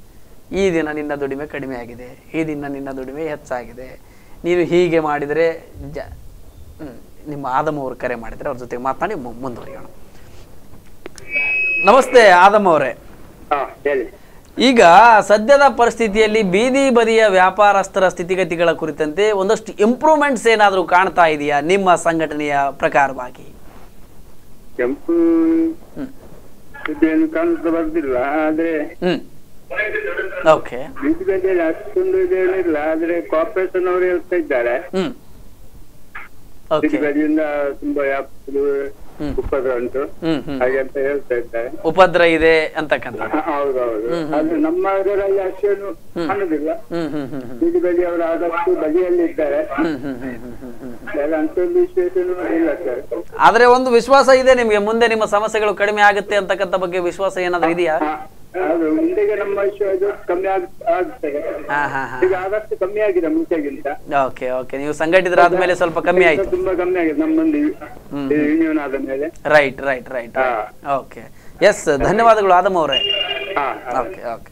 S1: ಈ ದಿನ ನಿನ್ನ ದುಡಿಮೆ ಕಡಿಮೆ ಆಗಿದೆ ಈ ದಿನ ನಿನ್ನ ದುಡಿಮೆ ಹೆಚ್ಚಾಗಿದೆ ನೀನು ಹೀಗೆ ಮಾಡಿದರೆ ಜ ಹ್ಮ್. ನಿಮ್ಮ ಆದಮ್ ಅವರು ಕರೆ ಮಾಡಿದರೆ ಅವ್ರ ಜೊತೆ ಮಾತನಾಡಿ ಮು- ಮುಂದುವರಿಯೋಣ ನಮಸ್ತೆ ಆದಮ್ ಅವರೇ
S4: ಹಾ ಹೇಳಿ
S1: ಈಗ ಸದ್ಯದ ಪರಿಸ್ಥಿತಿಯಲ್ಲಿ ಬೀದಿ ಬದಿಯ ವ್ಯಾಪಾರಸ್ಥರ ಸ್ಥಿತಿಗತಿಗಳ ಕುರಿತಂತೆ ಒಂದಷ್ಟು ಇಂಪ್ರೂವ್ಮೆಂಟ್ಸ್ ಏನಾದರೂ ಕಾಣ್ತಾ ಇದೆಯಾ ನಿಮ್ಮ ಸಂಘಟನೆಯ ಪ್ರಕಾರವಾಗಿ
S4: ಕೆಂಪು ಇದೇನು ಕಾಣಿಸ್ತಾ ಬರ್ದಿಲ್ಲ ಆದ್ರೆ
S1: ಹ್ಮ್ ಓಕೆ
S4: ಬೀದಿ ಬದಿಯಲ್ಲಿ ಅಷ್ಟೊಂದು ಇದೇನಿಲ್ಲ ಆದ್ರೆ ಕಾರ್ಪೊರೇಷನ್ ಅವರು ಹೇಳ್ತಾ ಇದ್ದಾರೆ
S1: ಹ್ಮ್
S4: ಬೀದಿ
S1: ಓಕೆ
S4: ಬದಿಯಿಂದ ತುಂಬಾ ವ್ಯಾಪ- ಇದು
S1: ಹ್ಮ್.
S4: ಉಪದ್ರ ಉಂಟು
S1: ಹ್ಮ್ ಹ್ಮ್
S4: ಹಾಗೆ ಅಂತ ಹೇಳ್ತಾ ಇದ್ದಾರೆ
S1: ಉಪದ್ರ ಇದೆ ಅಂತಕ್ಕಂಥ
S4: ಹೌದೌದು ಆದ್ರೆ ನಮ್ಮ ಇದರಲ್ಲಿ ಅಷ್ಟೇನು ಕಾಣುದಿಲ್ಲ
S1: ಹ್ಮ್ ಹ್ಮ್ ಹ್ಮ್ ಹ್ಮ್
S4: ಬೀದಿ ಬದಿಯವರು ಆದಷ್ಟು ಬದಿಯಲ್ಲಿ ಇದ್ದಾರೆ
S1: ಹ್ಮ್ ಹ್ಮ್ ಹ್ಮ್ ಹ್ಮ್ ಹ್ಮ್ ಹ್ಮ್
S4: ಬೇರೆ ಅಂತೊಂದು ವಿಶೇಷನೂ ಇಲ್ಲ ಸರ್
S1: ಆದ್ರೆ ಒಂದು ವಿಶ್ವಾಸ ಇದೆ ನಿಮಗೆ ಮುಂದೆ ನಿಮ್ಮ ಸಮಸ್ಯೆಗಳು ಕಡಿಮೆ ಆಗುತ್ತೆ ಅಂತಕ್ಕಂಥ ಬಗ್ಗೆ ವಿಶ್ವಾಸ ಏನಾದ್ರೂ ಇದೆಯಾ
S4: ಅದು ಮುಂದೆಗೆ ನಮ್ಮ ವಿಷಯ ಇದು ಕಮ್ಮಿ ಆಗ್ ಆಗ್ತದೆ
S1: ಹಾ ಹಾ ಹಾ
S4: ಈಗ ಆದಷ್ಟು ಕಮ್ಮಿ ಆಗಿದೆ ಮುಂಚೆಗಿಂತ
S1: ಓಕೆ ಓಕೆ ನೀವು ಸಂಘಟಿತರಾದ್ಮೇಲೆ ಸ್ವಲ್ಪ ಕಮ್ಮಿ ಆಯ್ತು
S4: ತುಂಬಾ ಕಮ್ಮಿ ಆಗಿದೆ ನಮ್ಮೊಂದು ಯೂನಿಯನ್ ಆದ ಮೇಲೆ
S1: ರೈಟ್ ರೈಟ್ ರೈಟ್
S4: ಹಾ.
S1: ಓಕೆ ಎಸ್ ಧನ್ಯವಾದಗಳು ಆದಮ್ ಅವರೇ
S4: ಹಾ
S1: ಓಕೆ ಓಕೆ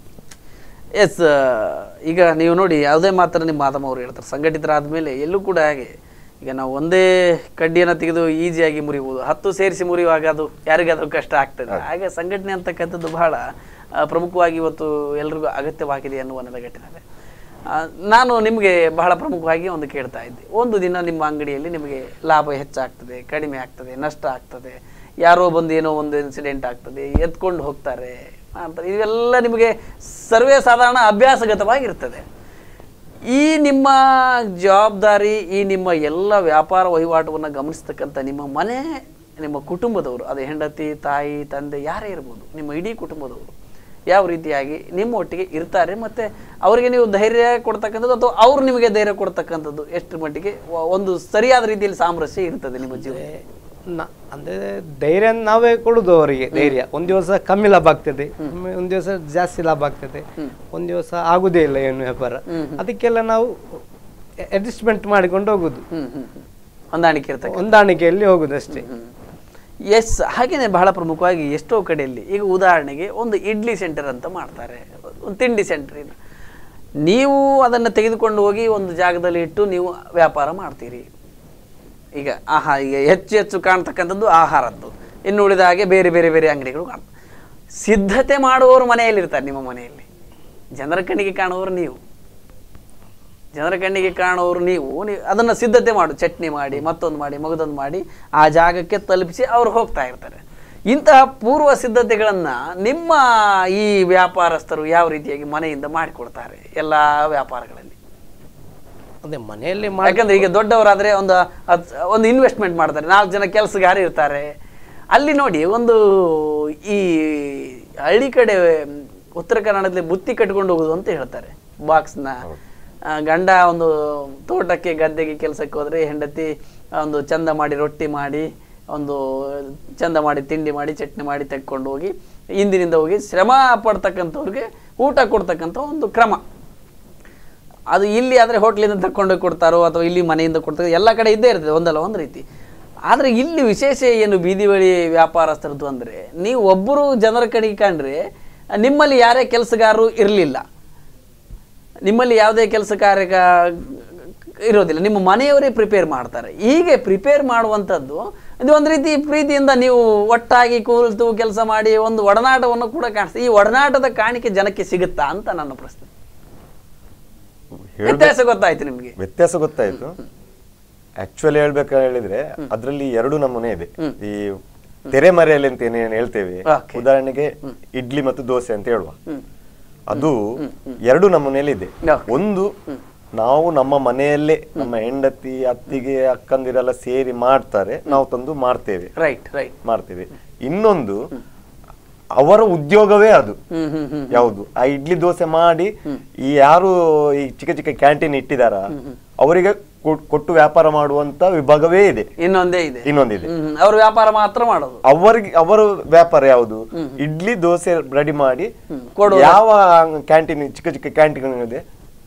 S1: ಎಸ್ ಈಗ ನೀವು ನೋಡಿ ಯಾವುದೇ ಮಾತ್ರ ನಿಮ್ಮ ಆದಮ್ ಅವರು ಹೇಳ್ತಾರೆ ಸಂಘಟಿತರಾದ ಮೇಲೆ ಎಲ್ಲೂ ಕೂಡ ಹಾಗೆ ಈಗ ನಾವು ಒಂದೇ ಕಡ್ಡಿಯನ್ನು ತೆಗೆದು ಈಸಿಯಾಗಿ ಮುರಿಬೋದು ಹತ್ತು ಸೇರಿಸಿ ಮುರಿಯುವಾಗ ಅದು ಯಾರಿಗಾದ್ರೂ ಕಷ್ಟ ಆಗ್ತದೆ ಹಾಗೆ ಸಂಘಟನೆ ಅಂತಕ್ಕಂಥದ್ದು ಬಹಳ ಆ, ಪ್ರಮುಖವಾಗಿ ಇವತ್ತು ಎಲ್ರಿಗೂ ಅಗತ್ಯವಾಗಿದೆ ಅನ್ನುವ ನೆಲೆಗಟ್ಟಿನಲ್ಲಿ ಆ, ನಾನು ನಿಮಗೆ ಬಹಳ ಪ್ರಮುಖವಾಗಿ ಒಂದು ಕೇಳ್ತಾ ಇದ್ದೆ ಒಂದು ದಿನ ನಿಮ್ಮ ಅಂಗಡಿಯಲ್ಲಿ ನಿಮಗೆ ಲಾಭ ಹೆಚ್ಚಾಗ್ತದೆ ಕಡಿಮೆ ಆಗ್ತದೆ ನಷ್ಟ ಆಗ್ತದೆ ಯಾರೋ ಬಂದು ಏನೋ ಒಂದು ಇನ್ಸಿಡೆಂಟ್ ಆಗ್ತದೆ ಎತ್ಕೊಂಡು ಹೋಗ್ತಾರೆ ಅಂತ ಇವೆಲ್ಲ ನಿಮಗೆ ಸರ್ವೇ ಸಾಧಾರಣ ಅಭ್ಯಾಸಗತವಾಗಿರ್ತದೆ ಈ ನಿಮ್ಮ ಜವಾಬ್ದಾರಿ ಈ ನಿಮ್ಮ ಎಲ್ಲ ವ್ಯಾಪಾರ ವಹಿವಾಟವನ್ನು ಗಮನಿಸ್ತಕ್ಕಂಥ ನಿಮ್ಮ ಮನೆ ನಿಮ್ಮ ಕುಟುಂಬದವರು ಅದು ಹೆಂಡತಿ ತಾಯಿ ತಂದೆ ಯಾರೇ ಇರ್ಬೋದು ನಿಮ್ಮ ಇಡೀ ಕುಟುಂಬದವರು ಯಾವ ರೀತಿಯಾಗಿ ನಿಮ್ಮ ಒಟ್ಟಿಗೆ ಇರ್ತಾರೆ ಮತ್ತು ಅವರಿಗೆ ನೀವು ಧೈರ್ಯ ಕೊಡ್ತಕ್ಕಂಥದ್ದು ಅಥವಾ ಅವ್ರು ನಿಮಗೆ ಧೈರ್ಯ ಕೊಡ್ತಕ್ಕಂಥದ್ದು ಎಷ್ಟು ಮಟ್ಟಿಗೆ ವ- ಒಂದು ಸರಿಯಾದ ರೀತಿಯಲ್ಲಿ ಸಾಮರಸ್ಯ ಇರ್ತದೆ ನಿಮ್ಮ ಜೀವನ
S2: ನ- ಅಂದ್ರೆ ಧೈರ್ಯ ನಾವೇ ಕೊಡುದು ಅವರಿಗೆ ಧೈರ್ಯ ಒಂದ್ ದಿವಸ ಕಮ್ಮಿ ಲಾಭ ಆಗ್ತದೆ ಒಮ್ಮೆ ಒಂದ್ ದಿವಸ ಜಾಸ್ತಿ ಲಾಭ ಆಗ್ತದೆ ಒಂದ್ ದಿವಸ ಆಗುದೇ ಇಲ್ಲ ಏನು ವ್ಯಾಪಾರ ಅದಕ್ಕೆಲ್ಲ ನಾವು ಅಡ್ಜಸ್ಟ್ಮೆಂಟ್ ಮಾಡಿಕೊಂಡು ಹೋಗುದು
S1: ಹ್ಮ್ ಹ್ಮ್ ಹ್ಮ್. ಹೊಂದಾಣಿಕೆ ಇರ್ತಕ್ಕ
S2: ಹೊಂದಾಣಿಕೆಯಲ್ಲಿ ಹೋಗುದು ಅಷ್ಟೇ
S1: ಎಸ್ ಹಾಗೇನೆ ಬಹಳ ಪ್ರಮುಖವಾಗಿ ಎಷ್ಟೋ ಕಡೆಯಲ್ಲಿ ಈಗ ಉದಾಹರಣೆಗೆ ಒಂದು ಇಡ್ಲಿ ಸೆಂಟರ್ ಅಂತ ಮಾಡ್ತಾರೆ ಒಂದು ತಿಂಡಿ ಸೆಂಟರ್ ಇದು ನೀವು ಅದನ್ನು ತೆಗೆದುಕೊಂಡು ಹೋಗಿ ಒಂದು ಜಾಗದಲ್ಲಿ ಇಟ್ಟು ನೀವು ವ್ಯಾಪಾರ ಮಾಡ್ತೀರಿ ಈಗ ಆಹಾ ಈಗ ಹೆಚ್ಚು ಹೆಚ್ಚು ಕಾಣ್ತಕ್ಕಂಥದ್ದು ಆಹಾರದ್ದು ಇನ್ನು ಉಳಿದ ಹಾಗೆ ಬೇರೆ ಬೇರೆ ಬೇರೆ ಅಂಗಡಿಗಳು ಕಾಣ್ತವೆ ಸಿದ್ಧತೆ ಮಾಡುವವರು ಮನೆಯಲ್ಲಿರ್ತಾರೆ ನಿಮ್ಮ ಮನೆಯಲ್ಲಿ ಜನರ ಕಣ್ಣಿಗೆ ಕಾಣುವವರು ನೀವು ಜನರ ಕಣ್ಣಿಗೆ ಕಾಣೋರು ನೀವು ನೀವು ಅದನ್ನು ಸಿದ್ಧತೆ ಮಾಡು ಚಟ್ನಿ ಮಾಡಿ ಮತ್ತೊಂದು ಮಾಡಿ ಮಗದೊಂದು ಮಾಡಿ ಆ ಜಾಗಕ್ಕೆ ತಲುಪಿಸಿ ಅವ್ರು ಹೋಗ್ತಾ ಇರ್ತಾರೆ ಇಂತಹ ಪೂರ್ವ ಸಿದ್ಧತೆಗಳನ್ನು ನಿಮ್ಮ ಈ ವ್ಯಾಪಾರಸ್ಥರು ಯಾವ ರೀತಿಯಾಗಿ ಮನೆಯಿಂದ ಮಾಡಿಕೊಡ್ತಾರೆ ಎಲ್ಲ ವ್ಯಾಪಾರಗಳಲ್ಲಿ
S2: ಅದೇ ಮನೆಯಲ್ಲಿ ಮಾಡಿ
S1: ಯಾಕಂದ್ರೆ ಈಗ ದೊಡ್ಡವರಾದ್ರೆ ಒಂದು ಹತ್- ಒಂದು ಇನ್ವೆಸ್ಟ್ಮೆಂಟ್ ಮಾಡ್ತಾರೆ ನಾಲ್ಕು ಜನ ಕೆಲಸಗಾರ ಇರ್ತಾರೆ ಅಲ್ಲಿ ನೋಡಿ ಒಂದು ಈ ಹಳ್ಳಿ ಕಡೆ ಉತ್ತರ ಕನ್ನಡದಲ್ಲಿ ಬುತ್ತಿ ಕಟ್ಕೊಂಡು ಹೋಗುದು ಅಂತ ಹೇಳ್ತಾರೆ ಬಾಕ್ಸ್ನ ಗಂಡ ಒಂದು ತೋಟಕ್ಕೆ ಗದ್ದೆಗೆ ಕೆಲಸಕ್ಕೆ ಹೋದ್ರೆ ಹೆಂಡತಿ ಒಂದು ಚಂದ ಮಾಡಿ ರೊಟ್ಟಿ ಮಾಡಿ ಒಂದು ಚಂದ ಮಾಡಿ ತಿಂಡಿ ಮಾಡಿ ಚಟ್ನಿ ಮಾಡಿ ತೆಕ್ಕೊಂಡು ಹೋಗಿ ಹಿಂದಿನಿಂದ ಹೋಗಿ ಶ್ರಮ ಪಡ್ತಕ್ಕಂಥವ್ರಿಗೆ ಊಟ ಕೊಡ್ತಕ್ಕಂಥ ಒಂದು ಕ್ರಮ ಅದು ಇಲ್ಲಿ ಆದರೆ ಹೋಟ್ಲಿಂದ ತಗೊಂಡೋಗಿ ಕೊಡ್ತಾರೋ ಅಥವಾ ಇಲ್ಲಿ ಮನೆಯಿಂದ ಕೊಡ್ತಾರೋ ಎಲ್ಲ ಕಡೆ ಇದ್ದೇ ಇರ್ತದೆ ಒಂದಲ್ಲ ಒಂದು ರೀತಿ ಆದರೆ ಇಲ್ಲಿ ವಿಶೇಷ ಏನು ಬೀದಿ ಬಳಿ ವ್ಯಾಪಾರಸ್ಥರದ್ದು ಅಂದರೆ ನೀವು ಒಬ್ಬರು ಜನರ ಕಡೆಗೆ ಕಂಡ್ರೆ ನಿಮ್ಮಲ್ಲಿ ಯಾರೇ ಕೆಲಸಗಾರರು ಇರಲಿಲ್ಲ ನಿಮ್ಮಲ್ಲಿ ಯಾವುದೇ ಕೆಲಸ ಕಾರ್ಯ ಇರೋದಿಲ್ಲ ನಿಮ್ಮ ಮನೆಯವರೇ ಪ್ರಿಪೇರ್ ಮಾಡ್ತಾರೆ ಹೀಗೆ ಪ್ರಿಪೇರ್ ಮಾಡುವಂಥದ್ದು ಇದು ಒಂದು ರೀತಿ ಪ್ರೀತಿಯಿಂದ ನೀವು ಒಟ್ಟಾಗಿ ಕೂಲ್ತು ಕೆಲಸ ಮಾಡಿ ಒಂದು ಒಡನಾಟವನ್ನು ಕೂಡ ಕಾಣಿಸ್ತದೆ ಈ ಒಡನಾಟದ ಕಾಣಿಕೆ ಜನಕ್ಕೆ ಸಿಗುತ್ತಾ ಅಂತ ನನ್ನ ಪ್ರಶ್ನೆ
S3: ಹೇಳ್ಬೇಕು-
S1: ವ್ಯತ್ಯಾಸ ಗೊತ್ತಾಯ್ತು ನಿಮಗೆ
S3: ವ್ಯತ್ಯಾಸ ಗೊತ್ತಾಯ್ತು ಆಕ್ಚುಲಿ ಹೇಳ್ಬೇಕು ಹೇಳಿದ್ರೆ ಅದ್ರಲ್ಲಿ ಎರಡು ನಮೂನೆ ಇದೆ ಈ ತೆರೆಮರೆಯಲ್ಲಿ ಅಂತ ಏನೇನು ಹೇಳ್ತೇವೆ
S1: Okay.
S3: ಉದಾಹರಣೆಗೆ ಇಡ್ಲಿ ಮತ್ತು ದೋಸೆ ಅಂತ ಹೇಳುವ ಅದು ಎರಡು ನಮೂನೆಯಲ್ಲಿ ಇದೆ
S1: Okay.
S3: ಒಂದು ನಾವು ನಮ್ಮ ಮನೆಯಲ್ಲೇ ನಮ್ಮ ಹೆಂಡತಿ ಅತ್ತಿಗೆ ಅಕ್ಕಂದಿರೆಲ್ಲ ಸೇರಿ ಮಾಡ್ತಾರೆ ನಾವು ತಂದು ಮಾಡ್ತೇವೆ
S1: ರೈಟ್ ರೈಟ್
S3: ಮಾಡ್ತೇವೆ ಇನ್ನೊಂದು ಅವರ ಉದ್ಯೋಗವೇ ಅದು
S1: ಹ್ಮ್ ಹ್ಮ್ ಹ್ಮ್
S3: ಯಾವುದು ಆ ಇಡ್ಲಿ ದೋಸೆ ಮಾಡಿ ಈ ಯಾರು ಈ ಚಿಕ್ಕ ಚಿಕ್ಕ ಕ್ಯಾಂಟೀನ್ ಇಟ್ಟಿದಾರ ಅವರಿಗೆ ಕೊಟ್- ಕೊಟ್ಟು ವ್ಯಾಪಾರ ಮಾಡುವಂತ ವಿಭಾಗವೇ ಇದೆ
S1: ಇನ್ನೊಂದೇ ಇದೆ
S3: ಇನ್ನೊಂದಿದೆ
S1: ಹ್ಮ್ ಹ್ಮ್. ಅವ್ರು ವ್ಯಾಪಾರ ಮಾತ್ರ ಮಾಡೋದು
S3: ಅವರಿಗೆ ಅವರ ವ್ಯಾಪಾರ ಯಾವುದು ಇಡ್ಲಿ ದೋಸೆ ರೆಡಿ ಮಾಡಿ
S1: ಕೊಡುವ-
S3: ಯಾವ ಕ್ಯಾಂಟೀನ್ ಚಿಕ್ಕ ಚಿಕ್ಕ ಕ್ಯಾಂಟೀನ್ ಇದೆ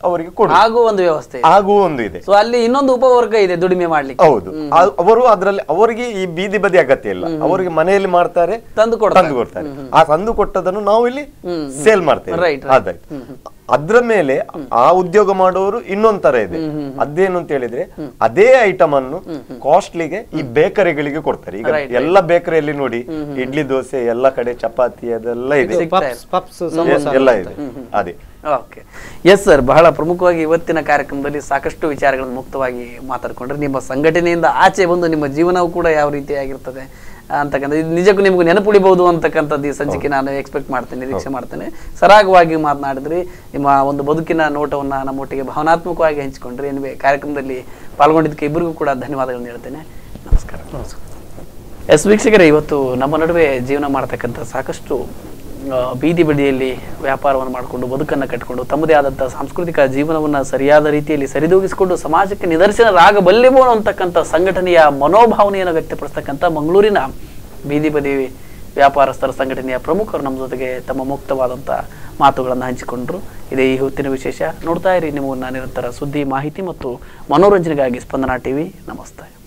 S3: ಅವರಿಗೆ ಕೊಡು
S1: ಹಾಗೂ ಒಂದು ವ್ಯವಸ್ಥೆ ಇದೆ.
S3: ಹಾಗೂ ಒಂದು ಇದೆ
S1: ಸೊ ಅಲ್ಲಿ ಇನ್ನೊಂದು ಉಪವರ್ಗ ಇದೆ ದುಡಿಮೆ ಮಾಡ್ಲಿಕ್ಕೆ
S3: ಹೌದು ಆ- ಅವರು ಅದರಲ್ಲಿ ಅವರಿಗೆ ಈ ಬೀದಿ ಬದಿ ಅಗತ್ಯ ಇಲ್ಲ ಅವರಿಗೆ ಮನೆಯಲ್ಲಿ ಮಾಡ್ತಾರೆ
S1: ತಂದು ಕೊಡ್ತಾರೆ.
S3: ತಂದು ಕೊಡ್ತಾರೆ ಆ ತಂದು ಕೊಟ್ಟದನ್ನು ನಾವು ಇಲ್ಲಿ ಸೇಲ್ ಮಾಡ್ತೇವೆ
S1: Right, right.
S3: ಅದಾಯ್ತು ಅದ್ರ ಮೇಲೆ ಆ ಉದ್ಯೋಗ ಮಾಡುವವರು ಇನ್ನೊಂದ್ ತರ ಇದೆ ಅದೇನು ಅಂತ ಹೇಳಿದ್ರೆ ಅದೇ ಐಟಮ್ ಅನ್ನು ಕಾಸ್ಟ್ಲಿಗೆ ಈ ಬೇಕರಿಗಳಿಗೆ ಕೊಡ್ತಾರೆ ಈಗ ಎಲ್ಲ ಬೇಕರಿಯಲ್ಲಿ ನೋಡಿ ಇಡ್ಲಿ ದೋಸೆ ಎಲ್ಲ ಕಡೆ ಚಪಾತಿ ಅದೆಲ್ಲ ಇದೆ
S2: ಪಪ್ಸ್ ಪಪ್ಸ್
S3: ಎಲ್ಲ ಇದೆ ಅದೇ
S1: ಓಕೆ ಎಸ್ ಸರ್ ಬಹಳ ಪ್ರಮುಖವಾಗಿ ಇವತ್ತಿನ ಕಾರ್ಯಕ್ರಮದಲ್ಲಿ ಸಾಕಷ್ಟು ವಿಚಾರಗಳನ್ನು ಮುಕ್ತವಾಗಿ ಮಾತಾಡ್ಕೊಂಡ್ರೆ ನಿಮ್ಮ ಸಂಘಟನೆಯಿಂದ ಆಚೆ ಬಂದು ನಿಮ್ಮ ಜೀವನವೂ ಕೂಡ ಯಾವ ರೀತಿಯಾಗಿರ್ತದೆ ಅಂತಕ್ಕಂಥ ಇದು ನಿಜಕ್ಕೂ ನಿಮ್ಗೆ ನೆನಪುಳಿಬಹುದು ಅಂತಕ್ಕಂಥದ್ದು ಈ ಸಂಚಿಕೆ ನಾನು ಎಕ್ಸ್ಪೆಕ್ಟ್ ಮಾಡ್ತೇನೆ ನಿರೀಕ್ಷೆ ಮಾಡ್ತೇನೆ ಸರಾಗವಾಗಿ ಮಾತನಾಡಿದ್ರಿ ನಿಮ್ಮ ಒಂದು ಬದುಕಿನ ನೋಟವನ್ನು ನಮ್ಮೊಟ್ಟಿಗೆ ಭಾವನಾತ್ಮಕವಾಗಿ ಹಂಚಿಕೊಂಡ್ರಿ ಎನ್ನುವೆ ಕಾರ್ಯಕ್ರಮದಲ್ಲಿ ಪಾಲ್ಗೊಂಡಿದ್ದಕ್ಕೆ ಇಬ್ಬರಿಗೂ ಕೂಡ ಧನ್ಯವಾದಗಳನ್ನು ಹೇಳ್ತೇನೆ ನಮಸ್ಕಾರ ಎಸ್ ವೀಕ್ಷಕರೇ ಇವತ್ತು ನಮ್ಮ ನಡುವೆ ಜೀವನ ಮಾಡ್ತಕ್ಕಂಥ ಸಾಕಷ್ಟು ಆ, ಬೀದಿ ಬದಿಯಲ್ಲಿ ವ್ಯಾಪಾರವನ್ನು ಮಾಡಿಕೊಂಡು ಬದುಕನ್ನು ಕಟ್ಟಿಕೊಂಡು ತಮ್ಮದೇ ಆದಂಥ ಸಾಂಸ್ಕೃತಿಕ ಜೀವನವನ್ನು ಸರಿಯಾದ ರೀತಿಯಲ್ಲಿ ಸರಿದೂಗಿಸಿಕೊಂಡು ಸಮಾಜಕ್ಕೆ ನಿದರ್ಶನರಾಗಬಲ್ಲೆವು ಅಂತಕ್ಕಂಥ ಸಂಘಟನೆಯ ಮನೋಭಾವನೆಯನ್ನು ವ್ಯಕ್ತಪಡಿಸ್ತಕ್ಕಂಥ ಮಂಗಳೂರಿನ ಬೀದಿ ಬದಿ ವ್ಯಾಪಾರಸ್ಥರ ಸಂಘಟನೆಯ ಪ್ರಮುಖರು ನಮ್ಮ ಜೊತೆಗೆ ತಮ್ಮ ಮುಕ್ತವಾದಂಥ ಮಾತುಗಳನ್ನು ಹಂಚಿಕೊಂಡ್ರು ಇದೇ ಈ ಹೊತ್ತಿನ ವಿಶೇಷ ನೋಡ್ತಾ ಇರಿ ನಿಮ್ಮನ್ನ ನಿರಂತರ ಸುದ್ದಿ ಮಾಹಿತಿ ಮತ್ತು ಮನೋರಂಜನೆಗಾಗಿ ಸ್ಪಂದನಾ ಟಿವಿ ನಮಸ್ತೆ